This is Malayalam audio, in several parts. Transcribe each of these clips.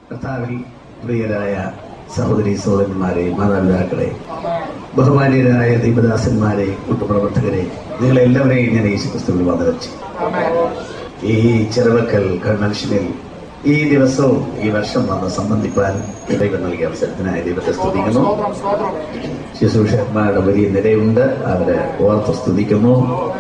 കർത്താവിൽ പ്രിയരായ സഹോദരി സഹോദരന്മാരെ മാതാപിതാക്കളെ ബഹുമാന്യരായ ദീപദാസന്മാരെ കൂട്ടുപ്രവർത്തകരെ നിങ്ങളെല്ലാവരെയും ഞാൻ യേശു ക്രിസ്തുവിൽ വന്നവച്ചു ഈ ചെറുവക്കൽ കൺവെൻഷനിൽ ഈ ദിവസവും ഈ വർഷം വന്ന് സംബന്ധിപ്പാൻ ദൈവം നൽകിയ അവസരത്തിനായി ദൈവത്തെ സ്തുതിക്കുന്നു ശുശ്രൂഷന്മാരുടെ വലിയ നിരയുണ്ട് അവരെ ഓർത്ത് സ്തുതിക്കുന്നു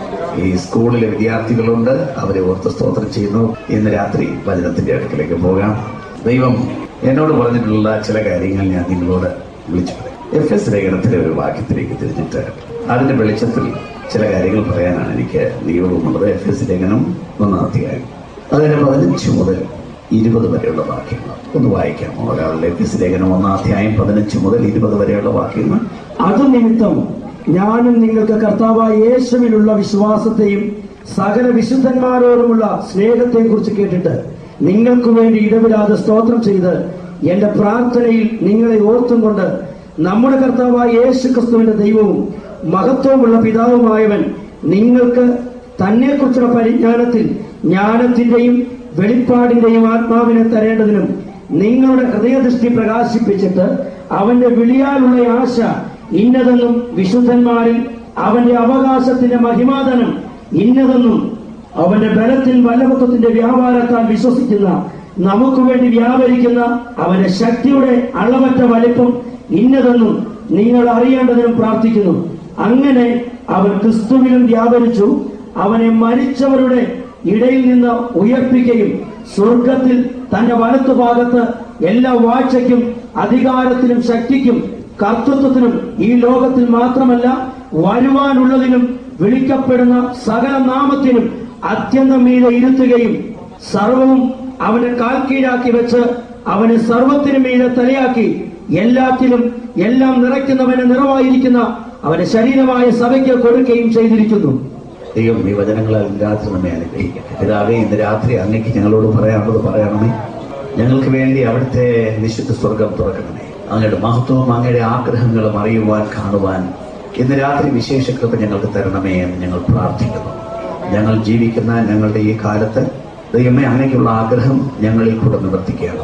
ഈ സ്കൂളിലെ വിദ്യാർത്ഥികളുണ്ട് അവരെ ഓർത്ത് സ്തോത്രം ചെയ്യുന്നു ഇന്ന് രാത്രി വചനത്തിന്റെ അടുക്കിലേക്ക് പോകാം ദൈവം എന്നോട് പറഞ്ഞിട്ടുള്ള ചില കാര്യങ്ങൾ ഞാൻ നിങ്ങളോട് വിളിച്ചു പറയും എഫ് എസ് ലേഖനത്തിലെ ഒരു വാക്യത്തിലേക്ക് തിരിഞ്ഞിട്ട് അതിന്റെ വെളിച്ചത്തിൽ ചില കാര്യങ്ങൾ പറയാനാണ് എനിക്ക് നിയോഗമുള്ളത് എഫ് എസ് ലേഖനം ഒന്നാം അധ്യായം അതിന് പതിനഞ്ച് മുതൽ ഇരുപത് വരെയുള്ള വാക്യങ്ങൾ ഒന്ന് വായിക്കാമോ ഒരാളുടെ എഫ് എസ് ലേഖനം ഒന്നാം അധ്യായം പതിനഞ്ച് മുതൽ ഇരുപത് വരെയുള്ള വാക്യങ്ങൾ അത് നിമിത്തം ഞാനും നിങ്ങൾക്ക് കർത്താവായ യേശുവിലുള്ള വിശ്വാസത്തെയും സകല വിശുദ്ധന്മാരോടുമുള്ള സ്നേഹത്തെയും കുറിച്ച് കേട്ടിട്ട് നിങ്ങൾക്ക് വേണ്ടി ഇടവിടാതെ സ്തോത്രം ചെയ്ത് എന്റെ പ്രാർത്ഥനയിൽ നിങ്ങളെ ഓർത്തും കൊണ്ട് നമ്മുടെ കർത്താവായ യേശു ക്രിസ്തുവിന്റെ ദൈവവും മഹത്വമുള്ള പിതാവുമായവൻ നിങ്ങൾക്ക് തന്നെക്കുറിച്ചുള്ള പരിജ്ഞാനത്തിൽ ജ്ഞാനത്തിന്റെയും വെളിപ്പാടിന്റെയും ആത്മാവിനെ തരേണ്ടതിനും നിങ്ങളുടെ ഹൃദയദൃഷ്ടി പ്രകാശിപ്പിച്ചിട്ട് അവന്റെ വിളിയാലുള്ള ആശ ഇന്നതെന്നും വിശുദ്ധന്മാരിൽ അവന്റെ അവകാശത്തിന്റെ മഹിമാതനം ഇന്നതെന്നും അവന്റെ ബലത്തിൽ വല്ലഭത്വത്തിന്റെ വ്യാപാരത്താൽ വിശ്വസിക്കുന്ന നമുക്ക് വേണ്ടി വ്യാപരിക്കുന്ന അവന്റെ ശക്തിയുടെ അളവറ്റ വലിപ്പം ഇന്നതെന്നും നിങ്ങൾ അറിയേണ്ടതിനും പ്രാർത്ഥിക്കുന്നു അങ്ങനെ അവൻ ക്രിസ്തുവിലും വ്യാപരിച്ചു അവനെ മരിച്ചവരുടെ ഇടയിൽ നിന്ന് ഉയർപ്പിക്കുകയും സ്വർഗത്തിൽ തന്റെ വലത്തുഭാഗത്ത് എല്ലാ വാഴ്ചയ്ക്കും അധികാരത്തിനും ശക്തിക്കും കർത്തൃത്വത്തിനും ഈ ലോകത്തിൽ മാത്രമല്ല വരുവാനുള്ളതിനും വിളിക്കപ്പെടുന്ന സകല നാമത്തിനും അത്യന്തം മീതെ ഇരുത്തുകയും സർവവും അവന്റെ കാൽ കീഴാക്കി വെച്ച് അവനെ സർവത്തിനും മീതെ തലയാക്കി എല്ലാത്തിലും എല്ലാം നിറയ്ക്കുന്നവന് നിറവായിരിക്കുന്ന അവന്റെ ശരീരമായ സഭയ്ക്ക് കൊടുക്കുകയും ചെയ്തിരിക്കുന്നു ദൈവം ഈ വചനങ്ങളാൽ ഇന്ന് രാത്രി നമ്മെ അനുഗ്രഹിക്കട്ടെ പിതാവേ ഇന്ന് രാത്രി അങ്ങേക്ക് ഞങ്ങളോട് പറയാനുള്ളത് പറയണമേ ഞങ്ങൾക്ക് വേണ്ടി അവിടുത്തെ വിശുദ്ധ സ്വർഗം തുറക്കണമേ അങ്ങയുടെ മഹത്വവും അങ്ങയുടെ ആഗ്രഹങ്ങളും അറിയുവാൻ കാണുവാൻ ഇന്ന് രാത്രി വിശേഷ കൃപ ഞങ്ങൾക്ക് തരണമേ എന്ന് ഞങ്ങൾ പ്രാർത്ഥിക്കുന്നു ഞങ്ങൾ ജീവിക്കുന്ന ഞങ്ങളുടെ ഈ കാലത്ത് ദൈവമേ അങ്ങനെയുള്ള ആഗ്രഹം ഞങ്ങളിൽ കൂടെ നിവർത്തിക്കുകയാണ്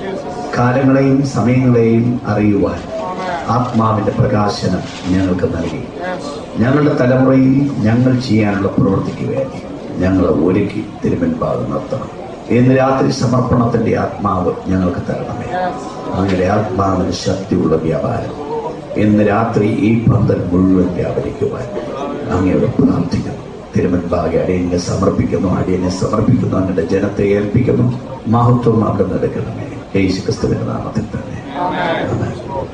കാലങ്ങളെയും സമയങ്ങളെയും അറിയുവാൻ ആത്മാവിന്റെ പ്രകാശനം ഞങ്ങൾക്ക് നൽകി ഞങ്ങളുടെ തലമുറയിൽ ഞങ്ങൾ ചെയ്യാനുള്ള പ്രവൃത്തിക്ക് വേണ്ടി ഞങ്ങൾ ഒരുക്കി തിരുവൻപാകം നിർത്തണം ഇന്ന് രാത്രി സമർപ്പണത്തിന്റെ ആത്മാവ് ഞങ്ങൾക്ക് തരണമേ അങ്ങനെ ആത്മാവിന് ശക്തിയുള്ള വ്യാപാരം ഇന്ന് രാത്രി ഈ പന്തൽ മുഴുവൻ വ്യാപരിക്കുവാൻ അങ്ങയോട് പ്രാർത്ഥിക്കുന്നു തിരുവൻപാകെ അടിയനെ സമർപ്പിക്കുന്നു അടിയനെ സമർപ്പിക്കുന്നു അങ്ങയുടെ ജനത്തെ ഏൽപ്പിക്കുന്നു മഹത്വം അവിടെ നടക്കണമേ യേശു ക്രിസ്തുവിന്റെ നാമത്തിൽ തന്നെ ആമേൻ.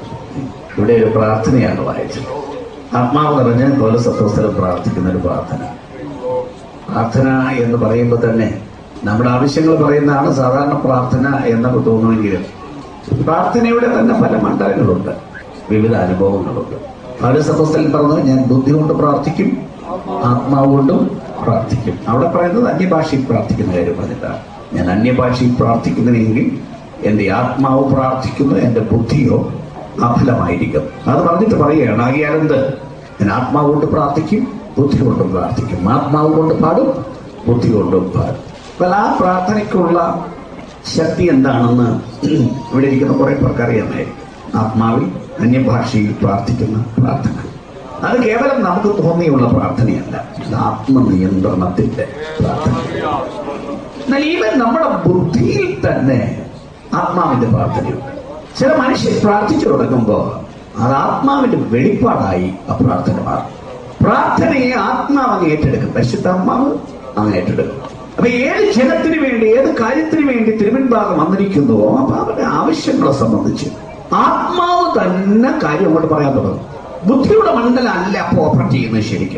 ഇവിടെ ഒരു പ്രാർത്ഥനയാണ് വായിച്ചത് ആത്മാവ് നിറഞ്ഞ പോലെ സത്വസ്ഥലം പ്രാർത്ഥിക്കുന്ന ഒരു പ്രാർത്ഥന പ്രാർത്ഥന എന്ന് പറയുമ്പോൾ തന്നെ നമ്മുടെ ആവശ്യങ്ങൾ പറയുന്നതാണ് സാധാരണ പ്രാർത്ഥന എന്ന് തോന്നുമെങ്കിലും പ്രാർത്ഥനയുടെ തന്നെ പല മണ്ഡലങ്ങളുണ്ട് വിവിധ അനുഭവങ്ങളുണ്ട് പല സത്വസ്ഥലം പറഞ്ഞു ഞാൻ ബുദ്ധി കൊണ്ട് പ്രാർത്ഥിക്കും ആത്മാവ് കൊണ്ടും പ്രാർത്ഥിക്കും അവിടെ പറയുന്നത് അന്യഭാഷയിൽ പ്രാർത്ഥിക്കുന്ന കാര്യം പറഞ്ഞിട്ടാണ് ഞാൻ അന്യഭാഷയിൽ പ്രാർത്ഥിക്കുന്നുവെങ്കിൽ എന്റെ ആത്മാവ് പ്രാർത്ഥിക്കുന്നു എന്റെ ബുദ്ധിയോ അഫലമായിരിക്കും അത് പറഞ്ഞിട്ട് പറയുകയാണ് ആകിയാലെന്ത് ഞാൻ ആത്മാവ് കൊണ്ട് പ്രാർത്ഥിക്കും ബുദ്ധി കൊണ്ടും പ്രാർത്ഥിക്കും ആത്മാവ് കൊണ്ട് പാടും ബുദ്ധി കൊണ്ടും പാടും അപ്പോൾ ആ പ്രാർത്ഥനയ്ക്കുള്ള ശക്തി എന്താണെന്ന് ഇവിടെ ഇരിക്കുന്ന കുറെ പേർക്ക് അറിയാമായിരിക്കും ആത്മാവിൽ അന്യഭാഷയിൽ പ്രാർത്ഥിക്കുന്ന പ്രാർത്ഥന അത് കേവലം നമുക്ക് തോന്നിയുള്ള പ്രാർത്ഥനയല്ല ഇത് ആത്മനിയന്ത്രണത്തിന്റെ പ്രാർത്ഥന എന്നാൽ ഈവൻ നമ്മുടെ ബുദ്ധിയിൽ തന്നെ ആത്മാവിന്റെ പ്രാർത്ഥനയുണ്ട് ചില മനുഷ്യർ പ്രാർത്ഥിച്ചു തുടങ്ങുമ്പോൾ അത് ആത്മാവിന്റെ വെളിപ്പാടായി ആ പ്രാർത്ഥന മാറും പ്രാർത്ഥനയെ ആത്മാവ് അങ്ങ് ഏറ്റെടുക്കും പരിശുദ്ധാത്മാവ് അങ്ങ് ഏറ്റെടുക്കും അപ്പൊ ഏത് ജനത്തിന് വേണ്ടി ഏത് കാര്യത്തിന് വേണ്ടി തിരുവൻഭാഗം വന്നിരിക്കുന്നുവോ അപ്പൊ അവരുടെ ആവശ്യങ്ങളെ സംബന്ധിച്ച് ആത്മാവ് തന്നെ കാര്യം അങ്ങോട്ട് പറയാൻ തുടങ്ങും ബുദ്ധിയുടെ മണ്ഡലമല്ല അപ്പൊ ഓപ്പറേറ്റ് ചെയ്യുന്നത് ശരിക്കും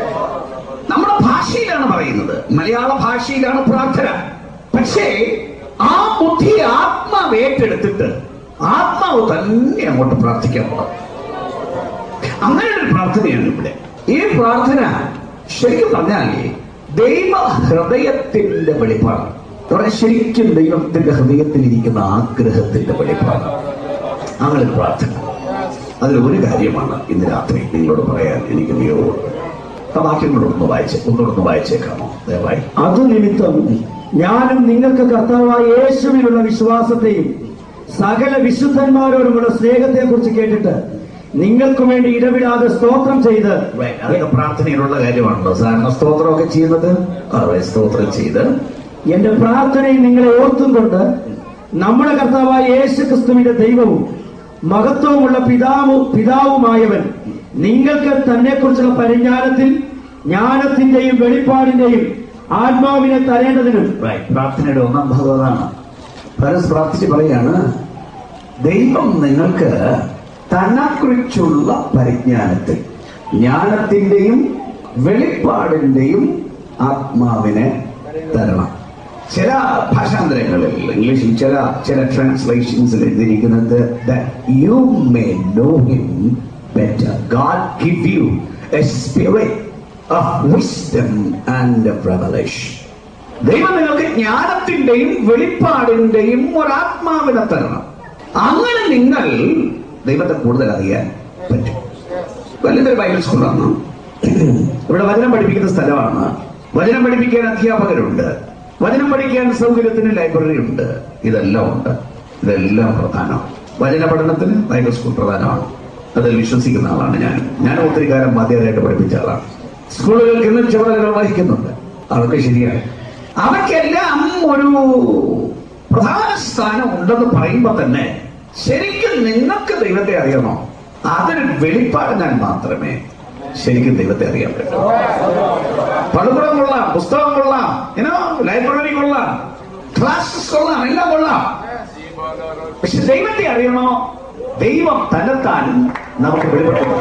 നമ്മുടെ ഭാഷയിലാണ് പറയുന്നത് മലയാള ഭാഷയിലാണ് പ്രാർത്ഥന പക്ഷേ ആ ബുദ്ധി ആത്മാവ് ഏറ്റെടുത്തിട്ട് ആത്മാവ് തന്നെ അങ്ങോട്ട് പ്രാർത്ഥിക്കാൻ തുടങ്ങും അങ്ങനെ ഒരു പ്രാർത്ഥനയാണ് ഇവിടെ ഈ പ്രാർത്ഥന ശരിക്കും പറഞ്ഞാൽ ദൈവ ഹൃദയത്തിന്റെ വെളിപ്പാട് അവിടെ ശരിക്കും ദൈവത്തിന്റെ ഹൃദയത്തിൽ ഇരിക്കുന്ന ആഗ്രഹത്തിന്റെ വെളിപ്പാട് അങ്ങനെ ഒരു പ്രാർത്ഥന അതിൽ ഒരു കാര്യമാണ് ഇന്ന് രാത്രി നിങ്ങളോട് പറയാൻ എനിക്ക് നിയോഗമുള്ളത് ആ വാക്യങ്ങളൊന്ന് വായിച്ചേ ഒന്നുകൂടെ വായിച്ചേക്കാമോ ദയവായി അത് നിമിത്തം ഞാനും നിങ്ങൾക്ക് കർത്താവായ യേശുവിലുള്ള വിശ്വാസത്തെയും സകല വിശുദ്ധന്മാരോടുമുള്ള സ്നേഹത്തെ കുറിച്ച് കേട്ടിട്ട് നിങ്ങൾക്ക് വേണ്ടി ഇടവിടാതെ സ്തോത്രം ചെയ്ത് Right. അതൊക്കെ പ്രാർത്ഥനയിലുള്ള കാര്യമാണല്ലോ സാധാരണ സ്തോത്രമൊക്കെ ചെയ്യുന്നത് അതെ സ്തോത്രം ചെയ്ത് എന്റെ പ്രാർത്ഥനയിൽ നിങ്ങളെ ഓർത്തും കൊണ്ട് നമ്മുടെ കർത്താവായ യേശു ക്രിസ്തുവിന്റെ ദൈവവും മഹത്വമുള്ള പിതാവും പിതാവുമായവൻ നിങ്ങൾക്ക് തന്നെ കുറിച്ചുള്ള പരിജ്ഞാനത്തിൽ ജ്ഞാനത്തിന്റെയും വെളിപ്പാടിന്റെയും ആത്മാവിനെ തരേണ്ടതിനും Right. പ്രാർത്ഥനയുടെ ഒന്നാം ഭാഗം അതാണ് പരസ് പ്രാർത്ഥിച്ച് പറയാണ് ദൈവം നിങ്ങൾക്ക് തന്നെക്കുറിച്ചുള്ള പരിജ്ഞാനത്തിൽ ജ്ഞാനത്തിന്റെയും വെളിപ്പാടിന്റെയും ആത്മാവിനെ തരണം ചില ഭാഷാന്തരങ്ങളിൽ ഇംഗ്ലീഷിൽ ചില ചില ട്രാൻസ്ലേഷൻസിൽ എഴുതിയിരിക്കുന്നത് you may know him better God give you a spirit of wisdom and revelation ദൈവം നിങ്ങൾക്ക് ജ്ഞാനത്തിന്റെയും വെളിപ്പാടിന്റെയും ഒരാത്മാവിനെ തരണം അങ്ങനെ നിങ്ങൾ ദൈവത്തെ കൂടുതൽ അറിയാൻ പറ്റും വലിയൊരു ബൈബിൾ സ്കൂളാണ് ഇവിടെ വചനം പഠിപ്പിക്കുന്ന സ്ഥലമാണ് വചനം പഠിപ്പിക്കാൻ അധ്യാപകരുണ്ട് വചനം പഠിക്കാൻ സൗകര്യത്തിന് ലൈബ്രറി ഉണ്ട് ഇതെല്ലാം ഉണ്ട് ഇതെല്ലാം പ്രധാനമാണ് വചന പഠനത്തിന് ബൈബിൾ സ്കൂൾ പ്രധാനമാണ് അതിൽ വിശ്വസിക്കുന്ന ആളാണ് ഞാൻ ഞാൻ ഒത്തിരി കാലം മധ്യമായിട്ട് പഠിപ്പിച്ച ആളാണ് സ്കൂളുകൾക്ക് ഇന്നും ചുമതലകൾ വഹിക്കുന്നുണ്ട് അതൊക്കെ ശരിയാണ് അവയ്ക്കെല്ലാം ഒരു പ്രധാന സ്ഥാനം ഉണ്ടെന്ന് പറയുമ്പോ തന്നെ ശരിക്കും നിങ്ങൾക്ക് ദൈവത്തെ അറിയണോ അതിന് വെളിപ്പാടിനാൽ മാത്രമേ ശരിക്കും ദൈവത്തെ അറിയാൻ പറ്റൂ പള്ളിപ്പുറം കൊള്ളാം പുസ്തകം കൊള്ളാം ഇനോ ലൈബ്രറി കൊള്ളാം ക്ലാസ്സസ് കൊള്ളാം എല്ലാം കൊള്ളാം പക്ഷെ ദൈവത്തെ അറിയണോ ദൈവം തന്നെത്താൻ നമുക്ക് വെളിപ്പെടുത്തുന്നു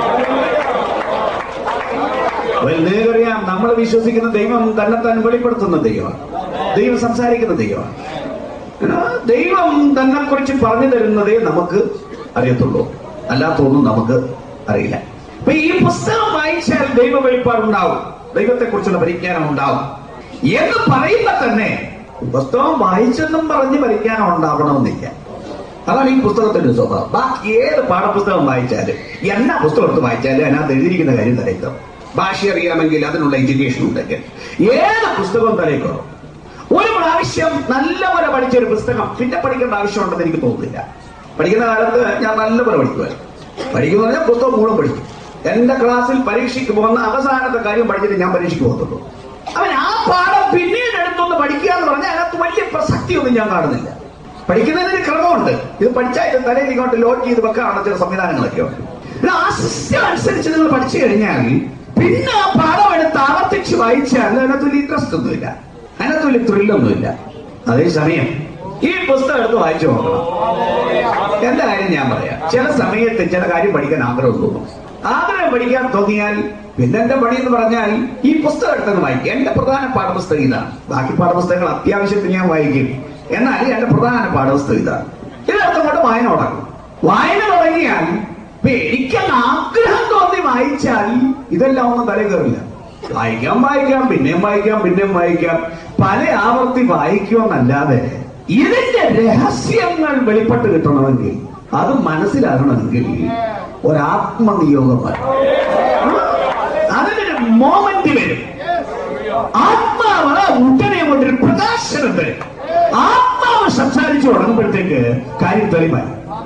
well, നിങ്ങൾക്കറിയാം നമ്മൾ വിശ്വസിക്കുന്ന ദൈവം തന്നെത്താൻ വെളിപ്പെടുത്തുന്ന ദൈവമാണ് ദൈവം സംസാരിക്കുന്ന ദൈവമാണ് ഏ, ദൈവം തന്നെ കുറിച്ച് പറഞ്ഞു തരുന്നതേ നമുക്ക് അറിയത്തുള്ളൂ അല്ലാത്തൊന്നും നമുക്ക് അറിയില്ല അപ്പൊ ഈ പുസ്തകം വായിച്ചാൽ ദൈവ വെളിപ്പാടുണ്ടാവും ദൈവത്തെ കുറിച്ചുള്ള പരിജ്ഞാനം ഉണ്ടാവും എന്ന് പറയുമ്പോ തന്നെ പുസ്തകം വായിച്ചെന്നും പറഞ്ഞ് പരിജ്ഞാനം ഉണ്ടാവണമെന്നില്ല അതാണ് ഈ പുസ്തകത്തിന്റെ സ്വഭാവം ബാക്കി ഏത് പാഠപുസ്തകം വായിച്ചാലും എന്നാ പുസ്തകം എടുത്ത് വായിച്ചാലും അതിനകത്ത് എഴുതിയിരിക്കുന്ന കാര്യം തലയ്ക്കും ഭാഷ അറിയാമെങ്കിൽ അതിനുള്ള എഡ്യൂക്കേഷൻ ഉണ്ടെങ്കിൽ ഏത് പുസ്തകവും തലയ്ക്കോ ഒരു പ്രാവശ്യം നല്ലപോലെ പഠിച്ച ഒരു പുസ്തകം പിന്നെ പഠിക്കേണ്ട ആവശ്യമുണ്ടെന്ന് എനിക്ക് തോന്നുന്നില്ല പഠിക്കുന്ന കാലത്ത് ഞാൻ നല്ലപോലെ പഠിക്കുമായിരുന്നു പഠിക്കുന്ന പറഞ്ഞാൽ പുസ്തകം മുഴുവൻ പഠിക്കും എന്റെ ക്ലാസ്സിൽ പരീക്ഷയ്ക്ക് പോകുന്ന അവസാനത്തെ കാര്യം പഠിച്ചിട്ട് ഞാൻ പരീക്ഷയ്ക്ക് പോകത്തുള്ളൂ അവൻ ആ പാഠം പിന്നീട് എടുത്തൊന്ന് പഠിക്കുക എന്ന് പറഞ്ഞാൽ അതിനകത്ത് വലിയ പ്രസക്തിയൊന്നും ഞാൻ കാണുന്നില്ല പഠിക്കുന്നതിന് ക്രമമുണ്ട് ഇത് പഠിച്ചാൽ ഇത് തലയിൽ ഇങ്ങോട്ട് ലോഡ് ചെയ്ത് വെക്കാനുള്ള ചില സംവിധാനങ്ങളൊക്കെ ഉണ്ട് ഇത് ആ സിസ്റ്റം അനുസരിച്ച് നിങ്ങൾ പഠിച്ചു കഴിഞ്ഞാൽ പിന്നെ ആ പാഠം എടുത്ത് ആവർത്തിച്ച് വായിച്ചാൽ അതിനകത്ത് വലിയ ഇൻട്രസ്റ്റ് ഒന്നുമില്ല അതിനകത്ത് വലിയ ത്രില്ലൊന്നുമില്ല അതേസമയം ഈ പുസ്തകം എടുത്ത് വായിച്ചു നോക്കണം എന്റെ കാര്യം ഞാൻ പറയാം ചില സമയത്ത് ചില കാര്യം പഠിക്കാൻ ആഗ്രഹം തോന്നും ആഗ്രഹം പഠിക്കാൻ തോന്നിയാൽ പിന്നെ എന്റെ പണി എന്ന് പറഞ്ഞാൽ ഈ പുസ്തകം എടുത്തെന്ന് വായിക്കും എന്റെ പ്രധാന പാഠപുസ്തകം ഇതാണ് ബാക്കി പാഠപുസ്തകങ്ങൾ അത്യാവശ്യത്തിന് ഞാൻ വായിക്കും എന്നാൽ എന്റെ പ്രധാന പാഠപുസ്തകം ഇതാണ് ഇതെടുത്തും കൊണ്ട് വായന തുടങ്ങും വായന തുടങ്ങിയാൽ ഇപ്പൊ എനിക്കങ്ങ് ആഗ്രഹം തോന്നി വായിച്ചാൽ ഇതെല്ലാം ഒന്നും തലയിൽ കയറില്ല വായിക്കാം വായിക്കാം പിന്നെയും വായിക്കാം പിന്നെയും വായിക്കാം പല ആവർത്തി വായിക്കുമെന്നല്ലാതെ ഇതിന്റെ രഹസ്യങ്ങൾ വെളിപ്പെട്ട് കിട്ടണമെങ്കിൽ അത് മനസ്സിലാകണമെങ്കിൽ ഒരാത്മനിയോഗം വരണം അതിനൊരു മോമെന്റ് വരും ആത്മാവ് ഉടനെ കൊണ്ടൊരു പ്രകാശനം വരും ആത്മാവ് സംസാരിച്ചു തുടങ്ങുമ്പോഴത്തേക്ക് കാര്യം തെളിവായി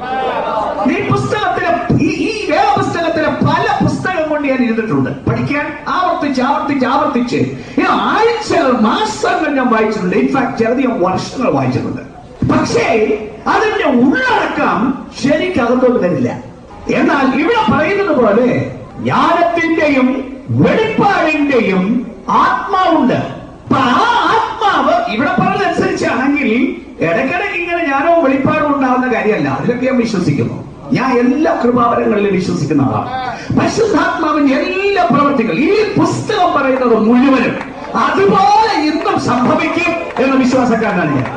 ഈ പുസ്തകത്തിലെ ഈ ഈ വേദപുസ്തകത്തിലെ പല പുസ്തകം കൊണ്ട് ഞാൻ ഇരുന്നിട്ടുണ്ട് പഠിക്കാൻ ആവർത്തിച്ച് ആവർത്തിച്ച് ആവർത്തിച്ച് ഞാൻ ആഴ്ചകൾ മാസങ്ങൾ ഞാൻ വായിച്ചിട്ടുണ്ട് ഇൻഫാക്ട് ചിലധികം വർഷങ്ങൾ വായിച്ചിട്ടുണ്ട് പക്ഷേ അതിന്റെ ഉള്ളടക്കം ശരിക്കകത്തോട്ട് തരില്ല എന്നാൽ ഇവിടെ പറയുന്നത് പോലെ ജ്ഞാനത്തിന്റെയും വെളിപ്പാടിന്റെയും ആത്മാവുണ്ട് അപ്പൊ ആ ആത്മാവ് ഇവിടെ പറഞ്ഞതനുസരിച്ചാണെങ്കിൽ ഇടയ്ക്കിടയ്ക്ക് ഇങ്ങനെ ഞാനോ വെളിപ്പാടും ഉണ്ടാവുന്ന കാര്യമല്ല അതിലൊക്കെ ഞാൻ വിശ്വസിക്കുന്നു ഞാൻ എല്ലാ കൃപാവരങ്ങളിലും വിശ്വസിക്കുന്ന ആളാണ് പരിശുദ്ധാത്മാവിന്റെ എല്ലാ പ്രവർത്തികൾ ഈ പുസ്തകം പറയുന്നത് മുഴുവനും അതുപോലെ ഇന്നും സംഭവിക്കും എന്ന വിശ്വാസക്കാരനാണ് ഞാൻ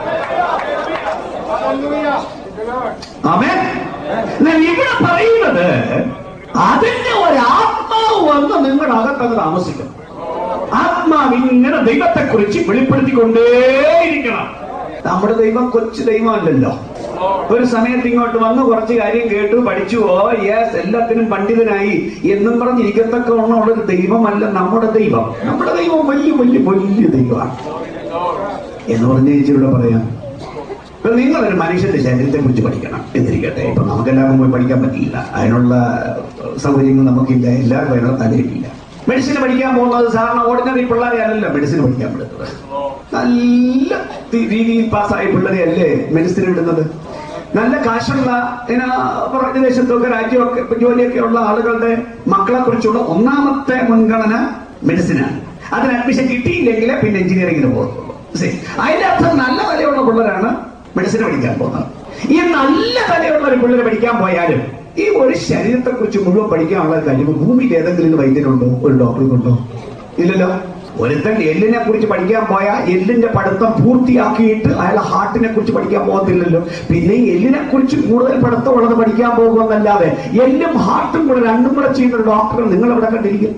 ആമേൻ എന്നാൽ ഇവിടെ പറയുന്നത് അതിന്റെ ഒരു ആത്മാവ് വന്ന് നിങ്ങളുടെ അകത്തത് താമസിക്കണം ആത്മാവ് ഇങ്ങനെ ദൈവത്തെ കുറിച്ച് വെളിപ്പെടുത്തിക്കൊണ്ടേയിരിക്കണം നമ്മുടെ ദൈവം കൊച്ചു ദൈവമല്ലല്ലോ ഒരു സമയത്ത് ഇങ്ങോട്ട് വന്ന് കുറച്ച് കാര്യം കേട്ടു പഠിച്ചു ഓ യെസ് എല്ലാത്തിനും പണ്ഡിതനായി എന്നും പറഞ്ഞിരിക്കത്തക്കവണ്ണം ഒരു ദൈവമല്ല നമ്മുടെ ദൈവം നമ്മുടെ ദൈവം വലിയ വലിയ വലിയ ദൈവമാണ് എന്ന് പറഞ്ഞ ചേച്ചിയുടെ പറയാം ഇപ്പൊ നിങ്ങളൊരു മനുഷ്യന്റെ ശരീരത്തെ കുറിച്ച് പഠിക്കണം എന്നിരിക്കട്ടെ ഇപ്പൊ നമുക്കെല്ലാവർക്കും പോയി പഠിക്കാൻ പറ്റില്ല അതിനുള്ള സൗകര്യങ്ങൾ നമുക്കില്ല എല്ലാവർക്കും അതിനുള്ള തലയിലില്ല മെഡിസിൻ പഠിക്കാൻ പോകുന്നത് സാധാരണ ഓർഡിനറി പിള്ളേരെ അല്ലല്ലോ മെഡിസിൻ പഠിക്കാൻ വിടുന്നത് നല്ല തി- രീതിയിൽ പാസ്സായ പിള്ളേരെ അല്ലേ മെഡിസിൻ ഇടുന്നത് നല്ല കാശുള്ള ഇങ്ങനെ പുറം ദേശത്തൊക്കെ രാജ്യമൊക്കെ ജോലിയൊക്കെ ഉള്ള ആളുകളുടെ മക്കളെ കുറിച്ചുള്ള ഒന്നാമത്തെ മുൻഗണന മെഡിസിനാണ് അതിന് അഡ്മിഷൻ കിട്ടിയില്ലെങ്കിൽ പിന്നെ എഞ്ചിനീയറിംഗിന് പോകുന്നുള്ളൂ See, അതിന്റെ അർത്ഥം നല്ല തലയുള്ള പിള്ളേരാണ് മെഡിസിൻ പഠിക്കാൻ പോകുന്നത് ഈ നല്ല തലയുള്ള ഒരു പിള്ളേർ പഠിക്കാൻ പോയാലും ഈ ഒരു ശരീരത്തെ കുറിച്ച് മുഴുവൻ പഠിക്കാനുള്ള കഴിവ് ഭൂമിയിൽ ഏതെങ്കിലും ഒരു വൈദ്യനുണ്ടോ ഒരു ഡോക്ടർക്കുണ്ടോ ഇല്ലല്ലോ ഒരുത്തൻ എല്ലിനെ കുറിച്ച് പഠിക്കാൻ പോയാൽ എല്ലിന്റെ പഠിത്തം പൂർത്തിയാക്കിയിട്ട് അയാൾ ഹാർട്ടിനെ കുറിച്ച് പഠിക്കാൻ പോകത്തില്ലല്ലോ പിന്നെ ഈ എല്ലിനെ കുറിച്ച് കൂടുതൽ പഠിത്തമുള്ളത് പഠിക്കാൻ പോകുമെന്നല്ലാതെ എല്ലും ഹാർട്ടും കൂടെ രണ്ടും കൂടെ ചെയ്യുന്ന ഒരു ഡോക്ടറെ നിങ്ങൾ എവിടെ കണ്ടിരിക്കും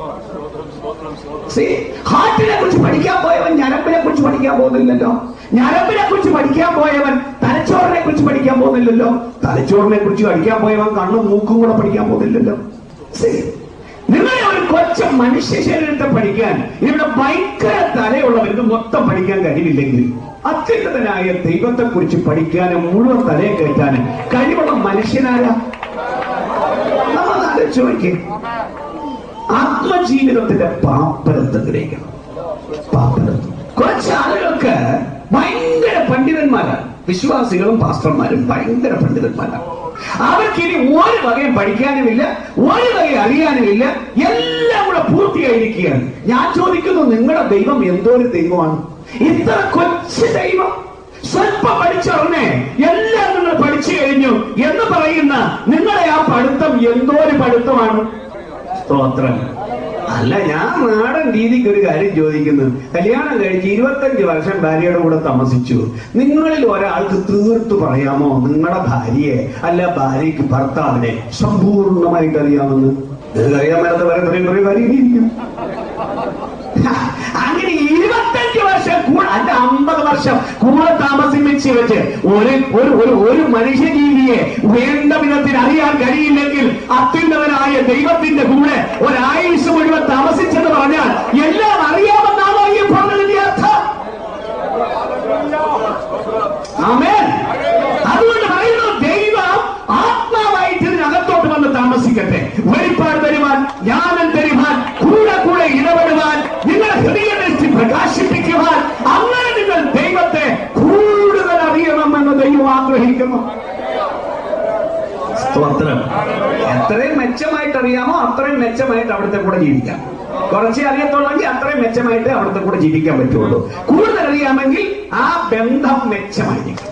See, ഹാർട്ടിനെ കുറിച്ച് പഠിക്കാൻ പോയവൻ ഞരമ്പിനെ കുറിച്ച് പഠിക്കാൻ പോകുന്നില്ലല്ലോ ഞരമ്പിനെ കുറിച്ച് പഠിക്കാൻ പോയവൻ തലച്ചോറിനെ കുറിച്ച് പഠിക്കാൻ പോകുന്നില്ലല്ലോ തലച്ചോറിനെ കുറിച്ച് പഠിക്കാൻ പോയവൻ കണ്ണും മൂക്കും കൂടെ പഠിക്കാൻ പോകുന്നില്ലല്ലോ See, നിങ്ങളെ ഒരു കൊച്ച മനുഷ്യ ശരീരത്തെ പഠിക്കാൻ ഇവിടെ ഭയങ്കര തലയുള്ളവർക്ക് മൊത്തം പഠിക്കാൻ കഴിവില്ലെങ്കിൽ അത്യുന്നതനായ ദൈവത്തെ കുറിച്ച് പഠിക്കാനും മുഴുവൻ തലയെ കയറ്റാനും കഴിവുള്ള മനുഷ്യനാരാ നമ്മൾ ആലോചിച്ച് നോക്കിയേ ആത്മജീവിതത്തിന്റെ പാപ്പരത്ത് ഗ്രഹിക്കണം പാപ്പരത്ത് കുറച്ച് ആളുകൾക്ക് ഭയങ്കര പണ്ഡിതന്മാരാണ് വിശ്വാസികളും പാസ്റ്റർമാരും ഭയങ്കര പണ്ഡിതന്മാരാണ് അവർക്ക് ഇനി ഒരു വകയും പഠിക്കാനുമില്ല ഒരു വകയും അറിയാനുമില്ല എല്ലാം കൂടെ പൂർത്തിയായിരിക്കുകയാണ് ഞാൻ ചോദിക്കുന്നു നിങ്ങളുടെ ദൈവം എന്തോ ഒരു ദൈവമാണ് ഇത്ര കൊച്ചു ദൈവം സ്വല്പം പഠിച്ചറിഞ്ഞേ എല്ലാം നിങ്ങൾ പഠിച്ചു കഴിഞ്ഞു എന്ന് പറയുന്ന നിങ്ങളെ ആ പഠിത്തം എന്തോ ഒരു പഠിത്തമാണ് സ്തോത്രം അല്ല ഞാൻ നാടൻ രീതിക്ക് ഒരു കാര്യം ചോദിക്കുന്നു കല്യാണം കഴിച്ച് ഇരുപത്തഞ്ച് വർഷം ഭാര്യയുടെ കൂടെ താമസിച്ചു നിങ്ങളിൽ ഒരാൾക്ക് തീർത്തു പറയാമോ നിങ്ങളുടെ ഭാര്യയെ അല്ല ഭാര്യയ്ക്ക് ഭർത്താവിനെ സമ്പൂർണ്ണമായിട്ട് അറിയാമെന്ന് നിങ്ങൾക്ക് അറിയാൻ മേലാത്ത വേറെ കുറേ കുറേ കാര്യം ഇരിക്കും അങ്ങനെ ഇരുപത്തഞ്ച് വർഷം കൂടെ അല്ല അമ്പത് വർഷം കൂടെ താമസിപ്പിച്ച് വെച്ച് ഒരു ഒരു ഒരു ഒരു മനുഷ്യജീവിയെ വേണ്ട വിധത്തിൽ അറിയാൻ കഴിയില്ലെങ്കിൽ അത്യുന്നതനായ ദൈവത്തിന്റെ കൂടെ ഒരായുസ് മുഴുവൻ താമസിച്ചെന്ന് പറഞ്ഞാൽ എല്ലാം അറിയാമെന്നാണോ ഈ പറഞ്ഞതിന്റെ അർത്ഥം ആമേൻ അതുകൊണ്ട് പറയുന്നു ദൈവം ആത്മാവായിട്ട് ഇതിനകത്തോട്ട് വന്ന് താമസിക്കട്ടെ വെളിപ്പാട് തരുവാൻ ജ്ഞാനം തരുവാൻ കൂടെ കൂടെ ഇടപെടുവാൻ നിങ്ങളുടെ ഹൃദയദൃഷ്ടി പ്രകാശിപ്പിക്കുവാൻ അങ്ങനെ നിങ്ങൾ ദൈവത്തെ കൂടുതൽ അറിയണമെന്ന് ദൈവം ആഗ്രഹിക്കുന്നു സ്തോത്രം എത്രയും മെച്ചമായിട്ട് അറിയാമോ അത്രയും മെച്ചമായിട്ട് അവിടുത്തെ കൂടെ ജീവിക്കാം കുറച്ചേ അറിയത്തുള്ളെങ്കിൽ അത്രയും മെച്ചമായിട്ട് അവിടുത്തെ കൂടെ ജീവിക്കാൻ പറ്റുള്ളൂ കൂടുതൽ അറിയാമെങ്കിൽ ആ ബന്ധം മെച്ചമായിരിക്കും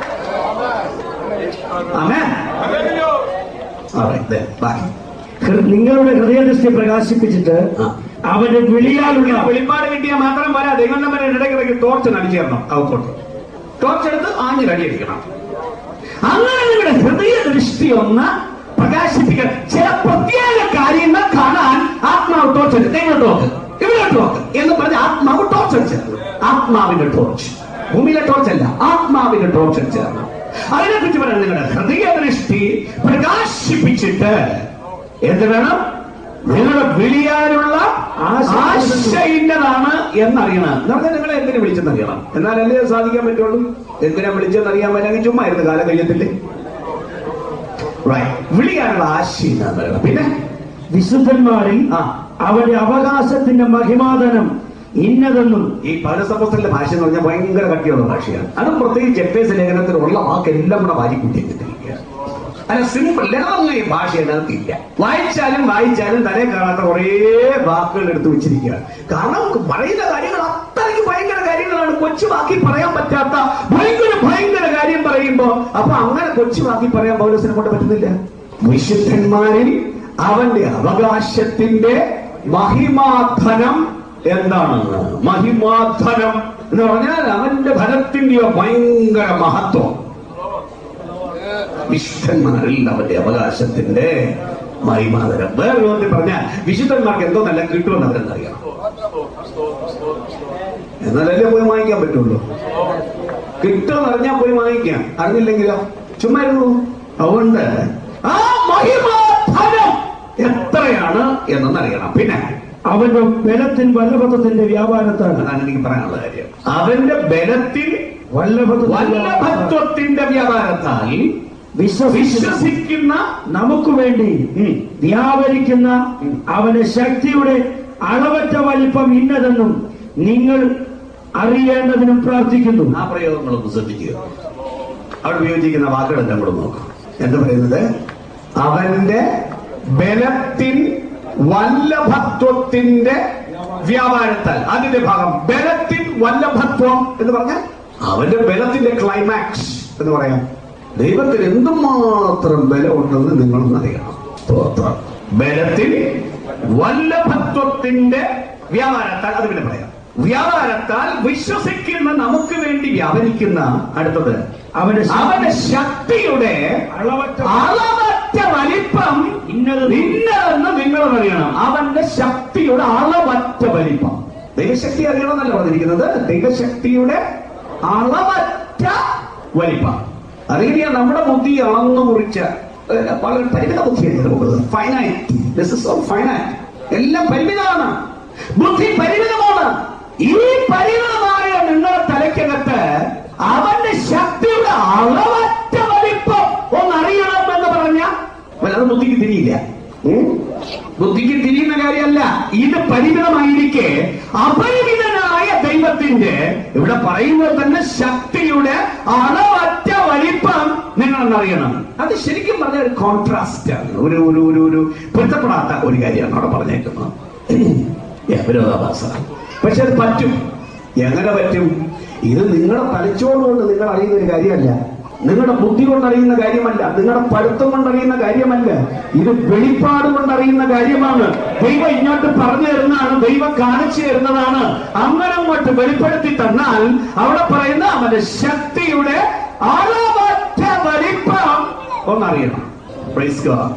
ആമേൻ Alright, then, bye. ഹൃ- നിങ്ങളുടെ ഹൃദയദൃഷ്ടി പ്രകാശിപ്പിച്ചിട്ട് ആ. അവന്റെ വിളിയാലുള്ള വെളിപ്പാട് കിട്ടിയാൽ മാത്രം പോരാ ദൈവം നമ്മുടെ ഇടയ്ക്കിടയ്ക്ക് ടോർച്ച് നടിച്ചു തരണം അകത്തോട്ട് ടോർച്ച് എടുത്ത് ആഞ്ഞ് അടിയടിക്കണം അങ്ങനെ നിങ്ങളുടെ ഹൃദയ ദൃഷ്ടി ഒന്ന് പ്രകാശിപ്പിക്കാൻ ചില പ്രത്യേക കാര്യങ്ങൾ കാണാൻ ആത്മാവ് ടോർച്ച് എടുത്ത് എങ്ങോട്ട് നോക്ക് ഇവിടെ നോക്ക് എന്ന് പറഞ്ഞ് ആത്മാവ് ടോർച്ച് അടിച്ചു ആത്മാവിന്റെ ടോർച്ച് ഭൂമിയിലെ ടോർച്ച് അല്ല ആത്മാവിന്റെ ടോർച്ച് അടിച്ചു തരണം അതിനെ കുറിച്ച് പറയാൻ നിങ്ങളുടെ ഹൃദയ ദൃഷ്ടി പ്രകാശിപ്പിച്ചിട്ട് എന്ത് വേണം നിങ്ങളുടെ വിളിയാനുള്ള ആശ ആശ ഇന്നതാണ് എന്നറിയണം എന്ന് പറഞ്ഞാൽ നിങ്ങളെ എന്തിനു വിളിച്ചെന്നറിയണം എന്നാലല്ലേ അത് സാധിക്കാൻ പറ്റുള്ളൂ എന്തിനാ വിളിച്ചെന്നറിയാൻ പറ്റുമെങ്കിൽ ചുമ്മാ ഇരുന്ന് കാലം കഴിയത്തില്ലേ Right. വിളിയാനുള്ള ആശ ഇന്നാന്ന് പറയണം പിന്നെ വിശുദ്ധന്മാരിൽ ആ. അവന്റെ അവകാശത്തിന്റെ മഹിമാതനം ഇന്നതെന്നും ഈ പൗരസമൂഹത്തിന്റെ ഭാഷ എന്ന് പറഞ്ഞാൽ ഭയങ്കര കട്ടിയുള്ള ഭാഷയാണ് അതും പ്രത്യേകിച്ച് എഫേസ് ലേഖനത്തിലുള്ള വാക്കെല്ലാം കൂടെ വാരിക്കൂട്ടിയിരിക്കുകയാണ് അല്ല സിമ്പിൾ ലളിതമായ ഈ ഭാഷ അതിനകത്തില്ല വായിച്ചാലും വായിച്ചാലും തലേ കാണാത്ത കുറേ വാക്കുകൾ എടുത്ത് വെച്ചിരിക്കുകയാണ് കാരണം പറയുന്ന കാര്യങ്ങൾ അത്രയ്ക്ക് ഭയങ്കര കാര്യങ്ങളാണ് കൊച്ചു വാക്കി പറയാൻ പറ്റാത്ത ഭയങ്കര ഭയങ്കര കാര്യം പറയുമ്പോ അപ്പൊ അങ്ങനെ കൊച്ചു വാക്കി പറയാൻ പൗരസിനെ കൊണ്ട് പറ്റുന്നില്ല വിശുദ്ധന്മാരിൽ അവന്റെ അവകാശത്തിന്റെ മഹിമാധനം എന്താണെന്ന് മഹിമാധനം എന്ന് പറഞ്ഞാൽ അവന്റെ ഫലത്തിന്റെ ഭയങ്കര മഹത്വം വിശുദ്ധന്മാരിൽ അവന്റെ അവകാശത്തിന്റെ മഹിമാതരം വേറെ വിധത്തിൽ പറഞ്ഞാൽ വിശുദ്ധന്മാർക്ക് എന്തോ നല്ല കിട്ടുമെന്ന് അവരെന്നറിയാം എന്നാലല്ലേ പോയി വാങ്ങിക്കാൻ പറ്റുള്ളൂ കിട്ടുമെന്ന് അറിഞ്ഞാൽ പോയി വാങ്ങിക്കാം അറിഞ്ഞില്ലെങ്കിലോ ചുമ്മാ ഇരുന്നു അതുകൊണ്ട് ആ മഹിമാധനം എത്രയാണ് എന്നറിയണം പിന്നെ അവന്റെ ബലത്തിൻ ബലപഥത്തിന്റെ വ്യാപാരത്താണ് അതാണ് എനിക്ക് പറയാനുള്ള കാര്യം അവന്റെ ബലത്തിൽ വല്ലഭത്വത്തിന്റെ വല്ലഭത്വത്തിന്റെ വ്യാപാരത്താൽ വിശ്വസിക്കുന്ന വിശ്വസിക്കുന്ന നമുക്ക് വേണ്ടി ഉം, വ്യാപരിക്കുന്ന അവന്റെ ശക്തിയുടെ അളവറ്റ വലിപ്പം ഇന്നതെന്നും നിങ്ങൾ അറിയേണ്ടതിനും പ്രാർത്ഥിക്കുന്നു ആ പ്രയോഗങ്ങളൊന്ന് ശ്രദ്ധിക്കുക അവിടെ ഉപയോഗിച്ചിരിക്കുന്ന വാക്കുകളെല്ലാം കൂടെ നോക്കാം എന്താ പറയുന്നത് അവന്റെ ബലത്തിൻ വല്ലഭത്വത്തിന്റെ വ്യാപാരത്താൽ അതിന്റെ ഭാഗം ബലത്തിൻ വല്ലഭത്വം എന്ന് പറഞ്ഞാൽ അവന്റെ ബലത്തിന്റെ ക്ലൈമാക്സ് എന്ന് പറയാം ദൈവത്തിന് എന്തുമാത്രം ബലമുണ്ടെന്ന് നിങ്ങളൊന്ന് അറിയണം സ്തോത്രം. ബലത്തിൽ വല്ലഭത്വത്തിന്റെ വ്യാപാരത്താൽ അത് പിന്നെ പറയാം വ്യാപാരത്താൽ വിശ്വസിക്കുന്ന നമുക്ക് വേണ്ടി വ്യാപരിക്കുന്ന അടുത്തത് അവന്റെ ശക്തി- അവന്റെ ശക്തിയുടെ അളവറ്റ അളവറ്റ വലിപ്പം ഇന്നത് ഇന്നതെന്ന് നിങ്ങൾ അറിയണം അവന്റെ ശക്തിയുടെ അളവറ്റ വലിപ്പം ദൈവശക്തി അറിയണമെന്നല്ല പറഞ്ഞിരിക്കുന്നത് ദൈവശക്തിയുടെ അളവറ്റ വലിപ്പം അറിയില്ല നമ്മുടെ ബുദ്ധി അളന്നു കുറിച്ച ഏഹ്, വളരെ പരിമിത ബുദ്ധിയാണ് finite this is all finite എല്ലാം പരിമിതമാണ് ബുദ്ധി പരിമിതമാണ് ഈ പരിമിതമായ നിങ്ങളുടെ തലയ്ക്കകത്ത് അവന്റെ ശക്തിയുടെ അളവറ്റ വലിപ്പം ഒന്നറിയണം എന്ന് പറഞ്ഞ വല്ലാതെ ബുദ്ധിക്ക് തിരിയില്ല ഉം? ബുദ്ധിക്ക് തിരിയുന്ന കാര്യമല്ല ഇത് പരിമിതമായിരിക്കെ അപരിമിതനായ ദൈവത്തിന്റെ ഇവിടെ പറയുന്നത് തന്നെ ശക്തിയുടെ അളവറ്റ വലിപ്പം നിങ്ങളെന്നറിയണം അത് ശരിക്കും പറഞ്ഞ ഒരു കോൺട്രാസ്റ്റ് ആണ് ഒരു ഒരു ഒരു ഒരു പൊരുത്തപ്പെടാത്ത ഒരു കാര്യമാണ് അവിടെ പറഞ്ഞേക്കുന്നത് ഏ, വിരോധാഭാസ പക്ഷെ അത് പറ്റും എങ്ങനെ പറ്റും ഇത് നിങ്ങളുടെ തലച്ചോറ് കൊണ്ട് നിങ്ങൾ അറിയുന്ന ഒരു കാര്യമല്ല നിങ്ങളുടെ ബുദ്ധി കൊണ്ട് അറിയുന്ന കാര്യമല്ല നിങ്ങളുടെ പഠിത്തം കൊണ്ട് അറിയുന്ന കാര്യമല്ല ഇത് വെളിപ്പാട് കൊണ്ട് അറിയുന്ന കാര്യമാണ് ദൈവം ഇങ്ങോട്ട് പറഞ്ഞു തരുന്നതാണ് ദൈവം കാണിച്ചു തരുന്നതാണ് അങ്ങനെ അങ്ങോട്ട് വെളിപ്പെടുത്തി തന്നാൽ അവിടെ പറയുന്ന അവന്റെ ശക്തിയുടെ അളവറ്റ വലിപ്പം ഒന്നറിയണം Praise God.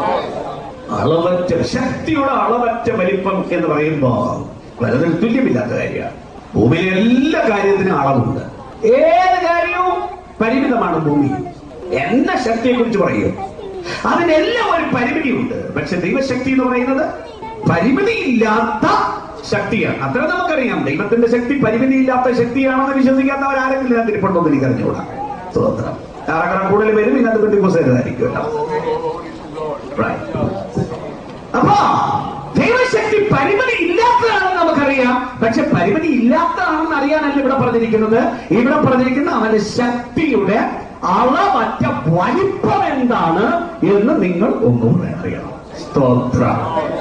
അളവറ്റ ശക്തിയുടെ അളവറ്റ വലിപ്പം എന്ന് പറയുമ്പോ വളരെ തുല്യമില്ലാത്ത കാര്യമാണ് ഭൂമിയിലെ എല്ലാ കാര്യത്തിനും അളവുണ്ട് ഏത് കാര്യവും പരിമിതമാണ് ഭൂമി എന്ന ശക്തിയെ കുറിച്ച് പറയും അതിനെല്ലാം ഒരു പരിമിതിയുണ്ട് പക്ഷെ ദൈവശക്തി എന്ന് പറയുന്നത് പരിമിതിയില്ലാത്ത ശക്തിയാണ് അത്ര നമുക്കറിയാം ദൈവത്തിന്റെ ശക്തി പരിമിതിയില്ലാത്ത ശക്തിയാണെന്ന് വിശ്വസിക്കാത്തവർ ആരെങ്കിലും ഇതിനകത്തിരിപ്പുണ്ടോ എനിക്ക് അറിഞ്ഞുകൂടാ സ്വതന്ത്രം ആരെങ്കിലും കൂടുതൽ പേരും ഇതിനകത്ത് ബന്ധുക്കോസായിരിക്കുമല്ലോ Right. അപ്പോ ദൈവശക്തി പരിമിതി ഇല്ലാത്തതാണെന്ന് നമുക്കറിയാം പക്ഷെ പരിമിതി ഇല്ലാത്തതാണെന്ന് അറിയാനല്ല ഇവിടെ പറഞ്ഞിരിക്കുന്നത് ഇവിടെ പറഞ്ഞിരിക്കുന്ന അവന്റെ ശക്തിയുടെ അളവറ്റ വലിപ്പം എന്താണ് എന്ന് നിങ്ങൾ ഒന്നുകൂടെ അറിയണം സ്തോത്രം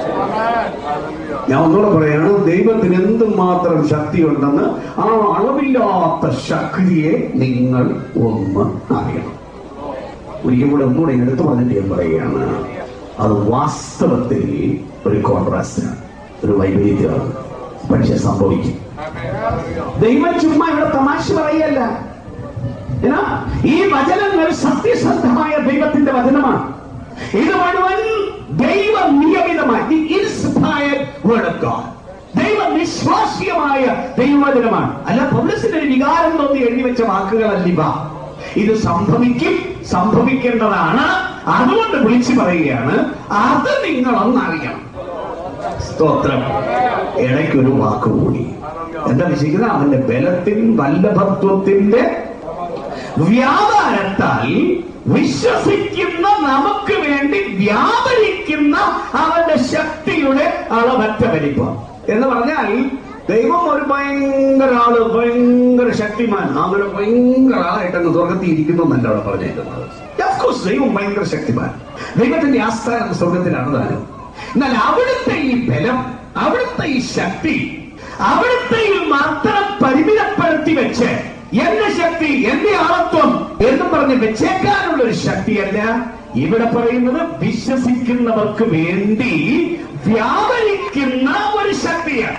ഞാൻ ഒന്നുകൂടെ പറയാണ് ദൈവത്തിന് എന്തുമാത്രം ശക്തിയുണ്ടെന്ന് ആ അളവില്ലാത്ത ശക്തിയെ നിങ്ങൾ ഒന്ന് അറിയണം ഒരിക്കൽ കൂടെ ഒന്നുകൂടെ ഞാൻ എടുത്തു പറഞ്ഞിട്ട് ഞാൻ പറയുകയാണ് അത് വാസ്തവത്തിൽ ഒരു കോൺട്രാസ്റ്റാണ് ഒരു വൈപരീത്യമാണ് പക്ഷെ സംഭവിക്കും ദൈവം ചുമ്മാ ഇവിടെ തമാശ പറയല്ല ഏനാ? ഈ വചനങ്ങൾ സത്യസന്ധമായ ദൈവത്തിന്റെ വചനമാണ് ഇത് മുഴുവൻ ദൈവ നിയമിതമായി ഇൻസ്പയർഡ് വേർഡ് ഓഫ് ഗോഡ് ദൈവ നിശ്വാസ്യമായ ദൈവവചനമാണ് അല്ല പൗലസിന്റെ ഒരു വികാരം തോന്നി എഴുതി വെച്ച വാക്കുകളല്ല ഇവ ഇത് സംഭവിക്കും സംഭവിക്കേണ്ടതാണ് അതുകൊണ്ട് വിളിച്ചു പറയുകയാണ് അത് നിങ്ങളൊന്ന് അറിയണം സ്തോത്രം ഇടയ്ക്കൊരു വാക്ക് കൂടി എന്താ വിശ്വസിക്കുന്നത് അവന്റെ ബലത്തിൻ വല്ലഭത്വത്തിന്റെ വ്യാപാരത്താൽ വിശ്വസിക്കുന്ന നമുക്ക് വേണ്ടി വ്യാപരിക്കുന്ന അവന്റെ ശക്തിയുടെ അളവറ്റ വലിപ്പം എന്ന് പറഞ്ഞാൽ ദൈവം ഒരു ഭയങ്കര ആള് ഭയങ്കര ശക്തിമാൻ അങ്ങനെ ഭയങ്കര ആളായിട്ട് അങ്ങ് സ്വർഗത്തിൽ ഇരിക്കുന്നു എന്നല്ല അവിടെ പറഞ്ഞേക്കുന്നത് Of course, ദൈവം ഭയങ്കര ശക്തിമാൻ ദൈവത്തിന്റെ ആസ്ഥാനം സ്വർഗത്തിലാണ് താനും എന്നാൽ അവിടുത്തെ ഈ ബലം അവിടുത്തെ ഈ ശക്തി അവിടുത്തെ ഈ മാത്രം പരിമിതപ്പെടുത്തി വെച്ച് എന്റെ ശക്തി എന്റെ ആളത്വം എന്ന് പറഞ്ഞ് വെച്ചേക്കാനുള്ള ഒരു ശക്തിയല്ല ഇവിടെ പറയുന്നത് വിശ്വസിക്കുന്നവർക്ക് വേണ്ടി വ്യാപരിക്കുന്ന ഒരു ശക്തിയാണ്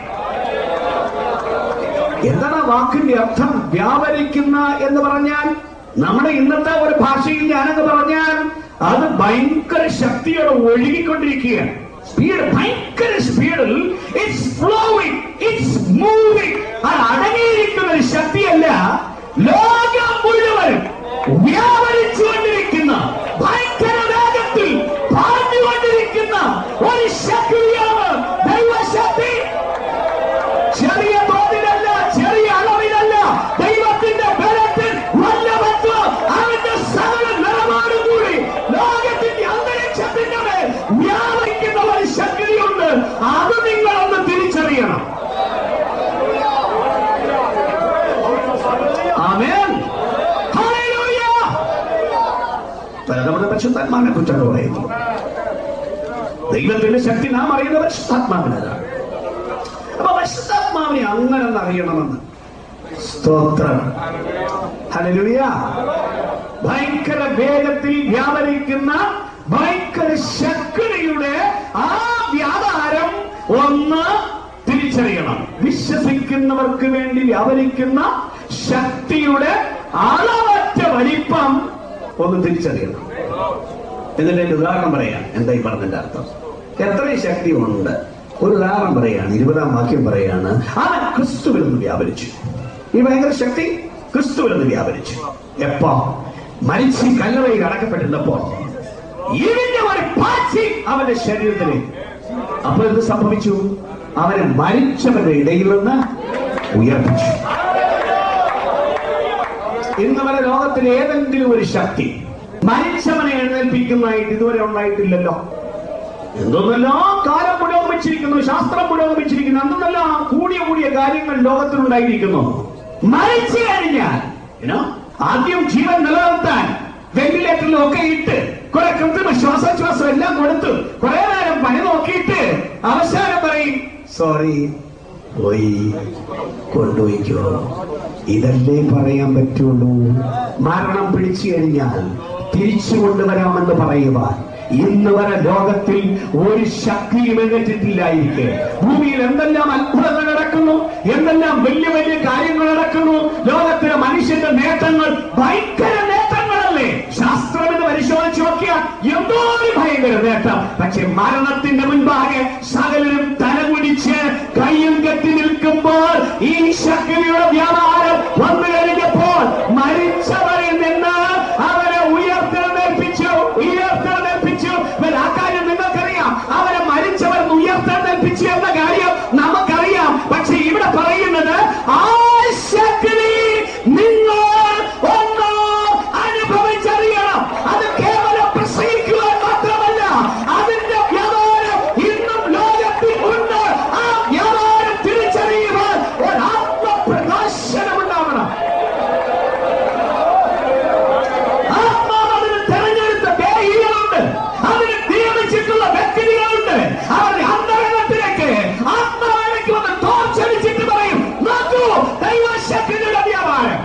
എന്താണ് ആ വാക്കിന്റെ അർത്ഥം വ്യാപരിക്കുന്ന എന്ന് പറഞ്ഞാൽ നമ്മുടെ ഇന്നത്തെ ഒരു ഭാഷയിൽ ഞാനൊക്കെ പറഞ്ഞാൽ അത് ഭയങ്കര ശക്തിയോടെ ഒഴുകിക്കൊണ്ടിരിക്കുകയാണ് സ്പീഡ് ഭയങ്കര സ്പീഡിൽ ഇറ്റ്സ് ഫ്ലോയിങ് ഇറ്റ്സ് മൂവിങ് അത് അടങ്ങിയിരിക്കുന്ന ഒരു ശക്തിയല്ല ലോകം മുഴുവൻ വ്യാപരിച്ചുകൊണ്ടിരിക്കുന്ന ഭയങ്കര വേഗത്തിൽ പാഞ്ഞുകൊണ്ടിരിക്കുന്ന ഒരു ശക്തിയാണ് ദൈവശക്തി ചെറിയ തോതിലല്ല ചെറിയ അളവിലല്ല ദൈവത്തിന്റെ ബലം പരിശുദ്ധാത്മാവിനെ കുറിച്ചാണ് പറയുന്നത് ദൈവത്തിന്റെ ശക്തി നാം അറിയുന്ന പരിശുദ്ധാത്മാവിനാണ് അപ്പൊ പരിശുദ്ധാത്മാവിനെ അങ്ങനെ ഒന്ന് അറിയണമെന്ന് സ്തോത്രം ഹല്ലേലൂയ ഭയങ്കര വേഗത്തിൽ വ്യാപരിക്കുന്ന ഭയങ്കര ശക്തിയുടെ ആ വ്യാപാരം ഒന്ന് തിരിച്ചറിയണം വിശ്വസിക്കുന്നവർക്ക് വേണ്ടി വ്യാപരിക്കുന്ന ശക്തിയുടെ അളവറ്റ വലിപ്പം ഒന്ന് തിരിച്ചറിയണം എന്നിട്ട് എന്റെ ഉദാഹരണം പറയാം എന്തായി പറഞ്ഞതിന്റെ അർത്ഥം എത്രയും ശക്തി ഉണ്ട് ഒരു ഉദാഹരണം പറയാണ് ഇരുപതാം വാക്യം പറയാണ് അവൻ ക്രിസ്തുവിൽ നിന്ന് വ്യാപരിച്ചു ഈ ഭയങ്കര ശക്തി ക്രിസ്തുവിൽ നിന്ന് വ്യാപരിച്ചു എപ്പോ മരിച്ച് കല്ലറയിൽ അടക്കപ്പെട്ടിരുന്നപ്പോ ഇതിന്റെ ഒരു പാച്ചി അവന്റെ ശരീരത്തിലേക്ക് അപ്പൊ എന്ത് സംഭവിച്ചു അവനെ മരിച്ചവരുടെ ഇടയിൽ നിന്ന് ഉയർപ്പിച്ചു ഇന്ന് വരെ ലോകത്തിൽ ഏതെങ്കിലും ഒരു ശക്തി മരിച്ചവനെ എഴുന്നേൽപ്പിക്കുന്നതായിട്ട് ഇതുവരെ ഉണ്ടായിട്ടില്ലല്ലോ എന്തൊന്നല്ലോ കാലം പുരോഗമിച്ചിരിക്കുന്നു ശാസ്ത്രം പുരോഗമിച്ചിരിക്കുന്നു എന്തെന്നെല്ലാം കൂടിയ കൂടിയ കാര്യങ്ങൾ ലോകത്തിലുണ്ടായിരിക്കുന്നു മരിച്ചു കഴിഞ്ഞാൽ you know, ആദ്യം ജീവൻ നിലനിർത്താൻ വെന്റിലേറ്ററിലും ഒക്കെ ഇട്ട് കുറെ കൃത്രിമ ശ്വാസോച്ഛ്വാസം എല്ലാം കൊടുത്തു കുറെ നേരം പണി നോക്കിയിട്ട് അവസാനം പറയും സോറി പോയി കൊണ്ടുപോയിക്കോ ഇതല്ലേ പറയാൻ പറ്റുള്ളൂ മരണം പിടിച്ചു കഴിഞ്ഞാൽ തിരിച്ചു കൊണ്ടുവരാമെന്ന് പറയുവാൻ ഇന്ന് വരെ ലോകത്തിൽ ഒരു ശക്തിയും എഴുന്നേറ്റിട്ടില്ലായിരിക്കെ ഭൂമിയിൽ എന്തെല്ലാം അത്ഭുതങ്ങൾ നടക്കുന്നു എന്തെല്ലാം വലിയ വലിയ കാര്യങ്ങൾ നടക്കുന്നു ലോകത്തിലെ മനുഷ്യന്റെ നേട്ടങ്ങൾ ഭയങ്കര നേട്ടങ്ങളല്ലേ ശാസ്ത്രം എന്ന് പരിശോധിച്ച് നോക്കിയാൽ എന്തോ ഒരു ഭയങ്കര നേട്ടം പക്ഷെ മരണത്തിന്റെ മുൻപാകെ സകലരും തലമുടിച്ച് കയ്യും കെട്ടി നിൽക്കുമ്പോൾ ഈ ശക്തിയുടെ വ്യാപാരം വന്നു കഴിഞ്ഞപ്പോൾ മരിച്ചവരിൽ നിന്ന് അവരെ ഉയർത്തെഴുന്നേൽപ്പിച്ചു ഉയർത്തെഴുന്നേൽപ്പിച്ചു ഇവർ ആ കാര്യം നിങ്ങൾക്കറിയാം അവരെ മരിച്ചവർ ഉയർത്തെഴുന്നേൽപ്പിച്ചു എന്ന കാര്യം നമുക്കറിയാം പക്ഷെ ഇവിടെ പറയുന്നത് ആ ശക്തി നിങ്ങൾ ഒന്നോ അനുഭവിച്ചറിയണം അത് കേവലം പ്രസംഗിക്കുവാൻ മാത്രമല്ല അതിന്റെ വ്യാപാരം ഇന്നും ലോകത്തിൽ ഉണ്ട് ആ വ്യാപാരം തിരിച്ചറിയുവാൻ ഒരു ആത്മപ്രകാശനം ഉണ്ടാവണം ആത്മാവ് അതിന് തെരഞ്ഞെടുത്ത ദേഹികളുണ്ട് അതിന് നിയമിച്ചിട്ടുള്ള വ്യക്തികളുണ്ട് അവരുടെ അന്തരംഗത്തിലേക്ക് ആത്മാവിലേക്ക് വന്ന് തോർച്ചടിച്ചിട്ട് പറയും നോക്കൂ ദൈവശക്തിയുടെ വ്യാപാരം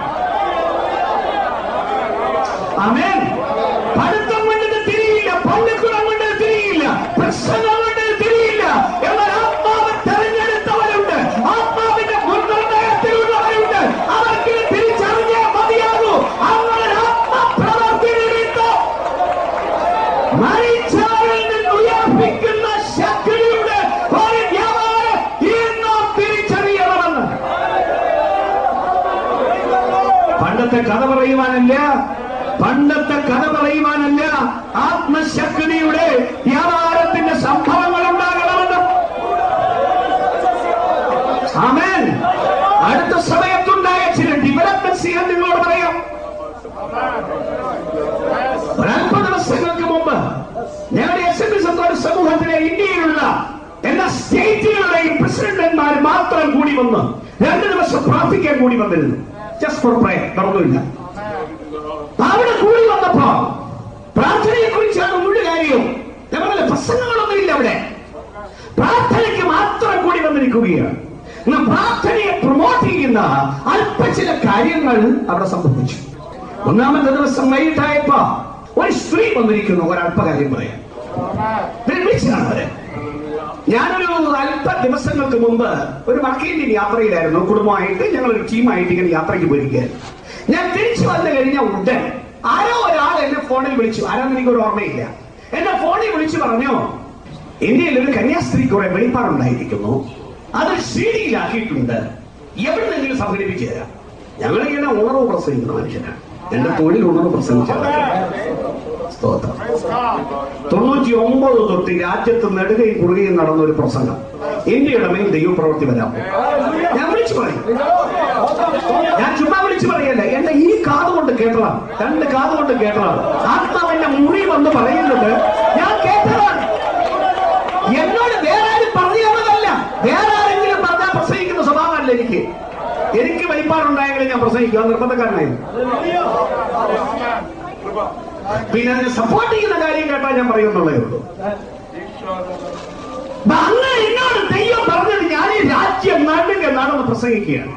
അമേൻ പഠിത്തം കൊണ്ടത് തിരിയില്ല പള്ളിക്കുടം കൊണ്ടത് തിരിയില്ല പ്രശ്നങ്ങൾ കൊണ്ടത് തിരിയില്ല എന്നാൽ ആത്മാവ് തെരഞ്ഞെടുത്തവരുണ്ട് ആത്മാവിന്റെ മുൻനിർണയത്തിലുള്ളവരുണ്ട് അവർക്ക് ഇത് തിരിച്ചറിഞ്ഞേ മതിയാകൂ അങ്ങനെ ആത്മപ്രവർത്തി നിമിത്തം മരിച്ചവരിൽ നിന്ന് ഉയർപ്പിക്കുന്ന ശക്തിയുടെ ഒരു വ്യാപാരം ഇന്നും തിരിച്ചറിയണമെന്ന് പണ്ടത്തെ കഥ പറയുവാനല്ല പണ്ടത്തെ കഥ പറയുവാനല്ല ആത്മശക്തിയുടെ വ്യാപാരത്തിന്റെ സംഭവങ്ങൾ ഉണ്ടാകണമെന്ന് ആമേൻ അടുത്ത സമയത്തുണ്ടായ ചില ഡെവലപ്മെന്റ്സ് ഞാൻ നിങ്ങളോട് പറയാം ഒരല്പ ദിവസങ്ങൾക്ക് മുമ്പ് ഞങ്ങളുടെ എസ് എൻ എസ് ഒരു സമൂഹത്തിലെ ഇന്ത്യയിലുള്ള എല്ലാ സ്റ്റേറ്റുകളുടെയും പ്രസിഡന്റന്മാർ മാത്രം കൂടി വന്ന് രണ്ട് ദിവസം പ്രാർത്ഥിക്കാൻ കൂടി വന്നിരുന്നു ജസ്റ്റ് ഫോർ പ്രയർ നടന്നില്ല അവിടെ കൂടി വന്നപ്പോ പ്രാർത്ഥനയെ കുറിച്ചാണ് മുഴുവൻ കാര്യവും ഞങ്ങളുടെ പ്രസംഗങ്ങളൊന്നും ഇല്ല അവിടെ പ്രാർത്ഥനയ്ക്ക് മാത്രം കൂടി വന്നിരിക്കുകയാണ് ഇന്ന് പ്രാർത്ഥനയെ പ്രൊമോട്ട് ചെയ്യുന്ന അല്പ ചില കാര്യങ്ങൾ അവിടെ സംഭവിച്ചു ഒന്നാമത്തെ ദിവസം വൈകിട്ടായപ്പോ ഒരു സ്ത്രീ വന്നിരിക്കുന്നു ഒരല്പ കാര്യം പറയാം ഇവരെ വിളിച്ചതാണ് അവരെ ഞാനൊരു അല്പ ദിവസങ്ങൾക്ക് മുമ്പ് ഒരു വക്കീലിന്റെ യാത്രയിലായിരുന്നു കുടുംബമായിട്ട് ഞങ്ങൾ ഒരു ടീമായിട്ട് ഇങ്ങനെ യാത്രയ്ക്ക് പോയിരിക്കുകയായിരുന്നു ഞാൻ തിരിച്ചു വന്നു കഴിഞ്ഞ ഉടൻ ആരോ ഒരാൾ എന്നെ ഫോണിൽ വിളിച്ചു ആരാന്ന് എനിക്ക് ഒരു ഓർമ്മയില്ല എന്നെ ഫോണിൽ വിളിച്ചു പറഞ്ഞു ഇന്ത്യയിൽ ഒരു കന്യാസ്ത്രീ കുറെ വെളിപ്പാടുണ്ടായിരിക്കുന്നു അത് സി ഡിയിലാക്കിയിട്ടുണ്ട് എവിടെന്നെങ്കിലും സംഘടിപ്പിച്ചു തരാം ഞങ്ങൾ ഇങ്ങനെ ഉണർവ് പ്രസംഗിക്കുന്ന മനുഷ്യനാണ് എന്റെ തൊഴിൽ ഉണർവ് പ്രസംഗിച്ചാണ് സ്തോത്രം തൊണ്ണൂറ്റി ഒമ്പത് തൊട്ട് രാജ്യത്ത് നെടുകയും കുറുകയും നടന്ന ഒരു പ്രസംഗം ഇന്ത്യയുടെ മേൽ ദൈവപ്രവൃത്തി വരാം ഞാൻ വിളിച്ചു പറയും ഞാൻ ചുമ്മാ വിളിച്ചു പറയല്ല എന്റെ ഈ കാത് കൊണ്ട് കേട്ടതാണ് രണ്ട് കാത് കൊണ്ട് കേട്ടതാണ് ആത്മാവിന്റെ മുറി വന്ന് പറയുന്നത് ഞാൻ കേട്ടതാണ് എന്നോട് വേറെ ആരും പറഞ്ഞു തന്നതല്ല വേറെ ആരെങ്കിലും പറഞ്ഞാൽ പ്രസംഗിക്കുന്ന സ്വഭാവമല്ല എനിക്ക് എനിക്ക് വെളിപ്പാടുണ്ടായെങ്കിലും ഞാൻ പ്രസംഗിക്കുക നിർബന്ധക്കാരനായിരുന്നു പിന്നെ അതിനെ സപ്പോർട്ട് ചെയ്യുന്ന കാര്യം കേട്ടാൽ ഞാൻ പറയുന്നുള്ളേ ഉള്ളൂ അപ്പൊ അന്ന് എന്നോട് ദൈവം പറഞ്ഞത് ഞാൻ ഈ രാജ്യം നടുക നടന്ന് പ്രസംഗിക്കുകയാണ്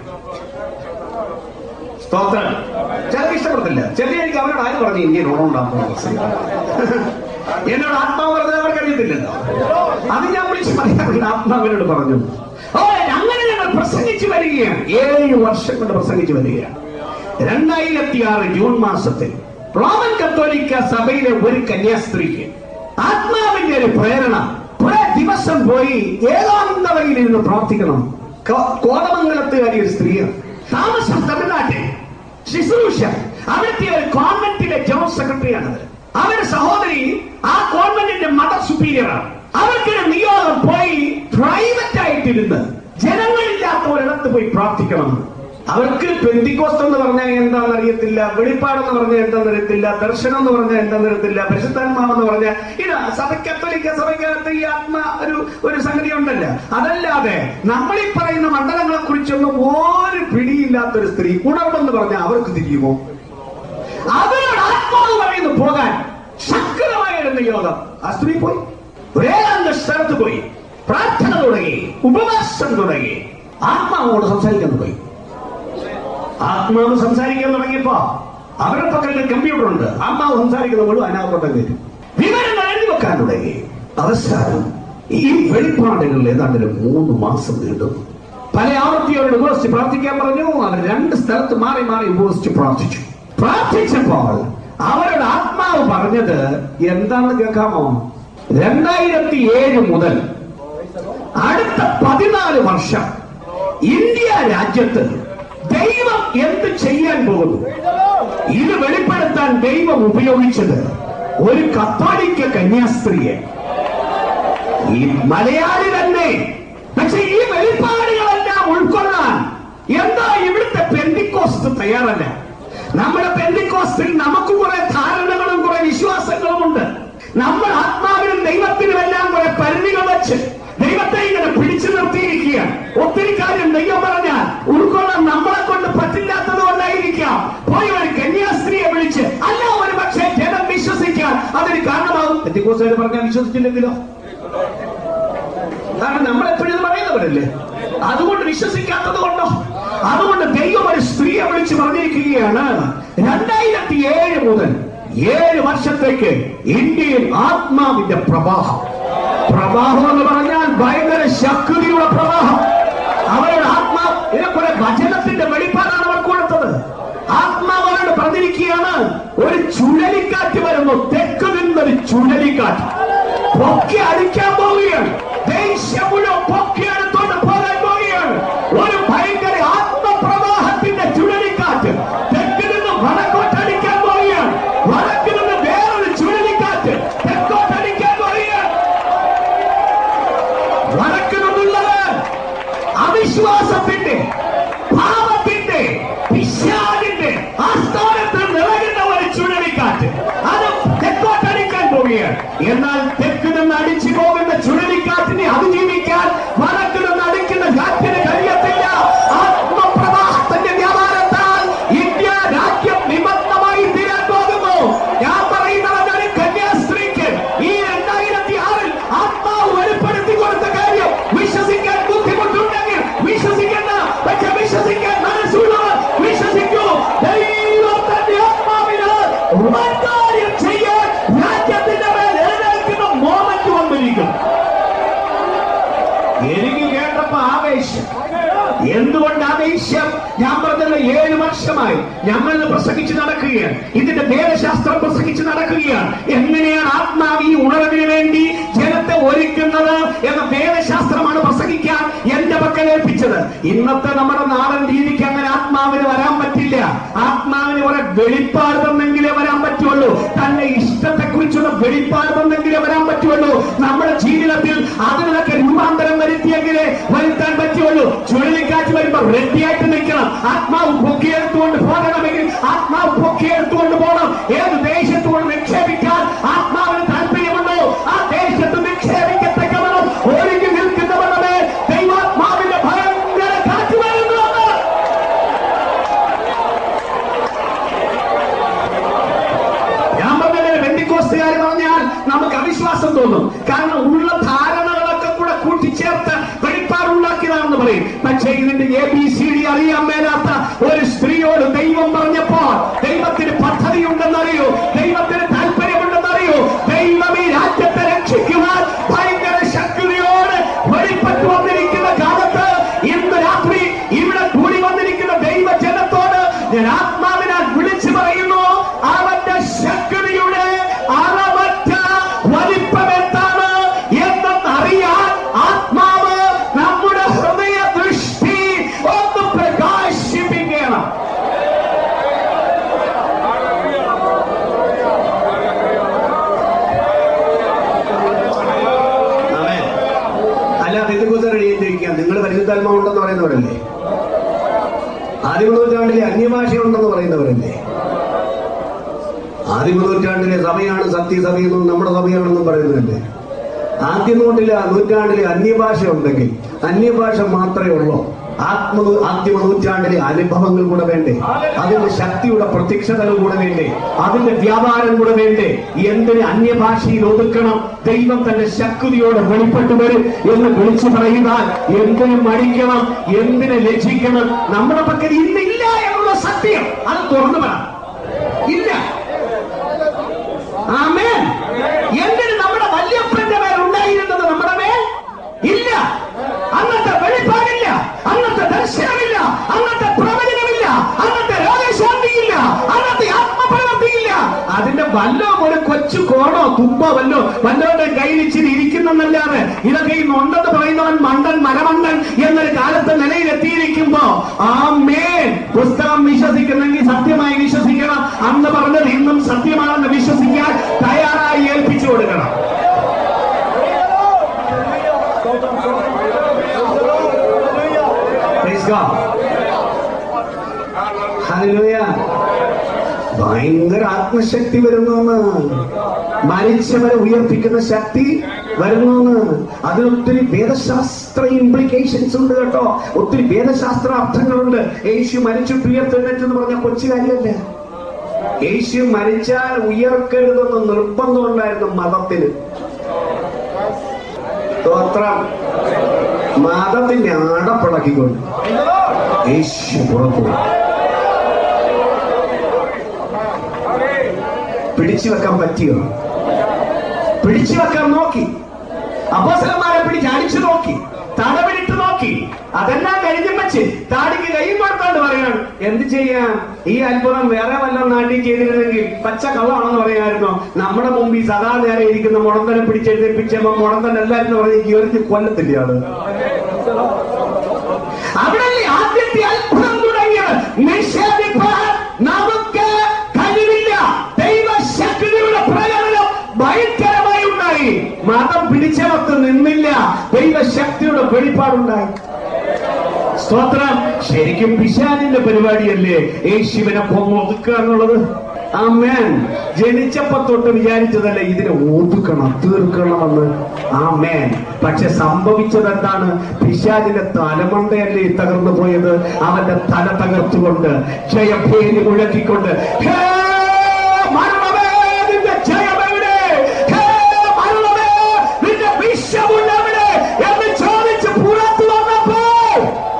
സ്തോത്രം ചിലർക്ക് ഇഷ്ടപ്പെടത്തില്ല ചില എനിക്ക് അവരോട് ആര് പറഞ്ഞു ഇന്ത്യൻ ഓണമുണ്ടാകുന്ന പ്രസംഗം എന്നോട് ആത്മാവ് പറഞ്ഞത് അവർക്ക് അറിയത്തില്ലല്ലോ അത് ഞാൻ വിളിച്ച് പറയാറുണ്ട് ആത്മാവിനോട് പറഞ്ഞു ഓ അങ്ങനെ ഞങ്ങൾ പ്രസംഗിച്ചു വരികയാണ് ഏഴ് വർഷം കൊണ്ട് പ്രസംഗിച്ചു വരികയാണ് രണ്ടായിരത്തി ആറ് ജൂൺ മാസത്തിൽ റോമൻ കത്തോലിക്ക സഭയിലെ ഒരു കന്യാസ്ത്രീക്ക് ആത്മാവിന്റെ ഒരു പ്രേരണ കുറെ ദിവസം പോയി ഏകാന്തവയിൽ ഇരുന്ന് പ്രാർത്ഥിക്കണം കോ- കോതമംഗലത്തുകാരി ഒരു സ്ത്രീയാണ് താമസം തമിഴ്നാട്ടിൽ ശുശ്രൂഷ അവിടുത്തെ ഒരു കോൺവെന്റിലെ ജനറൽ സെക്രട്ടറിയാണത് അവരുടെ സഹോദരി ആ കോൺവെന്റിന്റെ മത സുപ്പീരിയറാണ് അവർക്ക് നിയോഗം പോയി പ്രൈവറ്റ് ആയിട്ടിരുന്ന് ജനങ്ങളില്ലാത്ത ഒരിടത്ത് പോയി പ്രാർത്ഥിക്കണം അവർക്ക് പെന്തിക്കോസ്ത് എന്ന് പറഞ്ഞാൽ എന്താണെന്ന് അറിയത്തില്ല വെളിപ്പാടെന്ന് പറഞ്ഞാൽ എന്താണെന്ന് അറിയത്തില്ല ദർശനം എന്ന് പറഞ്ഞാൽ എന്താണെന്ന് അറിയത്തില്ല പരിശുദ്ധാത്മാവെന്ന് പറഞ്ഞാൽ ഇതാ സഭ കത്തോലിക്ക സഭയ്ക്കകത്ത് ഈ ആത്മ ഒരു ഒരു സംഗതി ഉണ്ടല്ലോ അതല്ലാതെ നമ്മൾ ഈ പറയുന്ന മണ്ഡലങ്ങളെ കുറിച്ചൊന്നും ഒരു പിടിയില്ലാത്ത ഒരു സ്ത്രീ ഉണർവെന്ന് പറഞ്ഞാൽ അവർക്ക് തിരിയുമോ അവരോട് ആത്മാവ് പറയുന്നു പോകാൻ ശക്തമായിരുന്ന യോഗം ആ സ്ത്രീ പോയി ഒരേകാന്ത സ്ഥലത്ത് പോയി പ്രാർത്ഥന തുടങ്ങി ഉപവാസം തുടങ്ങി ആത്മാവോട് സംസാരിക്കാൻ തുടങ്ങി ആത്മാവ് സംസാരിക്കാൻ തുടങ്ങിയപ്പോ അവരുടെ പക്കൽ കമ്പ്യൂട്ടർ ഉണ്ട് ആത്മാവ് സംസാരിക്കുന്ന മുഴുവൻ അതിനകത്തോട്ടം വരും വിവരങ്ങൾ എഴുതി വെക്കാൻ തുടങ്ങി അവസാനം ഈ വെളിപ്പാടുകളിൽ ഏതാണ്ട് ഒരു മൂന്ന് മാസം നീണ്ടു പല ആവർത്തിയോട് ഉപവസിച്ച് പ്രാർത്ഥിക്കാൻ പറഞ്ഞു അവർ രണ്ട് സ്ഥലത്ത് മാറി മാറി ഉപവസിച്ച് പ്രാർത്ഥിച്ചു പ്രാർത്ഥിച്ചപ്പോൾ അവരുടെ ആത്മാവ് പറഞ്ഞത് എന്താണെന്ന് കേൾക്കാമോ രണ്ടായിരത്തി ഏഴ് മുതൽ അടുത്ത പതിനാല് വർഷം ഇന്ത്യ രാജ്യത്ത് ദൈവം എന്ത് ചെയ്യാൻ പോകുന്നു ഇത് വെളിപ്പെടുത്താൻ ദൈവം ഉപയോഗിച്ചത് ഒരു കത്തോലിക്ക കന്യാസ്ത്രീയെ ഈ മലയാളി തന്നെ പക്ഷെ ഈ വെളിപ്പാടുകളെല്ലാം ഉൾക്കൊള്ളാൻ എന്താ ഇവിടുത്തെ പെന്തിക്കോസ്റ്റ് തയ്യാറല്ല നമ്മുടെ പെന്തിക്കോസ്റ്റിൽ നമുക്ക് കുറെ ധാരണകളും കുറെ വിശ്വാസങ്ങളും ഉണ്ട് നമ്മൾ ആത്മാവിനും ദൈവത്തിനും എല്ലാം കുറെ പരിധികൾ വെച്ച് ദൈവത്തെ ഇങ്ങനെ പിടിച്ചു നിർത്തിയിരിക്കുകയാണ് ഒത്തിരി കാര്യം ദൈവം പറഞ്ഞാൽ ഉൾക്കൊള്ളാൻ നമ്മളെ കൊണ്ട് പറ്റില്ലാത്തത് കൊണ്ടായിരിക്കാം പോയി ഒരു കന്യാസ്ത്രീയെ വിളിച്ച് അല്ല ഒരു പക്ഷേ ജനം വിശ്വസിക്കാൻ അതിന് കാരണമാകും പെന്തിക്കോസ്റ്റുകാർ പറഞ്ഞാൽ വിശ്വസിച്ചില്ലെങ്കിലോ കാരണം നമ്മൾ എപ്പോഴും ഇത് പറയുന്നവരല്ലേ അതുകൊണ്ട് വിശ്വസിക്കാത്തത് കൊണ്ടോ അതുകൊണ്ട് ദൈവം ഒരു സ്ത്രീയെ വിളിച്ച് പറഞ്ഞിരിക്കുകയാണ് രണ്ടായിരത്തി ഏഴ് മുതൽ ഏഴ് വർഷത്തേക്ക് ഇന്ത്യയിൽ ആത്മാവിന്റെ പ്രവാഹം പ്രവാഹം എന്ന് പറഞ്ഞാൽ ഭയങ്കര ശക്തിയുള്ള പ്രവാഹം അവരുടെ ആത്മാവ് ഇതിനെക്കുറെ വചനത്തിന്റെ വെളിപ്പാടാണ് അവർ കൊടുത്തത് ആത്മാവ് അവരോട് പറഞ്ഞിരിക്കുകയാണ് ഒരു ചുഴലിക്കാറ്റ് വരുന്നു തെക്ക് നിന്നൊരു ചുഴലിക്കാറ്റ് പൊക്കി അടിക്കാൻ പോവുകയാണ് ദേശം മുഴുവൻ പൊക്കി എടുത്തോണ്ട് പോകാൻ പോവുകയാണ് ഒരു ഭയങ്കര ആത്മപ്രവാഹത്തിന്റെ ചുഴലിക്കാറ്റ് തെക്ക് നിന്ന് വടക്കോട്ടടിക്കാൻ പോവുകയാണ് വടക്ക് നിന്ന് വേറൊരു ചുഴലിക്കാറ്റ് തെക്കോട്ടടിക്കാൻ പോവുകയാണ് വടക്ക് നിന്നുള്ളത് അവിശ്വാസത്തിന്റെ പാപത്തിന്റെ പിശാചിന്റെ ആസ്ഥാനത്ത് നിറയുന്ന ഒരു ചുഴലിക്കാറ്റ് അത് തെക്കോട്ടടിക്കാൻ പോവുകയാണ് എന്നാൽ തെക്ക് നിന്ന് അടിച്ചു പോകുന്ന ചുഴലിക്കാറ്റിനെ അതിജീവിക്കാൻ വടക്ക് നിന്ന് അടിക്കുന്ന കാറ്റിന് കഴിയത്തില്ല ആത്മപ്രവാഹത്തിന്റെ വ്യാപാരത്താൽ ഇന്ത്യ രാജ്യം നിമഗ്നമായി തീരാൻ പോകുന്നു ഞാൻ പറയുന്നത് ഒരു കന്യാസ്ത്രീക്ക് ഈ രണ്ടായിരത്തി ആറിൽ ആത്മാവ് വെളിപ്പെടുത്തി കൊടുത്ത കാര്യം വിശ്വസിക്കാൻ ബുദ്ധിമുട്ടുണ്ടെങ്കിൽ വിശ്വസിക്കുന്ന പക്ഷെ വിശ്വസിക്കാൻ മനസ്സുള്ളവർ വിശ്വസിക്കൂ ദൈവം തന്റെ ആത്മാവിന് വൻകാര്യം ചെയ്യാൻ രാജ്യത്തിന്റെ മേൽ എഴുന്നേൽക്കുന്ന മോമന്റ് വന്നിരിക്കും എനിക്ക് കേട്ടപ്പോ ആവേശം എന്തുകൊണ്ട് ആവേശം ഞാൻ പറഞ്ഞല്ലോ ഏഴ് വർഷമായി ഞങ്ങൾ ഇത് പ്രസംഗിച്ച് നടക്കുകയാണ് ഇതിന്റെ വേദശാസ്ത്രം പ്രസംഗിച്ച് നടക്കുകയാണ് എങ്ങനെയാണ് ആത്മാവ് ഈ ഉണർവിന് വേണ്ടി ജനത്തെ ഒരുക്കുന്നത് എന്ന വേദശാസ്ത്രമാണ് പ്രസംഗിക്കാൻ എന്റെ പക്കൽ ഏൽപ്പിച്ചത് ഇന്നത്തെ നമ്മുടെ നാടൻ രീതിക്ക് അങ്ങനെ ആത്മാവിന് വരാൻ പറ്റില്ല ആത്മാവിന് കുറെ വെളിപ്പാട് തന്നെങ്കിലേ വരാൻ പറ്റുള്ളൂ തന്റെ ഇഷ്ടത്തെ കുറിച്ചുള്ള വെളിപ്പാട് തന്നെങ്കിലേ വരാൻ പറ്റുള്ളൂ നമ്മുടെ ജീവിതത്തിൽ അതിനൊക്കെ രൂപാന്തരം വരുത്തിയെങ്കിലേ വരുത്താൻ പറ്റുള്ളൂ ചുഴലിക്കാറ്റ് വരുമ്പോ റെഡിയായിട്ട് നിൽക്കണം ആത്മാവ് പൊക്കിയെടുത്തുകൊണ്ട് പോകണമെങ്കിൽ ആത്മാവ് പൊക്കിയെടുത്തുകൊണ്ട് പോകണം ഏത് ദേശത്ത് കൊണ്ട് നിക്ഷേപിക്കാൻ ആത്മാവിന് താല്പര്യമുണ്ടോ ആ ദേശത്ത് നിക്ഷേപിക്കത്തക്കവണ്ണം ഒരുങ്ങി നിൽക്കുന്നവരുടെ ദൈവാത്മാവിന്റെ ഭയങ്കര കാറ്റ് വരുന്നുണ്ട് ഞാൻ പറഞ്ഞത് മോശയോട് ദൈവം പറഞ്ഞപ്പോൾ ദൈവത്തിന് പദ്ധതിയുണ്ടെന്നറിയോ ദൈവത്തിന് താല്പര്യമുണ്ടെന്നറിയോ ദൈവം ഈ രാജ്യത്തെ രക്ഷിക്കുവാൻ ഭയങ്കര ശക്തിയോട് വെളിപ്പെട്ടു വന്നിരിക്കുന്ന കാലത്ത് ഇന്ന് രാത്രി ഇവിടെ കൂടി വന്നിരിക്കുന്ന ദൈവജനത്തോട് ഞാൻ ആത്മാവിനാൽ വിളിച്ചു പറയുന്നു അവന്റെ ശക്തിയുടെ അളവറ്റ വലിപ്പം എന്താണ് എന്തെന്ന് അറിയാൻ ആത്മാവ് നമ്മുടെ ഹൃദയ ദൃഷ്ടി ഒന്ന് പ്രകാശിപ്പിക്കണം ആമേൻ. അല്ല പെന്തുകൂസർ എഴുതിയിരിക്കാം നിങ്ങൾ പരിശുദ്ധാത്മാവ് ഉണ്ടെന്ന് പറയുന്നവരല്ലേ ആദിമ നൂറ്റാണ്ടിലെ അന്യഭാഷയുണ്ടെന്ന് പറയുന്നവരല്ലേ ആദിമ നൂറ്റാണ്ടിലെ സഭയാണ് സത്യസഭയെന്നും നമ്മുടെ സഭയാണെന്നും പറയുന്നതല്ലേ ആദ്യ നൂറ്റിലെ നൂറ്റാണ്ടിലെ അന്യഭാഷ ഉണ്ടെങ്കിൽ അന്യഭാഷ മാത്രമേ ഉള്ളൂ ആത്മ ആദ്യമ നൂറ്റാണ്ടിലെ അനുഭവങ്ങൾ കൂടെ വേണ്ടേ അതിന്റെ ശക്തിയുടെ പ്രത്യക്ഷതകൾ കൂടെ വേണ്ടേ അതിന്റെ വ്യാപാരം കൂടെ വേണ്ടേ എന്തിന് അന്യഭാഷയിൽ ഒതുക്കണം ദൈവം തന്റെ ശക്തിയോടെ വെളിപ്പെട്ടു വരും എന്ന് വിളിച്ചു പറയുവാൻ എന്തിന് മടിക്കണം എന്തിന് ലജ്ജിക്കണം നമ്മുടെ പക്കൽ ഇന്നില്ല എന്നുള്ള സത്യം അത് തുറന്നു പറ ഇല്ല ആമേൻ എന്തിന് നമ്മുടെ വല്യപ്പന്റെ മേൽ ഉണ്ടായിരുന്നത് നമ്മുടെ മേൽ ഇല്ല അന്നത്തെ വെളിപ്പാടില്ല അന്നത്തെ ദർശനമില്ല അന്നത്തെ പ്രവചനമില്ല അന്നത്തെ രോഗശാന്തിയില്ല അന്നത്തെ ആത്മപ്രവർത്തിയില്ല അതിന്റെ വല്ലോ ഒരു കൊച്ചു കോണോ തുമ്പോ വല്ലോ വല്ലോന്റെ കയ്യിൽ ഇച്ചിരി ഇരിക്കുന്നെന്നല്ലാതെ ഇതൊക്കെ ഈ നൊണ്ടെന്ന് പറയുന്നവൻ മണ്ടൻ മരമണ്ടൻ എന്നൊരു കാലത്ത് നിലയിലെത്തിയിരിക്കുമ്പോ ആ മേൻ പുസ്തകം വിശ്വസിക്കുന്നെങ്കിൽ സത്യമായി വിശ്വസിക്കണം അന്ന് പറഞ്ഞത് ഇന്നും സത്യമാണെന്ന് വിശ്വസിക്കാൻ തയ്യാറായി ഏൽപ്പിച്ചു കൊടുക്കണം Praise God. Hallelujah. ഭയങ്കര ആത്മശക്തി വരുന്നു മരിച്ചവരെ ഉയർപ്പിക്കുന്ന ശക്തി വരുന്നു അതിനൊത്തിരി വേദശാസ്ത്ര ഇംപ്ലിക്കേഷൻസ് ഉണ്ട് കേട്ടോ ഒത്തിരി വേദശാസ്ത്ര അർത്ഥങ്ങളുണ്ട് യേശു മരിച്ചിട്ട് ഉയർത്തെഴുന്നേറ്റെന്ന് പറഞ്ഞ കൊച്ചു കാര്യമല്ല യേശു മരിച്ചാൽ ഉയർക്കരുതെന്ന് നിർബന്ധമുണ്ടായിരുന്നു മതത്തിന് സ്തോത്രം മതത്തിന്റെ അടപ്പടക്കിക്കൊണ്ട് യേശു പുറത്തു പോയി. പിടിച്ചു വെക്കാൻ പറ്റിയോ പിടിച്ചു വെക്കാൻ നോക്കി അപ്പോസലന്മാരെ പിടിച്ച് അടിച്ചു നോക്കി തടവിലിട്ട് നോക്കി അതെല്ലാം കഴിഞ്ഞും വെച്ച് താടിക്ക് കൈയും കൊടുത്തോണ്ട് പറയണം എന്ത് ചെയ്യാം ഈ അത്ഭുതം വേറെ വല്ല നാട്ടിൽ ചെയ്തിരുന്നെങ്കിൽ പച്ച കള്ളാണെന്ന് പറയാമായിരുന്നു നമ്മുടെ മുമ്പിൽ സദാ നേരെ ഇരിക്കുന്ന മുടന്തനെ പിടിച്ചെഴുതിപ്പിച്ചപ്പോ മുടന്തൻ എല്ലാരും പറഞ്ഞ് കീറിച്ച് കൊല്ലത്തില്ല ആള് അവിടല്ലേ ആദ്യത്തെ അത്ഭുതം തുടങ്ങിയത് നിഷേധിപ്പാൻ നമുക്ക് കഴിവില്ല ദൈവശക്തിയുടെ പ്രകടനം ഭയങ്കരമായി ഉണ്ടായി മതം പിടിച്ചവർക്ക് നിന്നില്ല ദൈവശക്തിയുടെ വെളിപ്പാടുണ്ടായി സ്തോത്രം ശരിക്കും പിശാനിന്റെ പരിപാടിയല്ലേ യേശുവിനെ കൊന്ന് ഒതുക്കുക എന്നുള്ളത് ആമേൻ ജനിച്ചപ്പോ തൊട്ട് വിചാരിച്ചതല്ല ഇതിനെ ഒതുക്കണം തീർക്കണമെന്ന് ആമേൻ പക്ഷെ സംഭവിച്ചത് എന്താണ് പിശാചിന്റെ തലമണ്ടയല്ലേ തകർന്നു പോയത് അവന്റെ തല തകർത്തുകൊണ്ട് ജയഭേരി മുഴക്കിക്കൊണ്ട് "ഹേ, മരണമേ, നിന്റെ ജയമെവിടെ? ഹേ, മരണമേ, നിന്റെ വിഷമുള്ളവിടെ?" എന്ന് ചോദിച്ച് പുറത്തു വന്നപ്പോൾ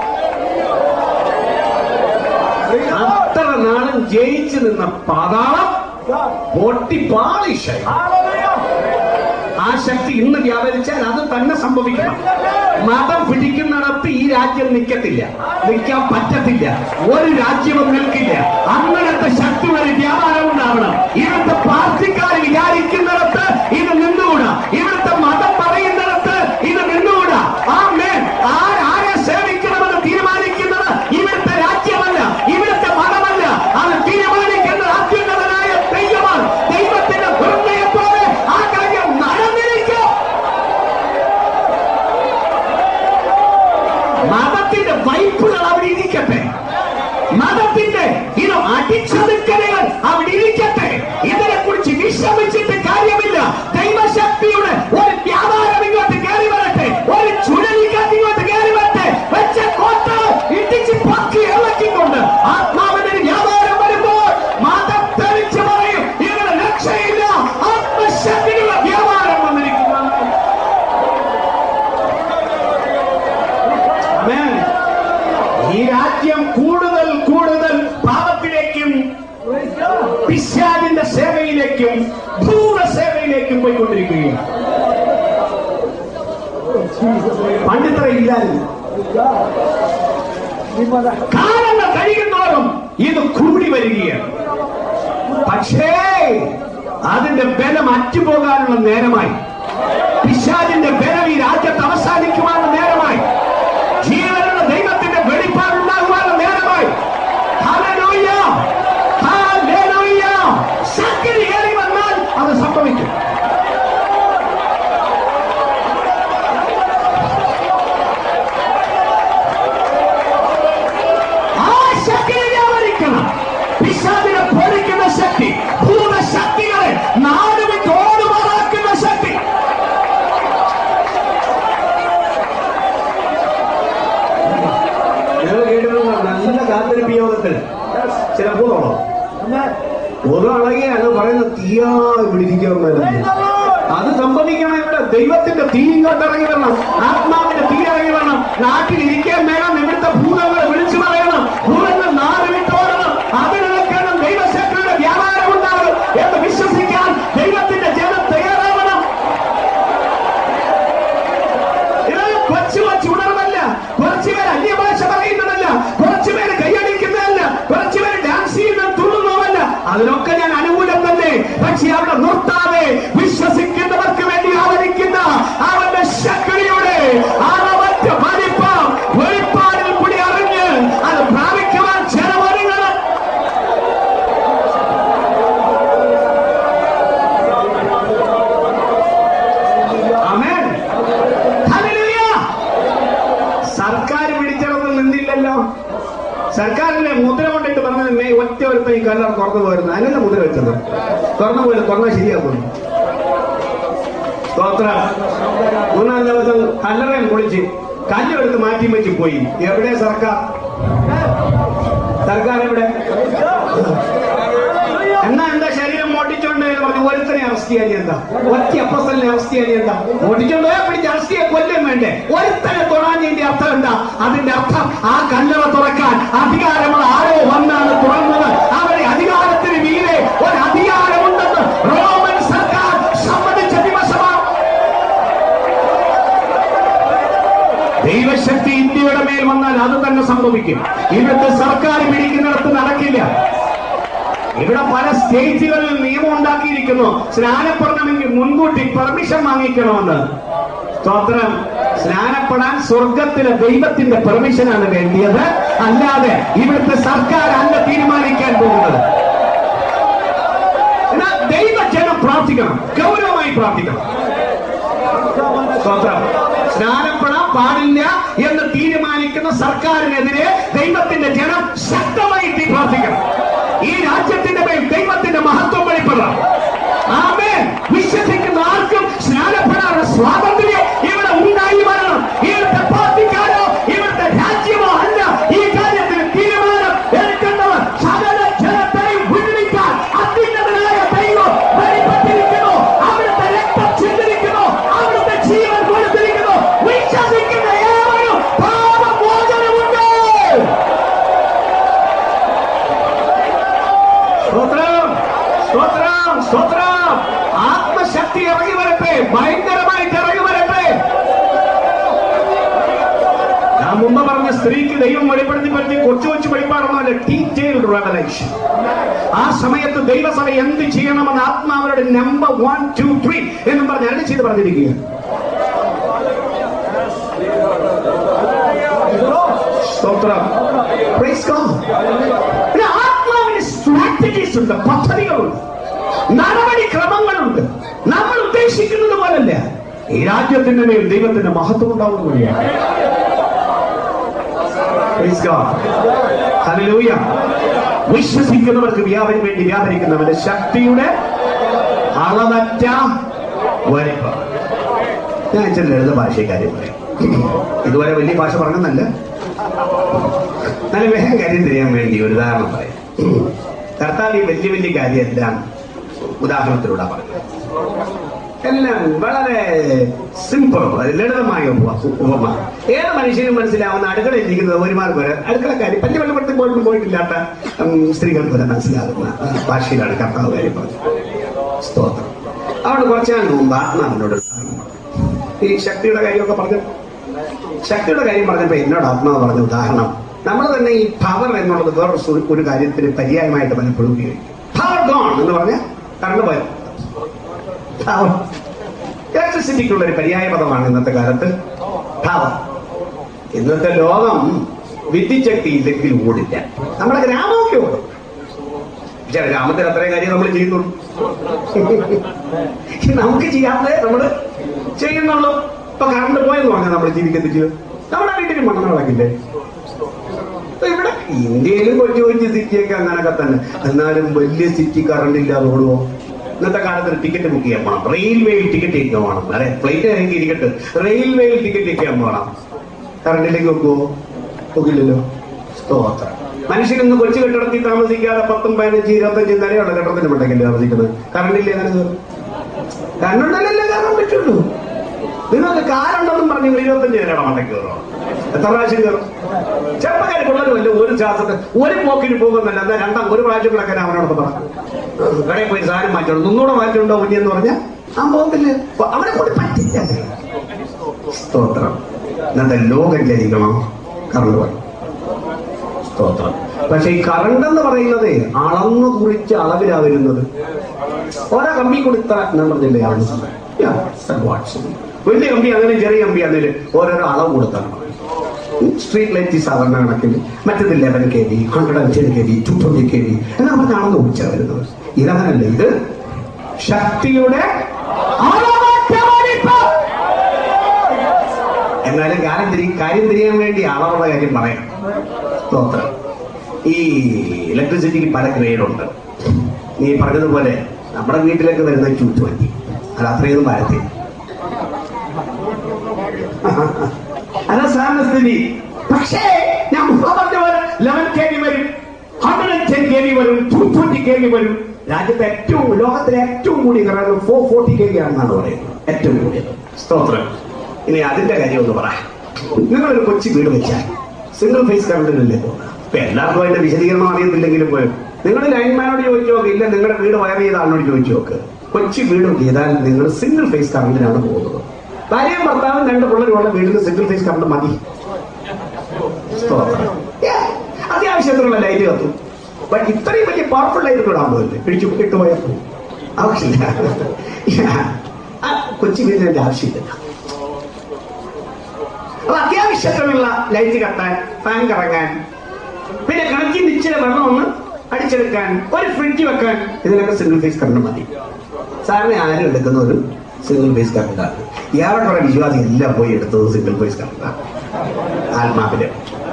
അത്ര നാളും ജയിച്ചു നിന്ന പാതാളം പൊട്ടിപ്പാളിഷായി ആ ശക്തി ഇന്ന് വ്യാപരിച്ചാൽ അത് തന്നെ സംഭവിക്കണം മതം പിടിക്കുന്നിടത്ത് ഈ രാജ്യം നിൽക്കത്തില്ല നിൽക്കാൻ പറ്റത്തില്ല ഒരു രാജ്യവും നിൽക്കില്ല അങ്ങനത്തെ ശക്തി ഒരു വ്യാപാരം ഉണ്ടാവണം ഇവിടുത്തെ പാർട്ടിക്കാർ വിചാരിക്കുന്നിടത്ത് ഇത് നിന്നുകൂടാ ഇവിടുത്തെ മതം പറയുന്നിടത്ത് ഇത് നിന്നുകൂടാ ആ മേൻ ആരെ സേവിക്കണമെന്ന് തീരുമാനിക്കുന്നത് ഇവിടുത്തെ രാജ്യമല്ല ഇവിടുത്തെ മതമല്ല അത് തീരുമാനിക്കുന്നത് അത്യുന്നതനായ ദൈവമാണ് ദൈവത്തിന്റെ ഹൃദയത്തോടെ ആ കാര്യം നടന്നിരിക്കും മതത്തിന്റെ വൈപ്പുകൾ അവിടെ ഇരിക്കട്ടെ മതത്തിന്റെ ഇത് അടിച്ചതുക്കലുകൾ അവിടെ ഇരിക്കട്ടെ ഇതിനെ കുറിച്ച് വിശ്രമിച്ചിട്ട് കാര്യമില്ല ദൈവശക്തിയുടെ ഒരു വ്യാപാരം ഇങ്ങോട്ട് കയറി വരട്ടെ ഒരു ചുഴലിക്കാറ്റ് ഇങ്ങോട്ട് കയറി വരട്ടെ വെച്ച കോട്ട ഇടിച്ച് പൊക്കി ഇളക്കിക്കൊണ്ട് ആത്മാവിന്റെ ഒരു വ്യാപാരം വരുമ്പോൾ മതം തെളിച്ച് പറയും ഇവിടെ രക്ഷയില്ല ആത്മശക്തിയുടെ വ്യാപാരം വന്നിരിക്കുന്നു ആമേൻ. ഈ രാജ്യം കൂടുതൽ കൂടുതൽ പാപ ഇല്ലായിരുന്നു കാലങ്ങൾ കഴിയുന്നോറും ഇത് കൂടി വരികയാണ് പക്ഷേ അതിന്റെ ബലം അറ്റുപോകാനുള്ള നേരമായി പിശാചിന്റെ ബലം ഈ രാജ്യത്ത് അവസാനിക്കുവാനുള്ള നേരമായി ജീവനുള്ള ദൈവത്തിന്റെ വെളിപ്പാടുണ്ടാകുവാനുള്ള നേരമായി ഹല്ലേലൂയ! ഹല്ലേലൂയ! ശക്തി കയറി വന്നാൽ അത് സംഭവിക്കും ആ ശക്തിയെ വ്യാപരിക്കണം പിശാചിനെ പൊളിക്കുന്ന ശക്തി ഭൂതശക്തികളെ നാട് വിട്ട് ഓടുമാറാക്കുന്ന ശക്തി നിങ്ങൾ കേട്ടിട്ടുണ്ടോ നല്ല കാത്തിരിപ്പ് യോഗത്തിൽ ചില ഭൂതമാണോ ഭൂതമാണെങ്കിൽ അത് പറയുന്ന തീയാ പിടിപ്പിക്കാൻ അത് സംഭവിക്കണം ഇവിടെ ദൈവത്തിന്റെ തീ ഇങ്ങോട്ട് ഇറങ്ങി വരണം ആത്മാവിന്റെ തീ ഇറങ്ങി വരണം നാട്ടിൽ ഇരിക്കാൻ വേണം ഇവിടുത്തെ ഭൂതങ്ങളെ വിളിച്ചു പറയണം ഭൂതങ്ങൾ നാട് വിട്ടോടണം അതിനൊക്കെയാണ് ദൈവശക്തിയുടെ വ്യാപാരം ഉണ്ടാകും എന്ന് വിശ്വസിക്കാൻ ദൈവത്തിന്റെ ജനം തയ്യാറാവണം ഇത് കൊച്ചു കൊച്ചു ഉണർവല്ല കുറച്ചുപേർ അന്യഭാഷ പറയുന്നതല്ല കുറച്ചുപേര് കൈയടിക്കുന്നതല്ല കുറച്ചുപേര് ഡാൻസ് ചെയ്യുന്ന തുള്ളുന്നതല്ല അതിനൊക്കെ ഞാൻ അനുകൂലം തന്നെ പക്ഷെ അവിടെ നിർത്താതെ വിശ്വസിക്കുന്നവർക്ക് വേണ്ടി ആദരിക്കുന്ന അവന്റെ ശക്തിയുടെ അളവറ്റ വലിപ്പം വെളിപ്പാടിൽ കൂടി അറിഞ്ഞ് അത് പ്രാപിക്കുവാൻ ജനമറിയണം ആമേൻ ഹല്ലേലൂയ സർക്കാർ പിടിച്ചടന്ന് നിന്നില്ലല്ലോ സർക്കാരിന്റെ മുദ്ര കൊണ്ടിട്ട് പറഞ്ഞത് മേ ഒറ്റ ഒരുത്ത ഈ കല്ലറ തുറന്നു പോയിരുന്നു അതിനല്ല മുദ്ര വെച്ചത് തുറന്നു പോയില്ല തുറന്നാൽ ശരിയാക്കുന്നു സ്തോത്രം മൂന്നാം ദിവസം കല്ലറയിൽ പൊളിച്ച് കല്ലെടുത്ത് മാറ്റി വെച്ച് പോയി എവിടെ സർക്കാർ സർക്കാർ എവിടെ എന്നാ എന്താ ശരീരം മോട്ടിച്ചോണ്ട് എന്ന് പറഞ്ഞു ഒരുത്തനെ അറസ്റ്റ് ചെയ്യാൻ നീ എന്താ ഒറ്റ അപ്പസലിനെ അറസ്റ്റ് ചെയ്യാൻ നീ എന്താ മോട്ടിച്ചോണ്ട് പോയാൽ പിടിച്ച് അറസ്റ്റ് ചെയ്യാൻ കൊല്ലം വേണ്ടേ ഒരുത്തനെ തൊടാഞ്ഞതിന്റെ അർത്ഥം എന്താ അതിന്റെ അർത്ഥം ആ കല്ലറ തുറക്കാൻ അധികാരമുള്ള ആരോ വന്നാണ് തുറന്നത് അവരുടെ അധികാരത്തിന് മീതെ ഒരു അധികാരമുണ്ടെന്ന് റോമൻ സർക്കാർ സമ്മതിച്ച ദിവസമാണ് ദൈവശക്തി ഇന്ത്യയുടെ മേൽ വന്നാൽ അത് തന്നെ സംഭവിക്കും ഇവിടുത്തെ സർക്കാർ പിടിക്കുന്നിടത്ത് നടക്കില്ല ഇവിടെ പല സ്റ്റേറ്റുകളിൽ നിയമം ഉണ്ടാക്കിയിരിക്കുന്നു സ്നാനപ്പെടണമെങ്കിൽ മുൻകൂട്ടി പെർമിഷൻ വാങ്ങിക്കണമെന്ന് സ്തോത്രം സ്നാനപ്പെടാൻ സ്വർഗത്തിലെ ദൈവത്തിന്റെ പെർമിഷനാണ് വേണ്ടിയത് അല്ലാതെ ഇവിടുത്തെ സർക്കാർ അല്ല തീരുമാനിക്കാൻ പോകുന്നത് എന്നാൽ ദൈവജനം പ്രാർത്ഥിക്കണം ഗൗരവമായി പ്രാർത്ഥിക്കണം സ്തോത്രം സ്നാനപ്പെടാൻ പാടില്ല എന്ന് തീരുമാനിക്കുന്ന സർക്കാരിനെതിരെ ദൈവത്തിന്റെ ജനം ശക്തമായി തീ പ്രാർത്ഥിക്കണം ഈ രാജ്യത്തിന്റെ മേൽ ദൈവത്തിന്റെ മഹത്വം വെളിപ്പെടാം ആമേൻ വിശ്വസിക്കുന്ന ആർക്കും സ്നാനപ്പെടാനുള്ള സ്വാതന്ത്ര്യം ഇവിടെ ഉണ്ടായി വരണം ഇവിടുത്തെ പാർട്ടിക്കാരോ ഇവിടുത്തെ രാജ്യമോ അല്ല ഈ കാര്യത്തിൽ തീരുമാനം എടുക്കേണ്ടവർ സകല ജനത്തെയും വിടുവിക്കാൻ അത്യുന്നതനായ ദൈവം വെളിപ്പെട്ടിരിക്കുന്നു അവിടുത്തെ രക്തം ചിന്തിരിക്കുന്നു അവിടുത്തെ ജീവൻ കൊടുത്തിരിക്കുന്നു വിശ്വസിക്കുന്ന ഏവരും പാപമോചനമുണ്ട് സ്തോത്രം സ്തോത്രം സ്തോത്രം ആത്മശക്തി ഇറങ്ങി വരട്ടെ ഭയങ്കരമായിട്ട് ഇറങ്ങി വരട്ടെ ഞാൻ മുമ്പ് പറഞ്ഞ സ്ത്രീക്ക് ദൈവം വെളിപ്പെടുത്തി പറ്റി കൊച്ചു കൊച്ചു വെളിപ്പാടൊന്നുമല്ല ഡീറ്റെയിൽഡ് റെവലേഷൻ ആ സമയത്ത് ദൈവസഭ എന്ത് ചെയ്യണമെന്ന് ആത്മാവരുടെ നമ്പർ വൺ ടു ത്രീ എന്നും പറഞ്ഞ് അരളി ചെയ്ത് പറഞ്ഞിരിക്കുകയാണ് സ്തോത്രം Praise God. പിന്നെ ആത്മാവിന് സ്ട്രാറ്റജീസ് ഉണ്ട് പദ്ധതികളുണ്ട് നടപടിക്രമങ്ങളുണ്ട് നമ്മൾ ഉദ്ദേശിക്കുന്നത് പോലല്ല ഈ രാജ്യത്തിന്റെ മേൽ ദൈവത്തിന്റെ മഹത്വം ഉണ്ടാവുന്ന വഴിയാണ് Praise God. Hallelujah. വിശ്വസിക്കുന്നവർക്ക് വ്യാപരി വേണ്ടി വ്യാപരിക്കുന്നവന്റെ ശക്തിയുടെ അളവറ്റ വലിപ്പം ഞാൻ ചില ലളിത ഭാഷക്കാര്യം പറയാം ഇതുവരെ വലിയ ഭാഷ പറഞ്ഞെന്നല്ല നല്ല വേഗം കാര്യം തിരിയാൻ വേണ്ടി ഒരു ഉദാഹരണം പറയാം കർത്താവ് ഈ വലിയ വലിയ കാര്യം എല്ലാം ഉദാഹരണത്തിലൂടെ പറഞ്ഞു എല്ലാം വളരെ സിമ്പിൾ ലളിതമായ ഉപ- ഉപമ ഏത് മനുഷ്യനും മനസ്സിലാവുന്ന അടുക്കളയിൽ ഇരിക്കുന്ന ഒരുമാർക്ക് വരെ അടുക്കളക്കാരി പല്ല് വെള്ളപ്പെടുത്തി പോയിട്ടും പോയിട്ടില്ലാത്ത ഉം, സ്ത്രീകൾക്ക് വരെ മനസ്സിലാകുന്ന ആ, ഭാഷയിലാണ് കർത്താവ് കാര്യം പറഞ്ഞത് സ്തോത്രം അവിടെ കുറച്ചാൽ മുമ്പ് ആത്മാവിനോട് ഒരു ഉദാഹരണം പറഞ്ഞു. ഈ ശക്തിയുടെ കാര്യമൊക്കെ പറഞ്ഞു ശക്തിയുടെ കാര്യം പറഞ്ഞപ്പോ എന്നോട് ആത്മാവ് പറഞ്ഞ ഉദാഹരണം നമ്മൾ തന്നെ ഈ പവർ എന്നുള്ളത് വേറൊരു സു- ഒരു കാര്യത്തിന് പര്യായമായിട്ട് പലപ്പോഴും ഉപയോഗിക്കും പവർ ഗോൺ എന്ന് പറഞ്ഞാൽ കറണ്ട് പോയത് പവർ ഇലക്ട്രിസിറ്റിക്കുള്ള ഒരു പര്യായ പദമാണ് ഇന്നത്തെ കാലത്ത് പവർ ഇന്നത്തെ ലോകം വിദ്യുച്ഛക്തി ഇല്ലെങ്കിൽ ഓടില്ല നമ്മുടെ ഗ്രാമമൊക്കെ ഓടും പക്ഷേ ഗ്രാമത്തിൽ അത്രയും കാര്യം നമ്മൾ ചെയ്യുന്നുള്ളൂ നമുക്ക് ചെയ്യാത്തതേ നമ്മള് ചെയ്യുന്നുള്ളൂ ഇപ്പൊ കറണ്ട് പോയെന്ന് പറഞ്ഞാൽ നമ്മൾ ജീവിക്കത്തില്ല നമ്മുടെ വീട്ടിൽ മണ്ണെണ്ണ വിളക്കില്ലേ ഇപ്പൊ ഇവിടെ ഇന്ത്യയിലും കൊച്ചു കൊച്ചു സിറ്റിയൊക്കെ അങ്ങനൊക്കെ തന്നെ എന്നാലും വലിയ സിറ്റി കറണ്ട് ഇല്ലാതെ ഓടുവോ ഇന്നത്തെ കാലത്ത് ഒരു ടിക്കറ്റ് ബുക്ക് ചെയ്യാൻ പോകണം റെയിൽവേയിൽ ടിക്കറ്റ് ഒക്കെ വേണം അല്ലെ ഫ്ലൈറ്റ് ഇറങ്ങി ഇരിക്കട്ടെ റെയിൽവേയിൽ ടിക്കറ്റ് ഒക്കെ വേണം കറണ്ടിലേക്ക് വെക്കുവോ നോക്കില്ലല്ലോ സ്തോത്രം മനുഷ്യൻ ഇന്ന് കൊച്ചു കെട്ടിടത്തിൽ താമസിക്കാതെ പത്തും പതിനഞ്ച് ഇരുപത്തഞ്ച് നിലയുള്ള കെട്ടിടത്തിന് മണ്ടക്കല്ലേ താമസിക്കുന്നത് കറണ്ടില്ലേ അങ്ങനെ കയറും കറണ്ടുണ്ടല്ലേ കയറാൻ പറ്റുള്ളൂ നിങ്ങൾക്ക് കാറുണ്ടെന്നും പറഞ്ഞ് നിങ്ങൾ ഇരുപത്തഞ്ച് നിലയുടെ മണ്ടയ്ക്ക് കയറോ എത്ര പ്രാവശ്യം കയറും ചെറുപ്പക്കാർ പിള്ളേരുമല്ല ഒരു ശ്വാസത്തെ ഒരു പോക്കിന് പോകുന്നല്ല എന്നാ രണ്ടാം ഒരു പ്രാവശ്യം കിടക്കാൻ അവനോട് പറഞ്ഞു കടയിൽ പോയി സാധനം മാറ്റണം ഒന്നുകൂടെ മാറ്റമുണ്ടോ കുഞ്ഞെന്ന് പറഞ്ഞാൽ ആ പോകില്ല അപ്പൊ അവനെ കൊണ്ട് പറ്റില്ല സ്തോത്രം ഇന്നത്തെ ലോകം ചരിക്കണം കറണ്ട് പറയും സ്തോത്രം പക്ഷെ ഈ കറണ്ട് എന്ന് പറയുന്നത് അളന്നു കുറിച്ച് അളവിലാ വരുന്നത് ഓരോ കമ്പി കൊടുത്ത നമ്പർ ജില്ലയാണ് വലിയ കമ്പി അങ്ങനെ ചെറിയ കമ്പി അതിൽ ഓരോരോ അളവ് കൊടുത്താണ് സ്ട്രീറ്റ് ലൈറ്റ് സാധാരണ കണക്കിൽ മറ്റത് eleven K V hundred and ten K V two twenty K V എന്നൊക്കെയാണെന്ന് ഊർച്ച വരുന്നത് ഇതങ്ങനല്ല ഇത് ശക്തിയുടെ അളവറ്റ വലിപ്പം. എന്നാലും കാര്യം തിരി കാര്യം തിരിയാൻ വേണ്ടി അളവുള്ള കാര്യം പറയാം സ്തോത്രം ഈ ഇലക്ട്രിസിറ്റിക്ക് പല ഗ്രേഡുണ്ട് നീ പറഞ്ഞതുപോലെ നമ്മുടെ വീട്ടിലേക്ക് വരുന്ന ടു ട്വന്റി അത് അത്രയൊന്നും വരത്തില്ല അതാ സാറിന്റെ സ്ഥിതി പക്ഷേ ഞാൻ മുമ്പ് പറഞ്ഞ പോലെ ലെവൻ കെ വി വരും hundred and ten K V വരും ടു ട്വന്റി കെ വി വരും രാജ്യത്തെ ഏറ്റവും ലോകത്തിലെ ഏറ്റവും കൂടിയ current four forty K V ആണെന്നാണ് പറയുന്നത് ഏറ്റവും കൂടിയത് സ്തോത്രം ഇനി അതിന്റെ കാര്യം ഒന്ന് പറ നിങ്ങളൊരു കൊച്ചു വീട് വെച്ചാൽ സിംഗിൾ ഫേസ് കറണ്ടിനല്ലേ പോകുന്നത് ഇപ്പൊ എല്ലാവർക്കും അതിന്റെ വിശദീകരണം അറിയത്തില്ലെങ്കിലും പോലും നിങ്ങൾ ലൈൻമാനോട് ചോദിച്ചു നോക്ക് ഇല്ല നിങ്ങളുടെ വീട് വയർ ചെയ്ത ആളിനോട് ചോദിച്ചു നോക്ക് കൊച്ചു വീട് ചെയ്താൽ നിങ്ങൾ സിംഗിൾ ഫേസ് കറണ്ടിനാണ് പോകുന്നത് ഭാര്യയും ഭർത്താവും രണ്ട് പിള്ളേരുള്ള വീടിന് സിംഗിൾ ഫേസ് കറണ്ട് മതി സ്തോത്രം. Yeah. അത്യാവശ്യത്തിനുള്ള ലൈറ്റ് കത്തും ബട്ട് ഇത്രയും വലിയ പവർഫുൾ ലൈറ്റ് ഇടാൻ പോകില്ലേ പിടിച്ചു ഇട്ടുപോയാൽ പോകും ആവശ്യമില്ല Yeah. ആ കൊച്ചു വീടിന്റെ ആവശ്യമില്ല അപ്പൊ അത്യാവശ്യത്തിനുള്ള ലൈറ്റ് കത്താൻ ഫാൻ കറങ്ങാൻ പിന്നെ കിണറ്റിൽ നിശ്ചിത വെള്ളം ഒന്ന് അടിച്ചെടുക്കാൻ ഒരു ഫ്രിഡ്ജ് വെക്കാൻ ഇതിനൊക്കെ സിംഗിൾ ഫേസ് കറണ്ട് മതി സാറിന് ആരും എടുക്കുന്ന ഒരു സിംഗിൾ ഫേസ് കറണ്ടാണ് ഇയാളെ കുറെ വിശ്വാസം എല്ലാം പോയി എടുത്തത് സിംഗിൾ ഫേസ് കറണ്ടാണ് ആത്മാവില്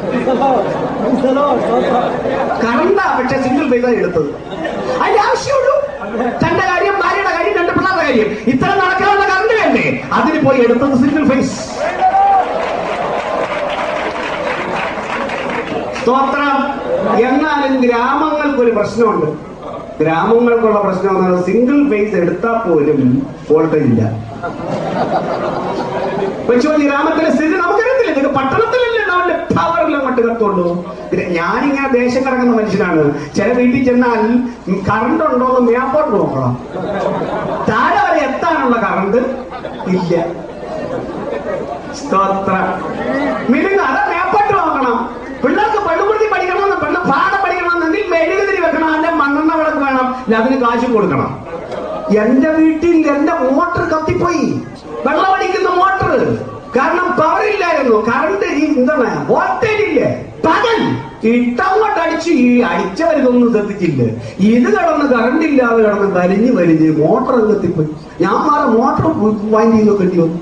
കറണ്ടാ പക്ഷെ സിംഗിൾ ഫേസാണ് എടുത്തത് അതിന്റെ ആവശ്യമുള്ളൂ തന്റെ കാര്യം ഭാര്യയുടെ കാര്യം രണ്ട് പിള്ളേരുടെ കാര്യം ഇത്ര നടക്കാവുന്ന കറണ്ട് വേണ്ടേ അതിന് പോയി എടുത്തത് സിംഗിൾ ഫേസ് സ്തോത്രം എന്നാലും ഗ്രാമങ്ങൾക്കൊരു പ്രശ്നമുണ്ട് ഗ്രാമങ്ങൾക്കുള്ള പ്രശ്നം എന്നാൽ സിംഗിൾ ഫേസ് എടുത്താൽ പോലും വോൾട്ടേജ് ഇല്ല പക്ഷേ ഗ്രാമത്തിലെ സ്ഥിതി നമുക്കറിയത്തില്ല ഇത് പട്ടണത്തിലല്ലേ നമ്മുടെ പവറിൽ അങ്ങോട്ട് കത്തുള്ളൂ ഇത് ഞാനിങ്ങനെ ദേശം കിടക്കുന്ന മനുഷ്യനാണ് ചില വീട്ടിൽ ചെന്നാൽ കറണ്ട് ഉണ്ടോ എന്ന് മേപ്പോട്ട് നോക്കണം താഴെ വരെ എത്താനുള്ള കറണ്ട് ഇല്ല സ്തോത്രം മിനുങ്ങ അതാ മേപ്പോട്ട് നോക്കണം പിള്ളേർക്ക് പള്ളുകുടി പഠിക്കണമെന്ന് പെണ്ണ് പാഠം പഠിക്കണമെന്നെങ്കിൽ മെഴുകുതിരി വെക്കണം അല്ലെ മണ്ണെണ്ണ വിളക്ക് വേണം ഇല്ല, അതിന് കാശും കൊടുക്കണം എന്റെ വീട്ടിൽ എന്റെ മോട്ടർ കത്തിപ്പോയി വെള്ളമടിക്കുന്ന മോട്ടർ കാരണം പവർ ഇല്ലായിരുന്നു കറണ്ട് ഈ എന്താണ് വോൾട്ടേജ് ഇല്ലേ പകൽ ഇട്ടങ്ങോട്ട് അടിച്ച് ഈ അടിച്ചവരിതൊന്നും ശ്രദ്ധിച്ചില്ല ഇത് കിടന്ന് കറണ്ട് ഇല്ലാതെ കിടന്ന് വലിഞ്ഞ് വലിഞ്ഞ് മോട്ടർ കത്തിപ്പോയി ഞാൻ മാറി മോട്ടർ വാങ്ങി ചെയ്തൊക്കെ വന്നു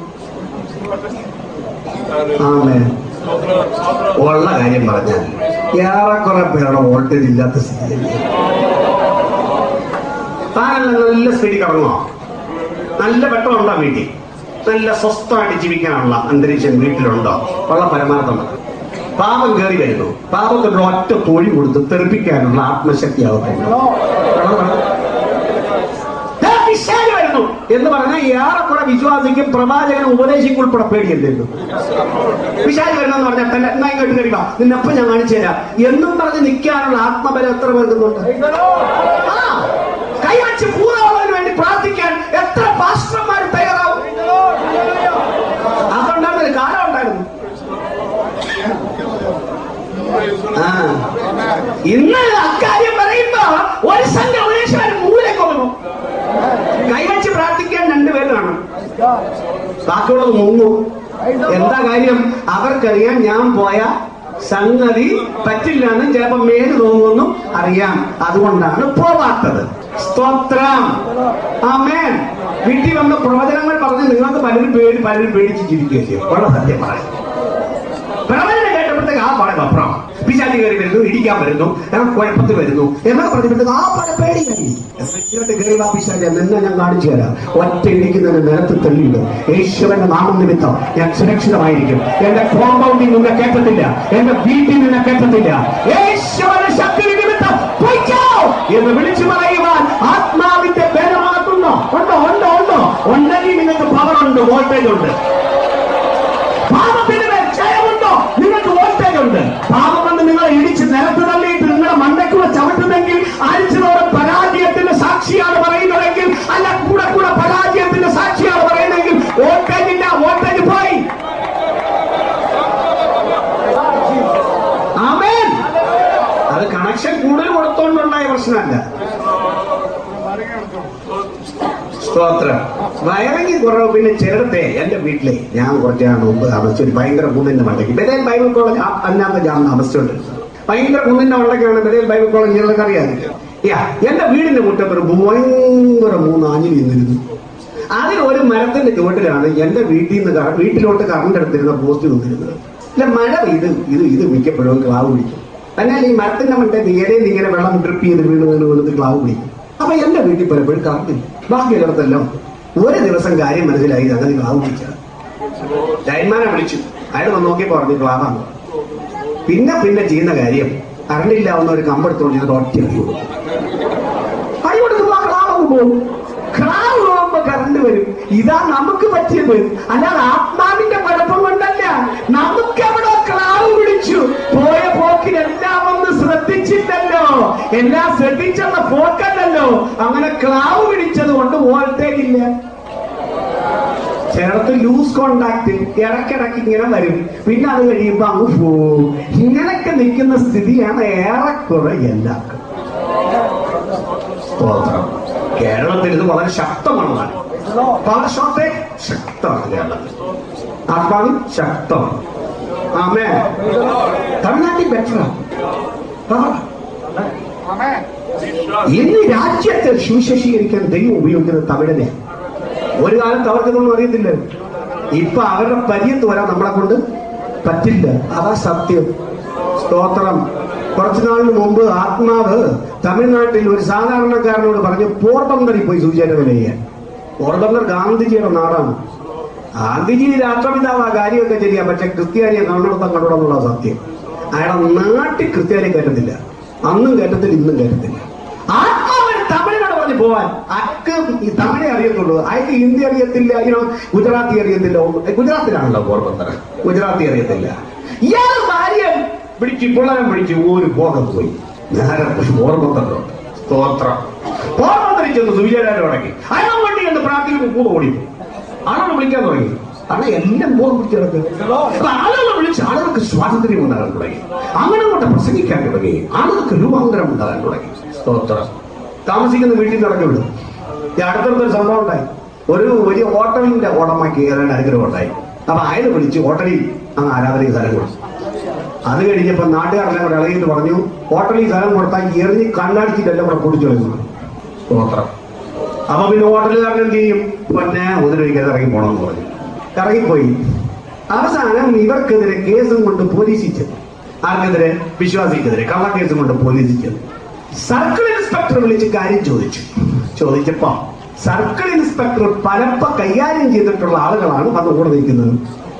ആമേ ഉള്ള കാര്യം പറഞ്ഞാൽ ഏറെക്കുറെ പേരുടെ വോൾട്ടേജ് ഇല്ലാത്ത സ്ഥിതിയല്ലേ താനല്ല നല്ല സ്പീഡിൽ കറങ്ങുമോ നല്ല പെട്രോളുണ്ടോ വീട്ടിൽ നല്ല സ്വസ്ഥമായിട്ട് ജീവിക്കാനുള്ള അന്തരീക്ഷം വീട്ടിലുണ്ടോ ഉള്ള പരമാർത്ഥം പാപം കയറി വരുന്നു പാപത്തിനുള്ള ഒറ്റ തൊഴി കൊടുത്ത് തെറിപ്പിക്കാനുള്ള ആത്മശക്തി ആവത്തുള്ളൂ പിശാച് വരുന്നു എന്ന് പറഞ്ഞാൽ ഏറെക്കുറെ വിശ്വാസിക്കും പ്രവാചകനും ഉപദേശിക്കും ഉൾപ്പെടെ പേടിയല്ലായിരുന്നു പിശാച് വരുന്നെന്ന് പറഞ്ഞാൽ തന്നെ എന്നാ ഇങ്ങോട്ട് കഴിയുക നിന്നപ്പം ഞാൻ കാണിച്ചു തരാം എന്നും പറഞ്ഞ് നിൽക്കാനുള്ള ആത്മബലം എത്ര പേർക്കുന്നുണ്ട് ആ, കൈവച്ച് പൂർണ്ണമാവാൻ വേണ്ടി പ്രാർത്ഥിക്കാൻ എത്ര പാസ്റ്റർമാർ തയ്യാറാവും അതുകൊണ്ടാണ് ഒരു കാലം ഉണ്ടായിരുന്നു ഇന്ന് അക്കാര്യം പറയുമ്പോ ഒരു സംഘം ഉമേശ്വരൻ മൂലക്കൊന്നു കൈവച്ച് പ്രാർത്ഥിക്കാൻ രണ്ടുപേരാണ് ബാക്കിയുള്ളത് മുങ്ങും എന്താ കാര്യം അവർക്കറിയാം ഞാൻ പോയ സംഗതി പറ്റില്ലെന്ന് ചിലപ്പോ മേല് തോന്നുമെന്നും അറിയാം അതുകൊണ്ടാണ് പോവാത്തത് സ്തോത്രം ആമേൻ വീട്ടിൽ വന്ന പ്രവചനങ്ങൾ പറഞ്ഞ് നിങ്ങൾക്ക് പലരും പേടി പലരും പേടിച്ച് ജീവിക്കുകയും ചെയ്യും ഉള്ള സത്യം പറയാം പ്രവചനം കേട്ടപ്പോഴത്തേക്ക് ആ പടം അപ്പുറം പിശാചി കയറി വരുന്നു ഇടിക്കാൻ വരുന്നു ഞാൻ കുഴപ്പത്തിൽ വരുന്നു എന്നൊക്കെ പറഞ്ഞപ്പോഴത്തേക്ക് ആ പടം പേടിയായി എന്നിട്ട് കയറി ആ പിശാചി നിന്നെ ഞാൻ കാണിച്ചു തരാം ഒറ്റ ഇടിക്കുന്നതിന് നിലത്ത് തെളിയിടും യേശുവിന്റെ നാമം നിമിത്തം ഞാൻ സുരക്ഷിതമായിരിക്കും എന്റെ കോമ്പൗണ്ടിൽ നിന്നെ കേട്ടത്തില്ല എന്റെ വീട്ടിൽ നിന്നെ കേട്ടത്തില്ല യേശുവിന്റെ ശക്തി നിമിത്തം പൊയ്ക്കോ എന്ന് വിളിച്ചു പറയുവാൻ ആത്മാവിന്റെ ബലമാകുന്നു ഉണ്ടോ ഉണ്ടോ ഉണ്ടോ ഉണ്ടെങ്കിൽ നിങ്ങൾക്ക് പവർ ഉണ്ട് വോൾട്ടേജ് ഉണ്ട് പാപത്തിന് മേൽ ജയമുണ്ടോ നിങ്ങൾക്ക് വോൾട്ടേജ് ഉണ്ട് പാപം വന്ന് നിങ്ങളെ ഇടിച്ച് നിലത്ത് തള്ളിയിട്ട് നിങ്ങളെ മണ്ടക്കുള്ള ചവിട്ടുന്നെങ്കിൽ അരിച്ചതോടെ പരാജയത്തിന്റെ സാക്ഷിയാണ് പറയുന്നതെങ്കിൽ അല്ല കൂടെ കൂടെ പരാജയത്തിന്റെ സാക്ഷിയാണ് പറയുന്നതെങ്കിൽ വോൾട്ടേജ് ഇല്ല വോൾട്ടേജ് പോയി ആമേൻ അത് കണക്ഷൻ കൂടുതൽ കൊടുത്തോണ്ടുണ്ടായ പ്രശ്നമല്ല സ്തോത്രം വയറിങ് കുറവ് പിന്നെ ചിലടത്തെ എന്റെ വീട്ടിലെ ഞാൻ കുറച്ചാണ് മുമ്പ് താമസിച്ചു ഒരു ഭയങ്കര കുന്നിന്റെ മണ്ടയ്ക്ക് ബദൽ ബൈബിൾ കോളേജ് അന്നാമത്തെ ഞാൻ താമസിച്ചോണ്ടിരുന്നത് ഭയങ്കര കുന്നിന്റെ മണ്ടയ്ക്കാണ് ബദൽ ബൈബിൾ കോളേജ് ഞങ്ങൾക്ക് അറിയാതില്ല യാ എന്റെ വീടിന്റെ മുറ്റത്ത് ഒരു ഭയങ്കര മൂന്ന് ആഞ്ഞിലി നിന്നിരുന്നു അതിൽ ഒരു മരത്തിന്റെ ചുവട്ടിലാണ് എന്റെ വീട്ടിൽ നിന്ന് കറ- വീട്ടിലോട്ട് കറണ്ട് എടുത്തിരുന്ന പോസ്റ്റ് നിന്നിരുന്നത് ഇല്ല മഴ പെയ്ത് ഇത് ഇത് മിക്കപ്പോഴും ക്ലാവ് പിടിക്കും എന്നാൽ ഈ മരത്തിന്റെ മണ്ടേ നേരെ ഇങ്ങനെ വെള്ളം ഡ്രിപ്പ് ചെയ്ത് വീണ് വീണ് വീണത് ക്ലാവ് പിടിക്കും അപ്പൊ എന്റെ വീട്ടിൽ പലപ്പോഴും കറണ്ടില്ല ബാക്കിയുള്ളിടത്തെല്ലാം ഒരു ദിവസം കാര്യം മനസ്സിലായി അങ്ങനെ ക്ലാവ് പിടിച്ചത് ലൈൻമാനെ വിളിച്ചു അയാൾ വന്ന് നോക്കിയപ്പോ പറഞ്ഞു ക്ലാവാണ് പിന്നെ പിന്നെ ചെയ്യുന്ന കാര്യം കറണ്ടില്ലാവുന്ന ഒരു കമ്പെടുത്തോണ്ട് ചെയ്തിട്ട് ഒറ്റ അടി കൊടുക്കും അടി കൊടുക്കുമ്പോ ആ ക്ലാവ് അങ്ങ് പോകും ക്ലാവ് പോകുമ്പോ കറണ്ട് വരും ഇതാ നമുക്ക് പറ്റിയത് അല്ലാതെ ആത്മാവിന്റെ കുഴപ്പം കൊണ്ടല്ല നമുക്ക് എവിടെ ക്ലാവ് പിടിച്ചു പോയ പോക്കിനെല്ലാം ഒന്ന് ശ്രദ്ധിച്ചില്ലല്ലോ എല്ലാം ശ്രദ്ധിച്ചെന്ന പോക്കല്ലല്ലോ അങ്ങനെ ക്ലാവ് പിടിച്ചത് കൊണ്ട് വോൾട്ടേജ് ഇല്ല ചിലടത്ത് ലൂസ് കോണ്ടാക്ട് ഇടയ്ക്കിടയ്ക്ക് ഇങ്ങനെ വരും പിന്നെ അത് കഴിയുമ്പോ അങ്ങ് പോവും ഇങ്ങനൊക്കെ നിൽക്കുന്ന സ്ഥിതിയാണ് ഏറെക്കുറെ എല്ലാവർക്കും സ്തോത്രം കേരളത്തിൽ ഇത് വളരെ ശക്തമാണ് പവർ ഷോർട്ടേജ് ശക്തമാണ് കേരളത്തിൽ ആത്മാവിൽ ശക്തമാണ് ആമേ തമിഴ്നാട്ടിൽ ബെറ്ററാണ് ഇന്ന് രാജ്യത്തെ സുവിശേഷീകരിക്കാൻ ദൈവം ഉപയോഗിക്കുന്നത് തമിഴനെ ഒരു കാലത്ത് അവർക്കിതൊന്നും അറിയത്തില്ല ഇപ്പൊ അവരുടെ പര്യത്ത് വരാൻ നമ്മളെ കൊണ്ട് പറ്റില്ല അതാ സത്യം സ്തോത്രം കുറച്ചു നാളിന് മുമ്പ് ആത്മാവ് തമിഴ്നാട്ടിൽ ഒരു സാധാരണക്കാരനോട് പറഞ്ഞു പോർബന്തറിൽ പോയി സൂചന വില ചെയ്യാൻ പോർബന്തർ ഗാന്ധിജിയുടെ നാടാണ് ഗാന്ധിജി രാഷ്ട്രപിതാവ് ആ കാര്യമൊക്കെ ചെയ്യാം പക്ഷെ ക്രിസ്ത്യാനിയെ കണ്ടെടുത്താൻ കണ്ടോടെന്നുള്ള സത്യം അയാളെ നാട്ടിൽ ക്രിസ്ത്യാനിയെ കയറ്റത്തില്ല അന്നും കയറ്റത്തില്ല ഇന്നും കയറ്റത്തില്ല ആത്മാവിന് തമിഴിനോട് പറഞ്ഞു പോവാൻ അക്ക് ഈ തമിഴെ അറിയത്തുള്ളൂ അയക്ക് ഹിന്ദി അറിയത്തില്ല ഇനോ ഗുജറാത്തി അറിയത്തില്ല ഒന്നും- ഏ, ഗുജറാത്തിലാണല്ലോ പോർബന്തർ ഗുജറാത്തി അറിയത്തില്ല ഇയാൾ ഭാര്യ പിടിച്ച് പിള്ളേരെ പിടിച്ച് ഒരു ബോധം പോയി നേരെ പോർബന്തറിലോ സ്തോത്രം പോർബന്തറിൽ ചെന്ന് സുവിചാരം തുടങ്ങി അയാൾ വേണ്ടി എന്ന് പ്രാർത്ഥിക്കുമ്പോൾ കൂടെ ഓടിപ്പോയി ആളുകൾ വിളിക്കാൻ തുടങ്ങി ആണ് എല്ലാം ബോധം പിടിച്ച് കിടക്കുക അപ്പൊ ആളുകളെ വിളിച്ച് ആളുകൾക്ക് സ്വാതന്ത്ര്യം ഉണ്ടാകാൻ തുടങ്ങി അങ്ങനെ കൊണ്ട് പ്രസംഗിക്കാൻ തുടങ്ങി ആളുകൾക്ക് രൂപാന്തരം ഉണ്ടാകാൻ തുടങ്ങി സ്തോത്രം താമസിക്കുന്ന വീട്ടിൽ നടക്കി വിടും ഈ അടുത്തടുത്തൊരു സംഭവം ഉണ്ടായി ഒരു വലിയ ഹോട്ടലിന്റെ ഉടമയ്ക്ക് ഏതാണ്ട് അനുഗ്രഹം ഉണ്ടായി അപ്പൊ അയാൾ വിളിച്ച് ഹോട്ടലിൽ അങ്ങ് ആരാധനയ്ക്ക് സ്ഥലം കൊടുത്തു അത് കഴിഞ്ഞപ്പോ നാട്ടുകാരെല്ലാം കൂടെ ഇളകിയിട്ട് പറഞ്ഞു ഹോട്ടലിൽ സ്ഥലം കൊടുത്താൽ എറിഞ്ഞ് കണ്ണടിച്ചിട്ടെല്ലാം കൂടെ പൊടിച്ചു കളയുന്നു സ്തോത്രം അപ്പൊ പിന്നെ ഹോട്ടലുകാരൻ എന്ത് ചെയ്യും പിന്നെ ഉപദ്രവിക്കാതെ ഇറങ്ങി പോണമെന്ന് പറഞ്ഞു ഇറങ്ങിപ്പോയി അവസാനം ഇവർക്കെതിരെ കേസും കൊണ്ട് പോലീസിൽ ചെന്നു ആർക്കെതിരെ വിശ്വാസിക്കെതിരെ കള്ളക്കേസും കൊണ്ട് പോലീസിൽ ചെന്നു സർക്കിൾ ഇൻസ്പെക്ടർ വിളിച്ച് കാര്യം ചോദിച്ചു ചോദിച്ചപ്പോ സർക്കിൾ ഇൻസ്പെക്ടർ പലപ്പ കൈകാര്യം ചെയ്തിട്ടുള്ള ആളുകളാണ് വന്ന് കൂടെ നിൽക്കുന്നത്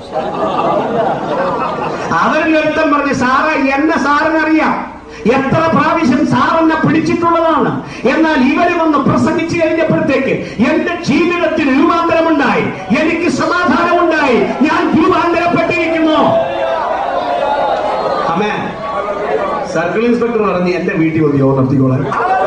അവരുടെ ഒരുത്തം പറഞ്ഞു സാറേ എന്നെ സാറിനറിയാം എത്ര പ്രാവശ്യം സാറെന്നെ പിടിച്ചിട്ടുള്ളതാണ് എന്നാൽ ഇവര് വന്ന് പ്രസംഗിച്ചു കഴിഞ്ഞപ്പോഴത്തേക്ക് എന്റെ ജീവിതത്തിൽ രൂപാന്തരമുണ്ടായി എനിക്ക് സമാധാനമുണ്ടായി ഞാൻ രൂപാന്തരപ്പെട്ടിരിക്കുന്നു അമ്മേ സർക്കിൾ ഇൻസ്പെക്ടർ പറഞ്ഞ് എന്റെ വീട്ടിൽ വന്ന് യോഗം നടത്തിക്കോളാൻ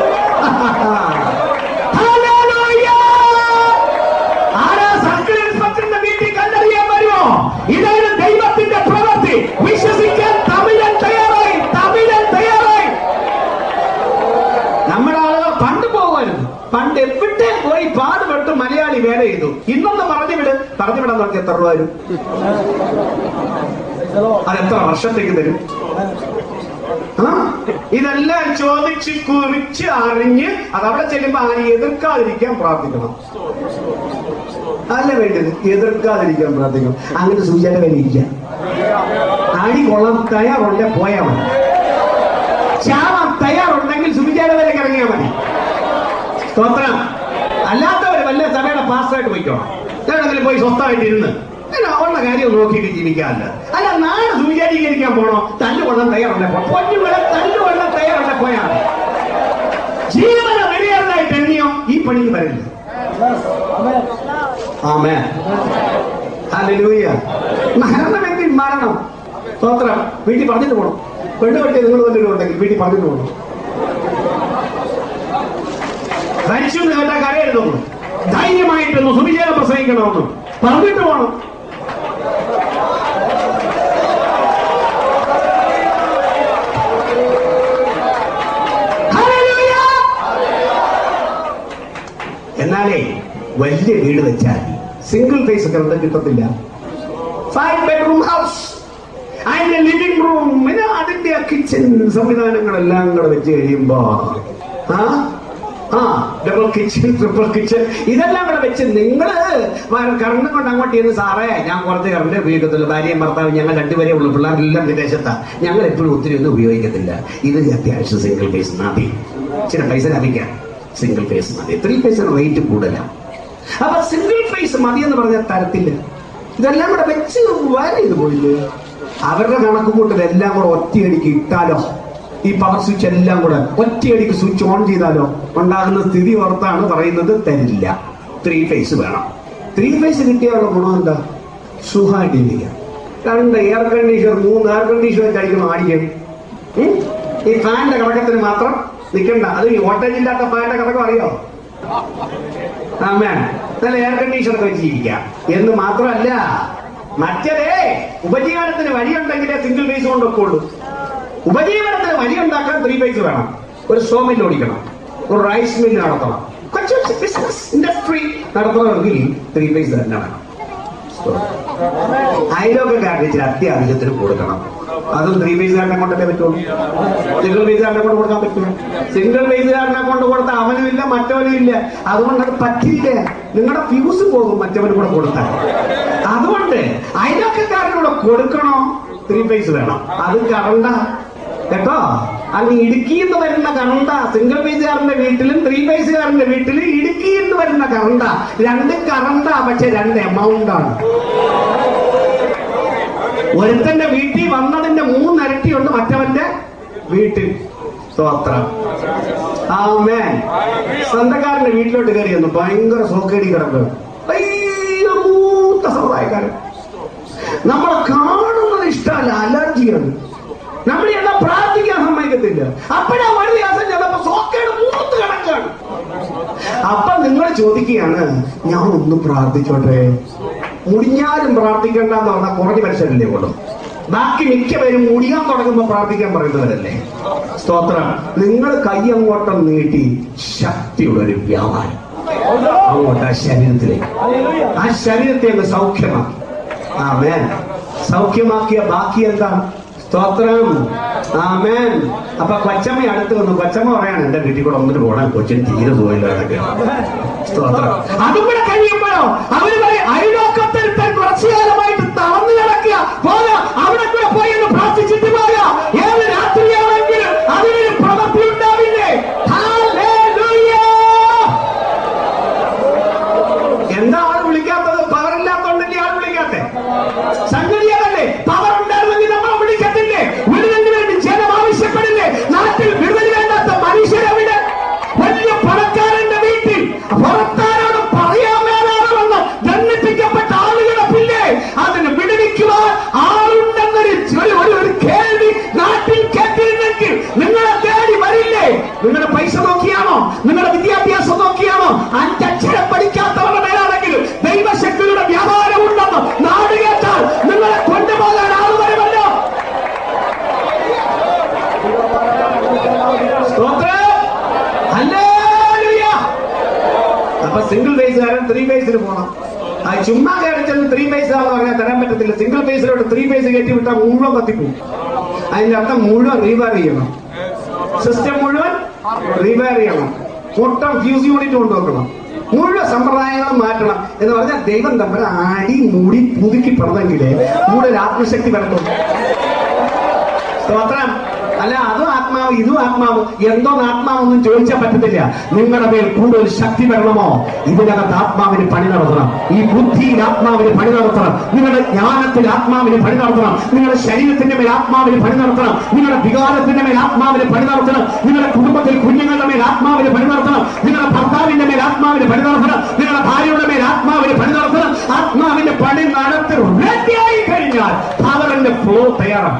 Hallelujah! ആരാ സർക്കിൾ ഇൻസ്പെക്ടറിന്റെ വീട്ടിൽ കണ്ടറിയാൻ വരുമോ ഇതാണ് ദൈവത്തിന്റെ പ്രവൃത്തി വിശ്വസിക്കാൻ തമിഴൻ തയ്യാറായി തമിഴൻ തയ്യാറായി നമ്മുടെ ആളുകൾ പണ്ട് പോകുമായിരുന്നു പണ്ട് എവിടെ പോയി പാടുപെട്ട് മലയാളി വേല ചെയ്തു ഇന്നൊന്ന് പറഞ്ഞു വിട് പറഞ്ഞു വിടാൻ നോക്കി എത്ര രൂപ വരും അതെത്ര വർഷത്തേക്ക് തരും ആ ഇതെല്ലാം ചോദിച്ച് കുറിച്ച് അറിഞ്ഞ് അത് അവിടെ ചെല്ലുമ്പോ ആരും എതിർക്കാതിരിക്കാൻ പ്രാർത്ഥിക്കണം അല്ല വേണ്ടത് എതിർക്കാതിരിക്കാൻ പ്രാർത്ഥിക്കണം അങ്ങനെ സൂചന വിലയില്ല അടി കൊള്ളാൻ തയ്യാറുണ്ടെ പോയാ മതി ചാവാൻ തയ്യാറുണ്ടെങ്കിൽ സുവിചാര വരെ ഇറങ്ങിയാൽ മതി സ്തോത്രം അല്ലാത്തവര് വല്ല സഭയുടെ പാസ്സായിട്ട് പോയിക്കോണം എവിടെങ്കിലും പോയി സ്വന്തമായിട്ട് ഇരുന്ന് പിന്നെ ഉള്ള കാര്യം നോക്കിയിട്ട് ജീവിക്കാറില്ല അല്ല നാളെ സൂചാരീകരിക്കാൻ പോണോ തല്ലുകൊള്ളാൻ തയ്യാറുണ്ടെ പോ പൊന്നുകളെ തല്ലുകൊള്ളാൻ തയ്യാറുണ്ടെ പോയാൽ മതി. ജീവന വെടിയാറായിട്ട് എണ്ണിയോ ഈ പണിക്ക് വരില്ല ആമേ ഹല്ലേലൂയ മരണമെങ്കിൽ മരണം സ്തോത്രം വീട്ടിൽ പറഞ്ഞിട്ട് പോകണം പെണ്ണ് പറ്റി നിങ്ങൾ വല്ലവരും ഉണ്ടെങ്കിൽ വീട്ടിൽ പറഞ്ഞിട്ട് പോകണം മരിച്ചു എന്ന് കേട്ടാൽ കരയരുതെന്ന് ധൈര്യമായിട്ടൊന്ന് സുവിചാരം പ്രസംഗിക്കണമെന്ന് പറഞ്ഞിട്ട് പോകണം ഹല്ലേലൂയ! എന്നാലേ വലിയ വീട് വെച്ചാൽ സിംഗിൾ ഫേസ് ഒക്കെ കിട്ടത്തില്ല ഫൈവ് ബെഡ്റൂം ഹൗസ് അതിന്റെ ലിവിംഗ് റൂം പിന്നെ അതിന്റെ കിച്ചൺ സംവിധാനങ്ങളെല്ലാം കൂടെ വെച്ച് കഴിയുമ്പോ ആ ആ ഡബിൾ കിച്ചൺ ട്രിപ്പിൾ കിച്ചൺ ഇതെല്ലാം കൂടെ വെച്ച് നിങ്ങള് കറണ്ട് കൊണ്ട് അങ്ങോട്ട് ചെയ്യുന്ന സാറേ ഞാൻ കുറച്ച് കറണ്ട് ഉപയോഗിക്കത്തുള്ളൂ ഭാര്യയും ഭർത്താവും ഞങ്ങൾ രണ്ടുപേരേ ഉള്ളൂ പിള്ളേരെല്ലാം വിദേശത്താ ഞങ്ങൾ എപ്പോഴും ഒത്തിരി ഒന്നും ഉപയോഗിക്കത്തില്ല ഇത് അത്യാവശ്യം സിംഗിൾ ഫേസ് മതി ചില പൈസ ലാഭിക്കാം സിംഗിൾ ഫേസ് മതി ത്രീ ഫേസ് റേറ്റ് കൂടുതലാണ് അപ്പൊ സിംഗിൾ ഫേസ് മതി എന്ന് പറഞ്ഞാൽ തരത്തില്ല ഇതെല്ലാം കൂടെ വെച്ച് വരെ ഇത് പോയില്ലേ അവരുടെ കണക്ക് കൂട്ട് ഇതെല്ലാം കൂടെ ഒറ്റയടിക്ക് ഇട്ടാലോ ഈ പവർ സ്വിച്ച് എല്ലാം കൂടെ ഒറ്റയടിക്ക് സ്വിച്ച് ഓൺ ചെയ്താലോ ഉണ്ടാകുന്ന സ്ഥിതി ഓർത്താണ് പറയുന്നത് തരില്ല ത്രീ ഫേസ് വേണം ത്രീ ഫേസ് കിട്ടിയാലുള്ള ഗുണം എന്താ സുഖമായിട്ടിരിക്കാം രണ്ട് എയർ കണ്ടീഷണർ മൂന്ന് എയർ കണ്ടീഷണർ കഴിക്കണം ആടിക്കും ഉം? ഈ ഫാനിന്റെ കറക്കത്തിന് മാത്രം നിൽക്കണ്ട അത് ഈ വോൾട്ടേജ് ഇല്ലാത്ത ഫാനിന്റെ കറക്കം അറിയോ ആമേ നല്ല എയർ കണ്ടീഷണർ വെച്ച് ജീവിക്കാം എന്ന് മാത്രമല്ല മറ്റേ ഉപജീവനത്തിന് വഴിയുണ്ടെങ്കിലേ സിംഗിൾ ഫേസ് കൊണ്ടൊക്കെ ഉള്ളൂ ഉപജീവനത്തിന് വഴി ഉണ്ടാക്കാൻ ത്രീ ഫേസ് വേണം ഒരു സോ മില്ല് ഓടിക്കണം ഒരു റൈസ് മില്ല് നടത്തണം കൊച്ചു ബിസിനസ് ഇൻഡസ്ട്രി നടത്തണമെങ്കിൽ ത്രീ ഫേസ് തന്നെ വേണം അയലോക്കാർക്ക് ഇച്ചിരി അത്യാവശ്യത്തിന് കൊടുക്കണം അതും ത്രീ ഫേസുകാരനെ കൊണ്ടല്ലേ പറ്റുള്ളൂ സിംഗിൾ ഫേസുകാരനെ കൊണ്ട് കൊടുക്കാൻ പറ്റുള്ളൂ സിംഗിൾ ഫേസുകാരനെ കൊണ്ട് കൊടുത്ത അവനും ഇല്ല മറ്റവനും ഇല്ല അതുകൊണ്ട് അത് പറ്റില്ല നിങ്ങളുടെ ഫ്യൂസ് പോകും മറ്റവനും കൂടെ കൊടുത്താൽ അതുകൊണ്ട് അയലോക്കാരനൂടെ കൊടുക്കണോ ത്രീ ഫേസ് വേണം അത് കറണ്ട കേട്ടോ അങ്ങ് ഇടുക്കിയിൽ നിന്ന് വരുന്ന കറണ്ട സിംഗിൾ ഫേസുകാരന്റെ വീട്ടിലും ത്രീ ഫേസുകാരന്റെ വീട്ടിലും ഇടുക്കിയിൽ നിന്ന് വരുന്ന കറണ്ട രണ്ട് കറണ്ട പക്ഷെ രണ്ട് എമൗണ്ട് ആണ് ഒരുത്തന്റെ വീട്ടിൽ വന്നതിന്റെ മൂന്നരട്ടിയുണ്ട് മറ്റവന്റെ വീട്ടിൽ സ്തോത്രം ആമേ സ്വന്തക്കാരന്റെ വീട്ടിലോട്ട് കയറി വന്നു ഭയങ്കര സോക്കേടി കിടക്കുക അയ്യോ മൂത്ത സമുദായക്കാരൻ നമ്മളെ കാണുന്നത് ഇഷ്ടമല്ല അലർജിയാണ് നമ്മൾ എന്താ പ്രാർത്ഥിക്കാൻ സമ്മതിക്കത്തില്ല അപ്പോഴാ ഒരു ദിവസം ചെന്നപ്പോ സോക്കേട് മൂത്ത് കിടക്കാണ് അപ്പൊ നിങ്ങൾ ചോദിക്കുകയാണ് ഞാൻ ഒന്ന് പ്രാർത്ഥിച്ചോട്ടെ മുടിഞ്ഞാലും പ്രാർത്ഥിക്കണ്ടെന്ന് പറഞ്ഞാൽ കുറഞ്ഞ മനുഷ്യരല്ലേ ഉള്ളൂ ബാക്കി മിക്കവരും മുടിയാൻ തുടങ്ങുമ്പോ പ്രാർത്ഥിക്കാൻ പറയുന്നവരല്ലേ സ്തോത്രം നിങ്ങൾ കൈ അങ്ങോട്ടം നീട്ടി ശക്തിയുള്ള ഒരു വ്യാപാരം അങ്ങോട്ട് ആ ശരീരത്തിലേക്ക് ആ ശരീരത്തെ അങ്ങ് സൗഖ്യമാക്കി ആമേൻ സൗഖ്യമാക്കിയ ബാക്കി എന്താണ് സ്തോത്രം ആമേൻ അപ്പൊ കൊച്ചമ്മ അടുത്ത് വന്നു കൊച്ചമ്മ പറയാണ് എന്റെ വീട്ടിൽ കൂടെ ഒന്നിട്ട് പോകണം കൊച്ചിന് തീരെ പോയില്ല എന്നൊക്കെ സ്തോത്രം അതും കൂടെ കഴിയുമ്പോഴോ അവര് പറയും അയലോക്കത്തൊരുത്തൻ കുറച്ചു കാലമായിട്ട് തളർന്നു കിടക്കുക പോരാ അവിടെ കൂടെ പോയി എന്ന് പ്രാർത്ഥിച്ചിട്ട് പോരാ ഏത് രാത്രിയാണെങ്കിലും അതിനൊരു പ്രവൃത്തി ഉണ്ടാവില്ലേ Hallelujah! എന്താ ആൾ വിളിക്കാത്തത് പവർ ഇല്ലാത്തോണ്ടല്ലേ ആൾ വിളിക്കാത്തെ സംഗതി അതല്ലേ പവർ ഉണ്ടായിരുന്നെങ്കിൽ നമ്മൾ വിളിക്കത്തില്ലേ വിടുതലിന് വേണ്ടി ജനം ആവശ്യപ്പെടില്ലേ നാട്ടിൽ വിടുതൽ വേണ്ടാത്ത മനുഷ്യരെവിടെ വലിയ പണക്കാരന്റെ വീട്ടിൽ പുറത്താരോട് പറയാൻ മേലാണെന്ന് ദണ്ഡിപ്പിക്കപ്പെട്ട ആളുകളെ പിന്നെ അതിന് വിടുവിക്കുവാൻ ആളുണ്ടെന്നൊരു ഒരു- ഒരു- ഒരു കേൾവി നാട്ടിൽ കേട്ടിരുന്നെങ്കിൽ നിങ്ങളെ തേടി വരില്ലേ നിങ്ങളുടെ പൈസ നോക്കിയാണോ നിങ്ങളുടെ വിദ്യാഭ്യാസം നോക്കിയാണോ അഞ്ചക്ഷരം പഠിക്കാത്തവരുടെ മേലാണെങ്കിലും ദൈവശക്തിയുടെ വ്യാപാരം ഉണ്ടെന്ന് നാട് കേട്ടാൽ നിങ്ങളെ കൊണ്ടുപോകാൻ ആൾ വരുമല്ലോ സ്തോത്രം അപ്പൊ സിംഗിൾ ഫേസുകാരൻ ത്രീ ഫേസിൽ പോകണം ആ ചുമ്മാ കയറി ചെന്ന് ത്രീ ഫേസ് ആണെന്ന് പറഞ്ഞാൽ തരാൻ പറ്റത്തില്ല സിംഗിൾ ഫേസിലോട്ട് ത്രീ ഫേസ് കയറ്റി വിട്ടാൽ മുഴുവൻ കത്തിപ്പോവും അതിന്റെ അർത്ഥം മുഴുവൻ റീവയർ ചെയ്യണം സിസ്റ്റം മുഴുവൻ റീവയർ ചെയ്യണം മൊത്തം ഫ്യൂസ് യൂണിറ്റ് കൊണ്ടുവെക്കണം മുഴുവൻ സമ്പ്രദായങ്ങളും മാറ്റണം എന്ന് പറഞ്ഞാൽ ദൈവം തമ്മിൽ ആടി മൂടി പുതുക്കി പറഞ്ഞെങ്കിലേ കൂടുതൽ ആത്മശക്തി വരത്തുള്ളൂ സ്തോത്രം അല്ല അതും ആത്മാവ് ഇതും ആത്മാവ് എന്തോ ആത്മാവൊന്നും ചോദിച്ചാൽ പറ്റത്തില്ല നിങ്ങളുടെ മേൽ കൂടുതൽ ശക്തി വരണമോ ഇതിനകത്ത് ആത്മാവിന് പണി നടത്തണം ഈ ബുദ്ധിയിൽ ആത്മാവിന് പണി നടത്തണം നിങ്ങളുടെ ജ്ഞാനത്തിൽ ആത്മാവിന് പണി നടത്തണം നിങ്ങളുടെ ശരീരത്തിന്റെ മേൽ ആത്മാവിന് പണി നടത്തണം നിങ്ങളുടെ വികാരത്തിന്റെ മേൽ ആത്മാവിന് പണി നടത്തണം നിങ്ങളുടെ കുടുംബത്തിൽ കുഞ്ഞുങ്ങളുടെ മേൽ ആത്മാവിന് പണി നടത്തണം നിങ്ങളുടെ ഭർത്താവിന്റെ മേൽ ആത്മാവിന് പണി നടത്തണം നിങ്ങളുടെ ഭാര്യയുടെ മേൽ ആത്മാവിന് പണി നടത്തണം ആത്മാവിന്റെ പണി നടത്തി റെഡിയായി കഴിഞ്ഞാൽ പവറിന്റെ ഫ്ലോ തയ്യാറാണ്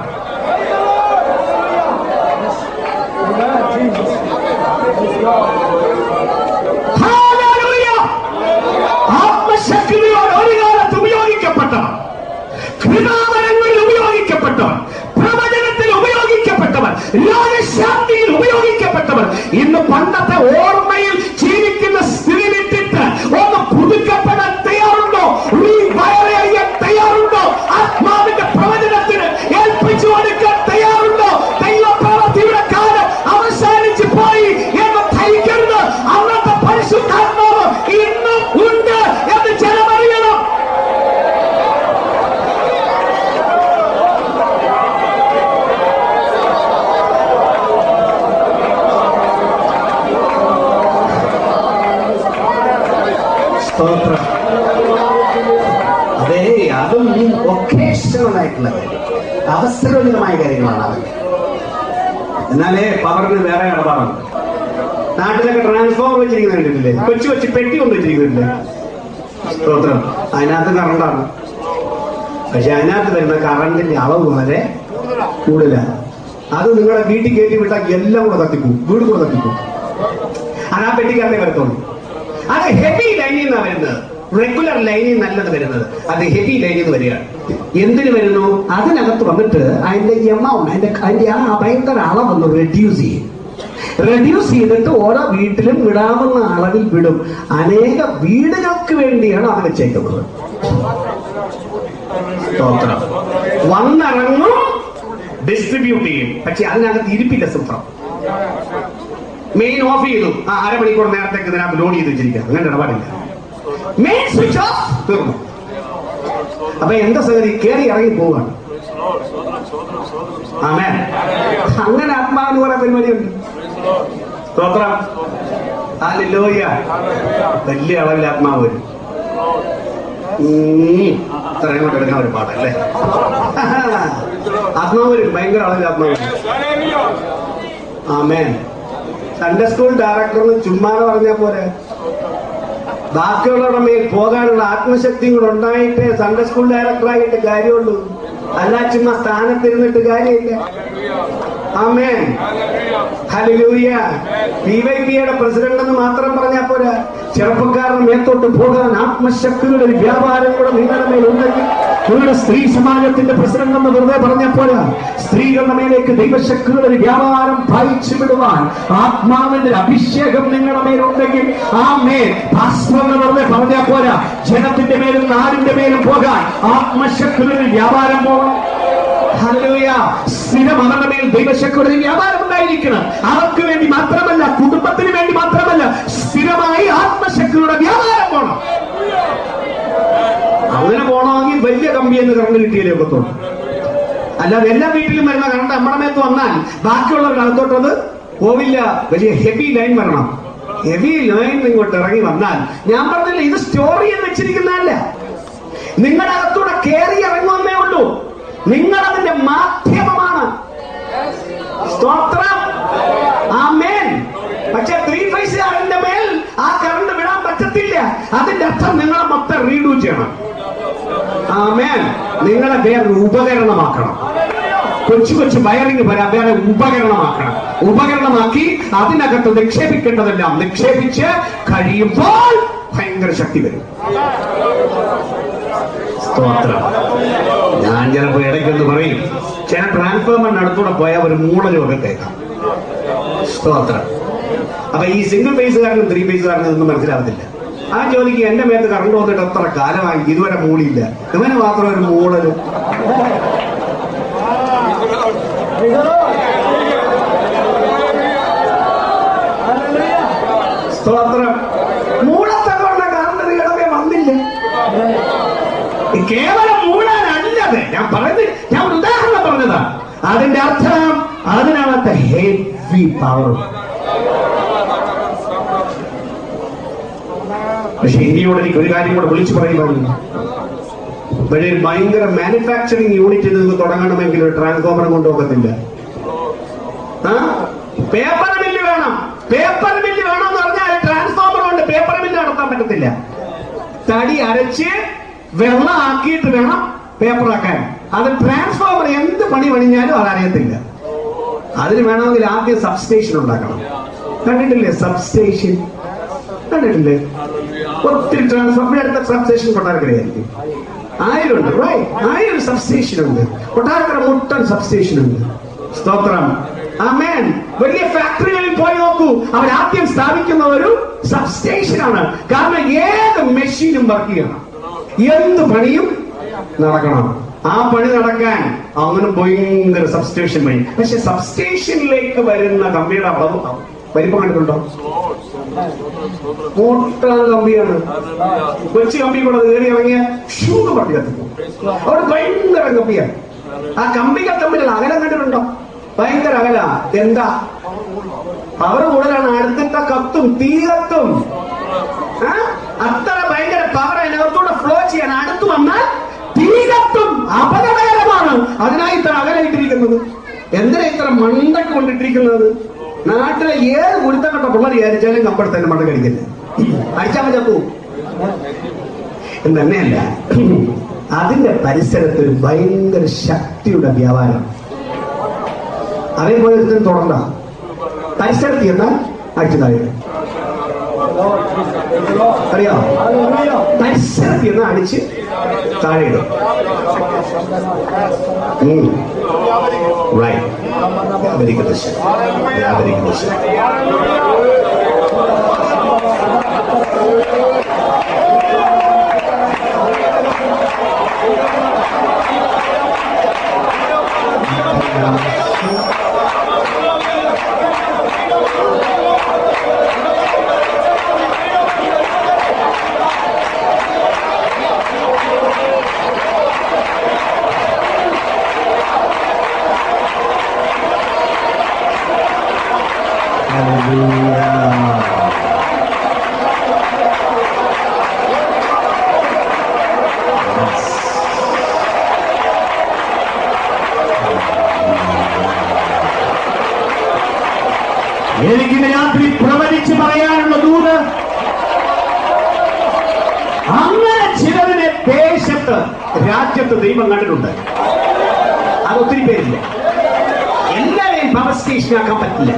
Hallelujah! ആത്മശക്തിയോട് ഒരു കാലത്ത് ഉപയോഗിക്കപ്പെട്ടവർ കൃപാവരങ്ങളിൽ ഉപയോഗിക്കപ്പെട്ടവർ പ്രവചനത്തിൽ ഉപയോഗിക്കപ്പെട്ടവർ ലോകശാന്തിയിൽ ഉപയോഗിക്കപ്പെട്ടവർ ഇന്ന് പണ്ടത്തെ ഓർമ്മയിൽ ജീവിക്കുന്ന സ്ഥിതി വിട്ടിട്ട് ഒന്ന് പുതുക്കപ്പെടാൻ തയ്യാറുണ്ടോ റീവയർ ചെയ്യാൻ തയ്യാറുണ്ടോ ആത്മാവിന്റെ പ്രവചനത്തിന് ഏൽപ്പിച്ചു കൊടുക്കാൻ തയ്യാറുണ്ടോ ദൈവപ്രവൃത്തിയുടെ കാലം അവസാനിച്ചു പോയി എന്ന് ധരിക്കരുത് അന്നത്തെ പരിശുദ്ധാത്മാവ് ഇന്നും ഉണ്ട് എന്ന് ജനമറിയണം സ്തോത്രം അതെ അതും ഒക്കേഷണൽ ആയിട്ടുള്ള കാര്യം അവസരോചിതമായ കാര്യങ്ങളാണ് അതൊക്കെ എന്നാലേ പവറിന് വേറെ ഇടപാടുണ്ട് നാട്ടിലൊക്കെ ട്രാൻസ്ഫോമർ വെച്ചിരിക്കുന്ന കണ്ടിട്ടില്ലേ കൊച്ചു കൊച്ചു പെട്ടി കൊണ്ട് വെച്ചിരിക്കുന്നില്ലേ സ്തോത്രം അതിനകത്ത് കറണ്ടാണ് പക്ഷെ അതിനകത്ത് വരുന്ന കറണ്ടിന്റെ അളവ് വളരെ കൂടുതലാണ് അത് നിങ്ങളുടെ വീട്ടിൽ കയറ്റി വിട്ടാൽ എല്ലാം കൂടെ തട്ടിപ്പോവും വീട് കൂടെ തട്ടിപ്പോവും അത് ആ പെട്ടിക്കകത്തേ വരത്തുള്ളൂ അത് ഹെവി ലൈനിൽ നിന്നാണ് വരുന്നത് റെഗുലർ ലൈനിൽ നല്ലത് വരുന്നത് അത് ഹെവി ലൈനിൽ നിന്ന് വരികയാണ് എന്തിനു വരുന്നു അതിനകത്ത് വന്നിട്ട് അതിന്റെ എമൗണ്ട് അതിന്റെ അതിന്റെ ആ ഭയങ്കര അളവൊന്ന് റെഡ്യൂസ് ചെയ്യും റെഡ്യൂസ് ചെയ്തിട്ട് ഓരോ വീട്ടിലും വിടാവുന്ന അളവിൽ വിടും അനേക വീടുകൾക്ക് വേണ്ടിയാണ് അത് വെച്ചേക്കുന്നത് സ്തോത്രം വന്നിറങ്ങും ഡിസ്ട്രിബ്യൂട്ട് ചെയ്യും പക്ഷെ അതിനകത്ത് ഇരിപ്പില്ല സൂത്രം മെയിൻ ഓഫ് ചെയ്തു ആ അരമണിക്കൂർ നേരത്തേക്ക് ഇതിനകത്ത് ലോഡ് ചെയ്ത് വെച്ചിരിക്കുക അങ്ങനെ ഇടപാടില്ല മെയിൻ സ്വിച്ച് ഓഫ് തീർന്നു അപ്പൊ എന്താ സംഗതി കയറി ഇറങ്ങി പോവുകയാണ് ആമേ അങ്ങനെ ആത്മാവിന് കുറെ പരിപാടിയുണ്ട് സ്തോത്രം ഹല്ലേലൂയ വലിയ അളവിൽ ആത്മാവ് വരും ഉം. ഇത്രയും കൊണ്ട് എടുക്കാൻ ഒരു പാടല്ലേ ആത്മാവ് വരും ഭയങ്കര അളവിൽ ആത്മാവ് വരും ആമേൻ സൺഡേ സ്കൂൾ ഡയറക്ടറിന് ചുമ്മാതെ പറഞ്ഞാൽ പോരെ ബാക്കിയുള്ളവരുടെ മേൽ പോകാനുള്ള ആത്മശക്തിയും കൂടെ ഉണ്ടായിട്ടേ സൺഡേ സ്കൂൾ ഡയറക്ടറായിട്ട് കാര്യമുള്ളൂ അല്ല ചുമ്മാ സ്ഥാനത്തിരുന്നിട്ട് കാര്യമില്ല ആമേൻ ഹല്ലേലൂയ പി വൈ പിയുടെ പ്രസിഡന്റ് എന്ന് മാത്രം പറഞ്ഞാൽ പോരാ ചെറുപ്പക്കാരന് മേത്തോട്ട് പോകാൻ ആത്മശക്തിയുടെ ഒരു വ്യാപാരം കൂടെ നിങ്ങളുടെ മേൽ ഉണ്ടെങ്കിൽ നിങ്ങളുടെ സ്ത്രീ സമാജത്തിന്റെ പ്രസിഡന്റ് എന്ന് വെറുതെ പറഞ്ഞാൽ പോരാ സ്ത്രീകളുടെ മേലേക്ക് ദൈവശക്തിയുടെ ഒരു വ്യാപാരം പായിച്ചു വിടുവാൻ ആത്മാവിന്റെ ഒരു അഭിഷേകം നിങ്ങളുടെ മേലുണ്ടെങ്കിൽ ആ മേൽ പാസ്റ്റർ എന്ന് വെറുതെ പറഞ്ഞാൽ പോരാ ജനത്തിന്റെ മേലും നാടിന്റെ മേലും പോകാൻ ആത്മശക്തിയുടെ ഒരു വ്യാപാരം പോകണം ഹല്ലേലൂയ. സ്ഥിരം അവരുടെ മേൽ ദൈവശക്തിയുടെ ഒരു വ്യാപാരം ഉണ്ടായിരിക്കണം അവർക്ക് വേണ്ടി മാത്രമല്ല കുടുംബത്തിന് വേണ്ടി മാത്രമല്ല സ്ഥിരമായി ആത്മശക്തിയുടെ വ്യാപാരം പോണം അങ്ങനെ പോണമെങ്കിൽ വലിയ കമ്പി എന്ന് കറണ്ട് കിട്ടിയാലേ ഒക്കത്തുള്ളൂ അല്ലാതെ എല്ലാ വീട്ടിലും വരുന്ന കറണ്ട് നമ്മുടെ മേത്ത് വന്നാൽ ബാക്കിയുള്ളവരുടെ അകത്തോട്ട് അത് പോവില്ല വലിയ ഹെവി ലൈൻ വരണം ഹെവി ലൈൻ ഇങ്ങോട്ട് ഇറങ്ങി വന്നാൽ ഞാൻ പറഞ്ഞില്ല ഇത് സ്റ്റോർ ചെയ്ത് വെച്ചിരിക്കുന്നതല്ല നിങ്ങളുടെ അകത്തൂടെ കയറി ഇറങ്ങുന്നേ ഉള്ളൂ നിങ്ങൾ അതിന്റെ മാധ്യമമാണ് സ്തോത്രം ആമേൻ പക്ഷെ ത്രീ ഫൈസ് അതിന്റെ മേൽ ആ കറണ്ട് വിടാൻ പറ്റത്തില്ല അതിന്റെ അർത്ഥം നിങ്ങളെ മൊത്തം റീഡൂ ചെയ്യണം ആമേൻ നിങ്ങളെ വേറൊരു ഉപകരണമാക്കണം കൊച്ചു കൊച്ചു വയറിംഗ് വരാൻ വേറെ ഉപകരണമാക്കണം ഉപകരണമാക്കി അതിനകത്ത് നിക്ഷേപിക്കേണ്ടതെല്ലാം നിക്ഷേപിച്ച് കഴിയുമ്പോൾ ഭയങ്കര ശക്തി വരും സ്തോത്രം ഞാൻ ചിലപ്പോ ഇടയ്ക്കൊന്ന് പറയും ചില ട്രാൻസ്ഫോമറിന്റെ അടുത്തൂടെ പോയാൽ ഒരു മൂടലൊക്കെ കേൾക്കാം സ്തോത്രം അപ്പൊ ഈ സിംഗിൾ പേസുകാരനും ത്രീ പേസുകാരനും ഒന്നും മനസ്സിലാവത്തില്ല ആ ജോലിക്ക് എന്റെ മേത്ത് കറണ്ട് വന്നിട്ട് എത്ര കാലമായി ഇതുവരെ മൂളിയില്ല ഇവന് മാത്രം ഒരു മൂളല് സ്തോത്രം മൂളത്തക്കൊണ്ട് കറണ്ട് നീളമേ വന്നില്ല കേവലം മൂടാനല്ലത് ഞാൻ പറഞ്ഞത് ഞാൻ ഒരു ഉദാഹരണം പറഞ്ഞതാ അതിന്റെ അർത്ഥം അതിനകത്ത് ഹെവി പവർ പക്ഷെ ഇന്ത്യയോട് എനിക്ക് ഒരു കാര്യം കൂടെ വിളിച്ചു പറയുവാനുണ്ട് പക്ഷേ ഭയങ്കര മാനുഫാക്ചറിങ് യൂണിറ്റ് നിങ്ങൾക്ക് തുടങ്ങണമെങ്കിൽ ഒരു ട്രാൻസ്ഫോമർ കൊണ്ടുപോകത്തില്ല ആ? പേപ്പർ മില്ല് വേണം പേപ്പർ മില്ല് വേണം എന്ന് പറഞ്ഞാൽ ട്രാൻസ്ഫോമർ കൊണ്ട് പേപ്പർ മില്ല് നടത്താൻ പറ്റത്തില്ല തടി അരച്ച് വെള്ളം ആക്കിയിട്ട് വേണം പേപ്പർ ആക്കാൻ അത് ട്രാൻസ്ഫോമർ എന്ത് പണി പണിഞ്ഞാലും അതറിയത്തില്ല അതിന് വേണമെങ്കിൽ ആദ്യം സബ്സ്റ്റേഷൻ ഉണ്ടാക്കണം കണ്ടിട്ടില്ലേ സബ്സ്റ്റേഷൻ കണ്ടിട്ടില്ലേ ഒത്തിരി ട്രാൻസ്ഫോമർ അടുത്ത സബ്സ്റ്റേഷൻ കൊട്ടാരക്കരയായിരിക്കും ആയിരം ഉണ്ട് right? ആയിരം സബ്സ്റ്റേഷൻ ഉണ്ട് കൊട്ടാരക്കര മുട്ടൻ സബ്സ്റ്റേഷൻ ഉണ്ട് സ്തോത്രം ആമേൻ വലിയ ഫാക്ടറികളിൽ പോയി നോക്കൂ അവർ ആദ്യം സ്ഥാപിക്കുന്ന ഒരു സബ്സ്റ്റേഷനാണ് കാരണം ഏത് മെഷീനും വർക്ക് ചെയ്യണം എന്ത് പണിയും നടക്കണം ആ പണി നടക്കാൻ അങ്ങനെ ഭയങ്കര സബ്സ്റ്റേഷൻ വഴി പക്ഷെ സബ്സ്റ്റേഷനിലേക്ക് വരുന്ന കമ്പിയുടെ അളവ് വലിപ്പം കണ്ടിട്ടുണ്ടോ മുട്ടൻ കമ്പിയാണ് കൊച്ചു കമ്പി കൂടെ കയറി ഇറങ്ങിയ ഷൂന്ന് പറഞ്ഞു കത്തിക്കും അവിടെ ഭയങ്കര കമ്പിയാണ് ആ കമ്പികൾ തമ്മിലുള്ള അകലം കണ്ടിട്ടുണ്ടോ ഭയങ്കര അകല എന്താ അവർ കൂടുതലാണ് അടുത്തിട്ട കത്തും തീ കത്തും ആ? അത്ര ഭയങ്കര പവർ അതിനകത്തൂടെ ഫ്ലോ ചെയ്യാൻ അടുത്ത് വന്നാൽ തീ കത്തും അപകടകരമാണ് അതിനായി ഇത്ര അകലായിട്ടിരിക്കുന്നത് എന്തിനാ ഇത്ര മണ്ടക്ക് കൊണ്ടിട്ടിരിക്കുന്നത് നാട്ടിലെ ഏത് കുരുത്തപ്പെട്ട പിള്ളേർ വിചാരിച്ചാലും കമ്പടത്തന്നെ മണ്ട കഴിക്കുന്നത് അടിച്ചാൽ ചത്തു തന്നെയല്ല അതിന്റെ പരിസരത്ത് ഒരു ഭയങ്കര ശക്തിയുടെ വ്യാപാരം അതേപോലെ ഇതിന് തുടണ്ട പരിസരത്ത് ചെന്നാൽ അടിച്ചു താഴെ അറിയാം പരിസരത്ത് ചെന്നാൽ അടിച്ച് താഴെ ഇടും ഉം. Right. വ്യാപരിക്കുന്ന ശക്തി വ്യാപരിക്കുന്ന ശക്തി എനിക്കിത് രാത്രി പ്രവചിച്ച് പറയാനുള്ള ദൂത് അങ്ങനെ ചിലതിനെ ദേശത്ത് രാജ്യത്ത് ദൈവം കണ്ടിട്ടുണ്ട് അത് ഒത്തിരി പേരില്ല എല്ലാവരെയും പവർ സ്റ്റേഷനാക്കാൻ പറ്റില്ല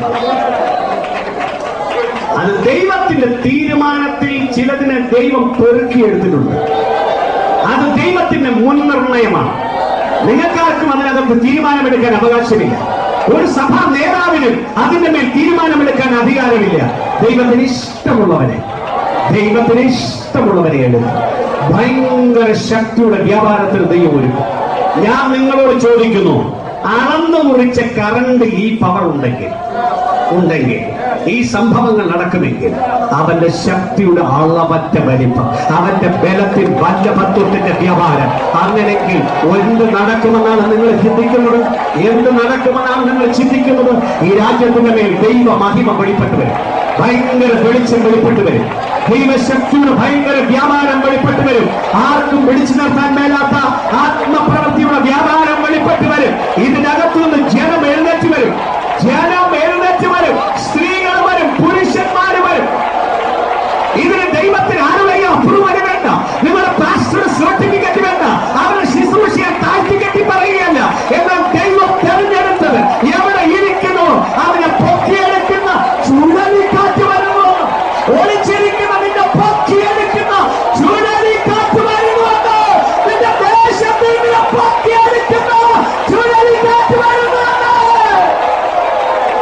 അത് ദൈവത്തിന്റെ തീരുമാനത്തിൽ ചിലതിനെ ദൈവം പെറുക്കിയെടുത്തിട്ടുണ്ട് അത് ദൈവത്തിന്റെ മുൻനിർണയമാണ് നിങ്ങൾക്കാർക്കും അതിനകത്ത് തീരുമാനമെടുക്കാൻ അവകാശമില്ല ഒരു സഭാ നേതാവിനും അതിന്റെ മേൽ തീരുമാനമെടുക്കാൻ അധികാരമില്ല ദൈവത്തിന് ഇഷ്ടമുള്ളവനെ ദൈവത്തിന് ഇഷ്ടമുള്ളവനെ എടുക്കും ഭയങ്കര ശക്തിയുടെ വ്യാപാരത്തിന് ദൈവം ഒരുക്കും ഞാൻ നിങ്ങളോട് ചോദിക്കുന്നു അളന്നു മുറിച്ച കറണ്ട് ഈ പവർ ഉണ്ടെങ്കിൽ ഉണ്ടെങ്കിൽ ഈ സംഭവങ്ങൾ നടക്കുമെങ്കിൽ അവന്റെ ശക്തിയുടെ അളവറ്റ വലിപ്പം അവന്റെ ബലത്തിൽ വല്ലഭത്വത്തിന്റെ വ്യാപാരം അങ്ങനെങ്കിൽ എന്ത് നടക്കുമെന്നാണ് നിങ്ങൾ ചിന്തിക്കുന്നത് എന്ത് നടക്കുമെന്നാണ് നിങ്ങൾ ചിന്തിക്കുന്നത് ഈ രാജ്യത്തിന്റെ മേൽ ദൈവ മഹിമ വെളിപ്പെട്ടു വരും ഭയങ്കര വെളിച്ചം വെളിപ്പെട്ടു വരും ദൈവശക്തിയുടെ ഭയങ്കര വ്യാപാരം വെളിപ്പെട്ടു വരും ആർക്കും പിടിച്ചു നിർത്താൻ മേലാത്ത ആത്മപ്രവൃത്തിയുടെ വ്യാപാരം വെളിപ്പെട്ടു വരും ഇതിനകത്തുനിന്ന് ജനം എഴുന്നേറ്റ് വരും ജനം എഴുന്നേറ്റ് വരും സ്ത്രീകൾ വരും പുരുഷന്മാർ വരും ഇതിന് ദൈവത്തിന് ആരുടെയും അപ്രൂവൽ വേണ്ട നിങ്ങളുടെ പാസ്റ്റർ സർട്ടിഫിക്കറ്റ് വേണ്ട അവരുടെ ശുശ്രൂഷയെ താഴ്ത്തി കെട്ടി പറയുകയല്ല എന്നാൽ ദൈവം തെരഞ്ഞെടുത്തത് എവിടെ ഇരിക്കുന്നു അവനെ പൊക്കിയെടുക്കുന്ന ചുഴലിക്കാറ്റ് വരുന്നു ഒളിച്ചിരിക്കുന്ന നിന്റെ പൊക്കിയെടുക്കുന്ന ചുഴലിക്കാറ്റ് വരുന്നുണ്ട് നിന്റെ ദേശത്തിൽ നിന്നെ പൊക്കിയെടുക്കുന്ന ചുഴലിക്കാറ്റ് വരുന്നുണ്ട്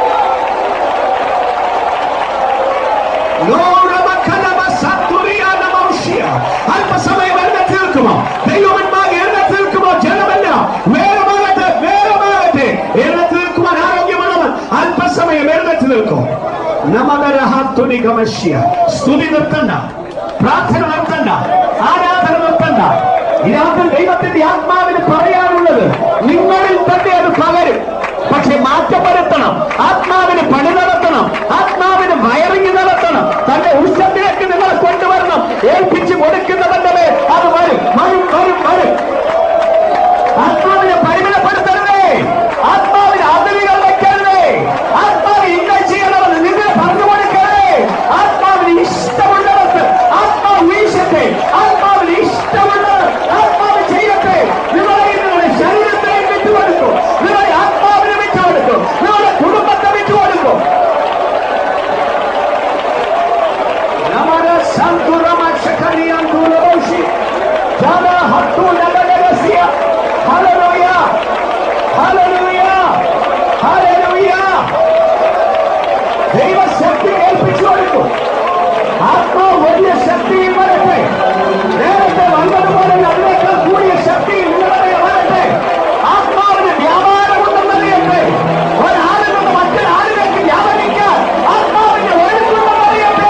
ലോകമക്കലമ സത്തുറിയാന നമകരഹാത്തുനികമശ്യ സ്തുതി നിർത്തണ്ട പ്രാർത്ഥന നിർത്തണ്ട ആരാധന നിർത്തണ്ട ഇതിനകത്ത് ദൈവത്തിന്റെ ആത്മാവിന് പറയാനുള്ളത് നിങ്ങളിൽ തന്നെ അത് പകരും പക്ഷെ മാറ്റം വരുത്തണം ആത്മാവിന് പണി നടത്തണം ആത്മാവിന് വയറിങ് നടത്തണം തന്റെ ഉത്സവത്തിലേക്ക് നിങ്ങളെ കൊണ്ടുവരണം ഏൽപ്പിച്ചു കൊടുക്കുന്നവന്റെ മേൽ അത് വരും വരും വരും വരും ആത്മാവിനെ പരിമിതപ്പെടുത്തരുതേ ആത്മാവിന് അതിരുകൾ വെക്കരുതേ ആത്മാവ് ഇന്ന ചെയ്യണമെന്ന് നിങ്ങൾ പറഞ്ഞു കൊടുക്കരുതേ ആത്മാവിന് ഇഷ്ടമുള്ളവർക്ക് ആത്മാവ് വീശട്ടെ ആത്മാവിന് ഇഷ്ടമുള്ളത് ആത്മാവ് ചെയ്യട്ടെ നിങ്ങളെ നിങ്ങളുടെ ശരീരത്തെ വിട്ടുകൊടുക്കും നിങ്ങളുടെ ആത്മാവിനെ വിട്ടുകൊടുക്കും നിങ്ങളുടെ കുടുംബത്തെ വിട്ടുകൊടുക്കും നമ്മുടെ സന്തുരമക്ഷരിയാന്തൂരവശി ജാത ഹത്തു നഗരസ്യ ഹല്ലേലൂയ ഹല്ലേലൂയ ഹല്ലേലൂയ ദൈവശക്തി ഏൽപ്പിച്ചു കൊടുക്കും ആത്മാവ് വലിയ ശക്തിയിൽ വരട്ടെ നേരത്തെ വന്നതുപോലെ അതിനേക്കാൾ കൂടിയ ശക്തി നിങ്ങളുടെ വരട്ടെ ആത്മാവിന് വ്യാപാരമുണ്ടെന്നറിയട്ടെ ഒരാളിൽ നിന്ന് മറ്റൊരാളിലേക്ക് വ്യാപരിക്കാൻ ആത്മാവിന്റെ ഒഴുക്കുണ്ടെന്നറിയട്ടെ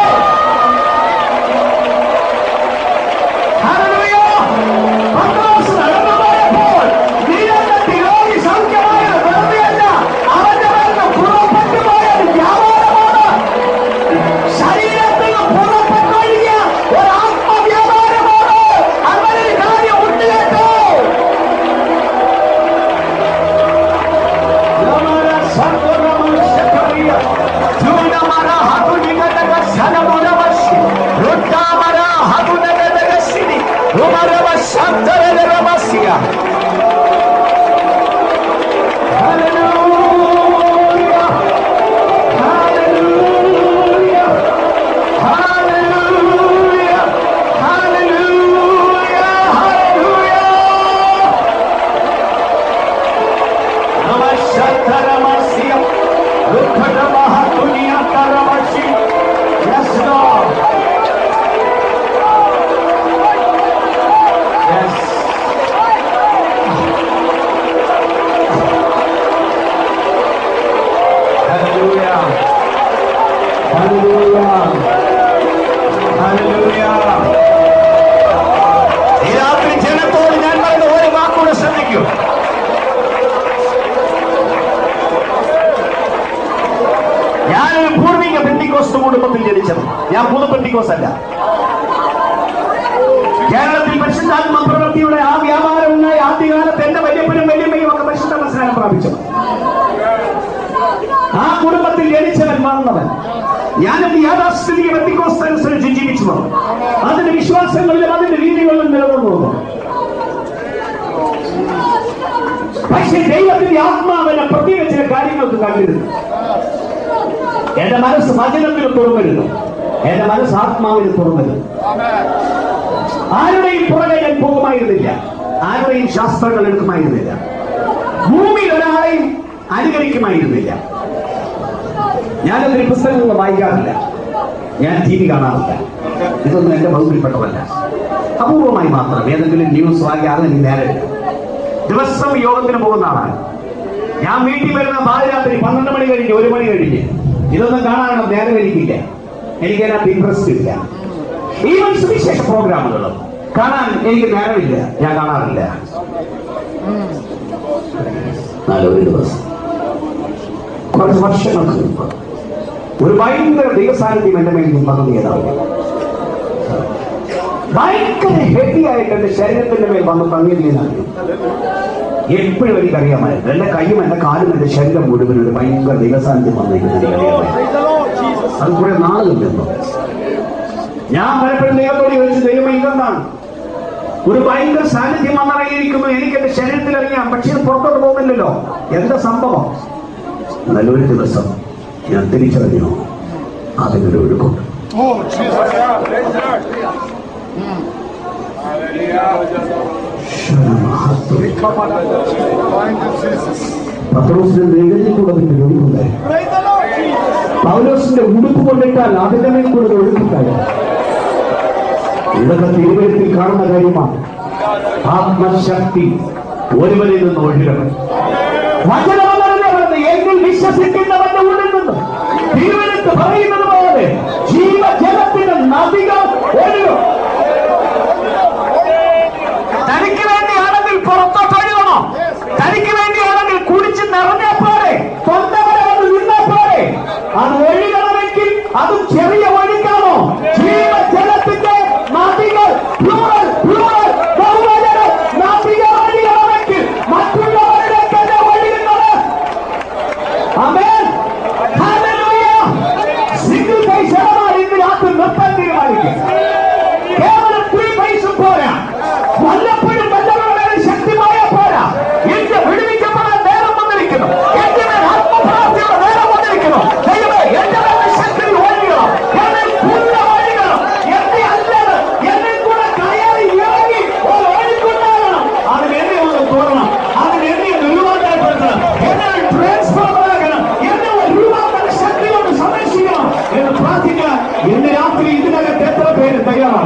ഹല്ലേലൂയ പത്രോസ് നടന്നുപോയപ്പോൾ നീലത്തിൽ രോഗി സൗഖ്യമായത് വെറുതെയല്ല അവന്റെ മേൽ പുറപ്പെട്ടു പോയത് വ്യാപാരമാണ് ശരീരത്തിൽ നിന്ന് പുറപ്പെട്ടൊഴുകിയ ഒരു ആത്മവ്യാപാരമാണ് അങ്ങനെ ഒരു കാര്യം ഉണ്ട് കേട്ടോ ലമര സർവ്വനമസ്തകറിയ ചൂടമര ഹതുനികതക സനമുനവശി രുദ്ധാമര ഹതുനകതകസിനി ഉമരവ ശബ്ദരവസ്യ Hallelujah. Hallelujah. Hallelujah. Hallelujah. Hallelujah. Namaskaramasiya. Dukkadamaha Dunyakaramashi. Yes, Lord. Yes. Hallelujah. Hallelujah. Hallelujah. ഈ രാത്രി ജനത്തോട് ഞാൻ പറയുന്ന ഒരു വാക്കൂടെ ശ്രദ്ധിക്കൂ ഞാനൊരു പൂർവിക പെന്തിക്കോസ്റ്റ് കുടുംബത്തിൽ ജനിച്ചത് ഞാൻ പുതു പെന്തിക്കോസ് അല്ല കേരളത്തിൽ പരിശുദ്ധാത്മ പ്രവൃത്തിയുടെ ആ വ്യാപാരം ഉണ്ടായി ആദ്യകാലത്ത് എന്റെ വല്യപ്പനും വല്യമ്മയും ഒക്കെ പരിശുദ്ധ മനസ്സിലാക്കാൻ പ്രാപിച്ചത് ആ കുടുംബത്തിൽ ജനിച്ചവൻ വളർന്നവൻ ഞാനും യാഥാസ്ഥിതിക വ്യക്തിക്കോസ്ത അനുസരിച്ച് ജീവിച്ചു വന്നു അതിന്റെ വിശ്വാസങ്ങളിലും അതിന്റെ രീതികളിലും നിലനിന്നു വന്നു പക്ഷേ ദൈവത്തിന്റെ ആത്മാവിനെ പ്രത്യേക ചില കാര്യങ്ങൾക്ക് കണ്ടിരുന്നു എന്റെ മനസ്സ് വചനത്തിന് തുറന്നിരുന്നു എന്റെ മനസ്സ് ആത്മാവിന് തുറന്നിരുന്നു ആരുടെയും പുറകെ ഞാൻ പോകുമായിരുന്നില്ല ആരുടെയും ശാസ്ത്രങ്ങൾ എടുക്കുമായിരുന്നില്ല ഭൂമിയിൽ ഒരാളെയും അനുകരിക്കുമായിരുന്നില്ല ഞാനതിന് പുസ്തകങ്ങൾ വായിക്കാറില്ല ഞാൻ ടി വി കാണാറില്ല ഇതൊന്നും എന്റെ വകുപ്പിൽപ്പെട്ടതല്ല അപൂർവമായി മാത്രം ഏതെങ്കിലും ന്യൂസ് വായിക്കാതെ എനിക്ക് നേരമില്ല ദിവസം യോഗത്തിന് പോകുന്ന ആളാണ് ഞാൻ വീട്ടിൽ വരുന്ന പാതിരാത്രി പന്ത്രണ്ട് മണി കഴിഞ്ഞ് ഒരു മണി കഴിഞ്ഞ് ഇതൊന്നും കാണാനുള്ള നേരം എനിക്കില്ല എനിക്കതിനകത്ത് ഇൻട്രസ്റ്റ് ഇല്ല ഈവൻ സുവിശേഷ പ്രോഗ്രാമുകളും കാണാൻ എനിക്ക് നേരമില്ല ഞാൻ കാണാറില്ല എന്നാലും ഒരു ദിവസം കുറച്ച് വർഷങ്ങൾക്ക് മുമ്പ് ഒരു ഭയങ്കര ദൈവസാന്നിധ്യം എന്റെ മേൽ പകർന്നിയതാവുക ഭയങ്കര ഹെവി ആയിട്ട് എന്റെ ശരീരത്തിന്റെ മേൽ വന്ന് തങ്ങിയതാണ് എപ്പോഴും എനിക്കറിയാമായിരുന്നു എന്റെ കൈയും എന്റെ കാലും എന്റെ ശരീരം മുഴുവൻ ഒരു ഭയങ്കര ദൈവസാന്നിധ്യം വന്നിരിക്കുന്നത് എനിക്കറിയാമായിരുന്നു അത് കുറെ നാളുകൾ നിന്നു ഞാൻ പലപ്പോഴും ദൈവത്തോട് ചോദിച്ചു ദൈവം ഇതെന്താണ് ഒരു ഭയങ്കര സാന്നിധ്യം വന്നിറങ്ങിയിരിക്കുന്നു എനിക്ക് എന്റെ ശരീരത്തിൽ അറിയാം പക്ഷെ ഇത് പുറത്തോട്ട് പോകുന്നില്ലല്ലോ എന്താ സംഭവം നല്ലൊരു ദിവസം ഞാൻ തിരിച്ചറിഞ്ഞു അതിനൊരു ഒഴുക്കുണ്ട് Oh, Jesus. Yes, sir. Mm. Thank you, Jesus. പത്രോസിന്റെ നെഗത്തിൽ കൂടെ അതിന്റെ ഒഴുക്കുണ്ടായി Praise the Lord Jesus. പൗലോസിന്റെ ഉടുപ്പ് കൊണ്ടിട്ടാൽ അതിന്റെ മേൽ കൂടെ ഒരു ഒഴുക്കുണ്ടായി ഇതൊക്കെ തിരുവഴുത്തിൽ കാണുന്ന കാര്യമാണ് ആത്മശക്തി ഒരുവനിൽ നിന്ന് ഒഴുകണം വചനമെന്നറിഞ്ഞവരെന്ന് എന്നിൽ വിശ്വസിക്കുന്നവന്റെ ഉള്ളിൽ നിന്ന് തിരുവഴുത്തിൽ തിരുവെടുത്ത് പറയുന്നത് പോലെ ജീവജലത്തിന്റെ നദികൾ ഒഴുകും തനിക്ക് വേണ്ടിയാണെങ്കിൽ പുറത്തോട്ട് ഒഴുകണോ തനിക്ക് വേണ്ടിയാണെങ്കിൽ കുടിച്ച് നിറഞ്ഞ പോരെ തൊണ്ടവരെ അത് നിന്ന പോരെ അത് ഒഴുകണമെങ്കിൽ അത് ചെറിയ ഒഴുകാണോ ജീവജലത്തിന്റെ നദികൾ പ്ലൂറൽ പ്ലൂറൽ ബഹുവചനം നദികൾ ഒഴുകണമെങ്കിൽ മറ്റുള്ളവരുടെ തന്നെ ഒഴുകുന്നത് ആമേൻ ഹല്ലേലൂയ സിംഗിൾ ഫേസ് ഇടപാട് ഇന്ന് രാത്രി നിർത്താൻ തീരുമാനിക്കും കേവലം ത്രീ ഫേസും പോരാ വല്ലപ്പോഴും വല്ലവരുടെ മേലെ ശക്തിമായ പോരാ എന്റെ വിടുവിക്കപ്പെടാൻ നേരം വന്നിരിക്കുന്നു എന്റെ മേൽ ആത്മപ്രാപ്തിയുടെ നേരം വന്നിരിക്കുന്നു ദൈവമേ എന്റെ മേലെ ശക്തി ഒഴുകണം എന്നെ കൂടെ ഒഴുകണം എന്നെ അല്ലത് എന്നെ കൂടെ കയറി ഇറങ്ങി ഒരു ഒഴുക്കുണ്ടാകണം അതിന് എന്നെ ഒന്ന് തോന്നണം അതിന് എന്നെ ഒന്ന് രൂപാന്തരപ്പെടുത്തണം എന്നെ ട്രാൻസ്ഫോമർ ആകണം എന്നെ ഒരു രൂപാന്തര ശക്തി കൊണ്ട് സംരക്ഷിക്കണം എന്ന് പ്രാർത്ഥിക്കാൻ ഇന്ന് രാത്രി ഇതിനകത്ത് എത്ര പേര് തയ്യാറാണ്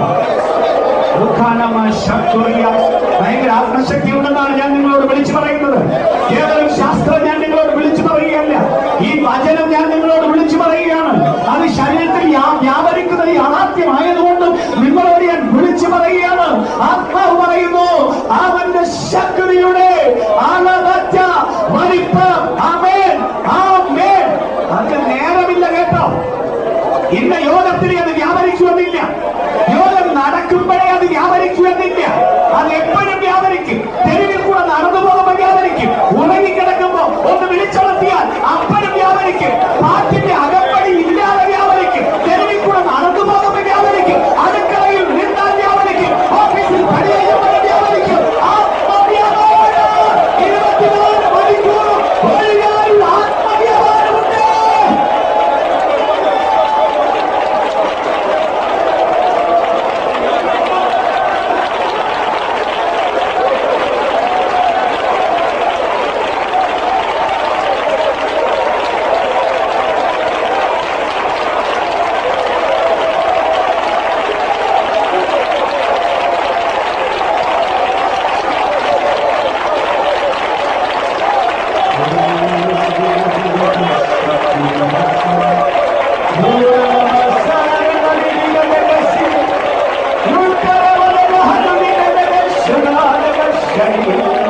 ഉത്ഥാനമായ ശക്തിയ ഭയങ്കര ആത്മശക്തി ഉണ്ടെന്നാണ് ഞാൻ നിങ്ങളോട് വിളിച്ചു പറയുന്നത് കേവലം ശാസ്ത്രം ഞാൻ നിങ്ങളോട് വിളിച്ചു പറയുകയല്ല ഈ വചനം ഞാൻ നിങ്ങളോട് വിളിച്ചു പറയുകയാണ് അത് ശരീരത്തിൽ യാ- വ്യാപരിക്കുന്നത് യാഥാർത്ഥ്യമായതുകൊണ്ടും നിങ്ങളോട് ഞാൻ വിളിച്ചു പറയുകയാണ് ആത്മാവ് പറയുന്നു അവന്റെ ശക്തിയുടെ അളവറ്റ വലിപ്പം ആമേൻ ആമേൻ അതിന് നേരമില്ല കേട്ടോ ഇന്ന് യോഗത്തിന് അത് വ്യാപരിക്കുമെന്നില്ല യോഗം നടക്കുമ്പോഴേ അത് വ്യാപരിക്കുമെന്നില്ല അത് എപ്പോഴും വ്യാപരിക്കും തെരുവിൽ കൂടെ നടന്നു പോകുമ്പോൾ വ്യാപരിക്കും ഉറങ്ങിക്കിടക്കുമ്പോ ഒന്ന് വിളിച്ചുണർത്തിയാൽ അപ്പോഴും വ്യാപരിക്കും പാട്ടിന്റെ അകപ്പടി ഇല്ലാതെ വ്യാപരിക്കും തെരുവിൽ കൂടെ നടന്നു പോകുമ്പോൾ വ്യാപരിക്കും അടുക്കളയിൽ നിന്നാൽ വ്യാപരിക്കും ഓഫീസിൽ പണി ചെയ്യുമ്പോൾ വ്യാപരിക്കും ആത്മവ്യാപാരം ഇരുപത്തിനാല് മണിക്കൂറും ഒഴിയാനുള്ള ആത്മവ്യാപാരമുണ്ട് Thank you.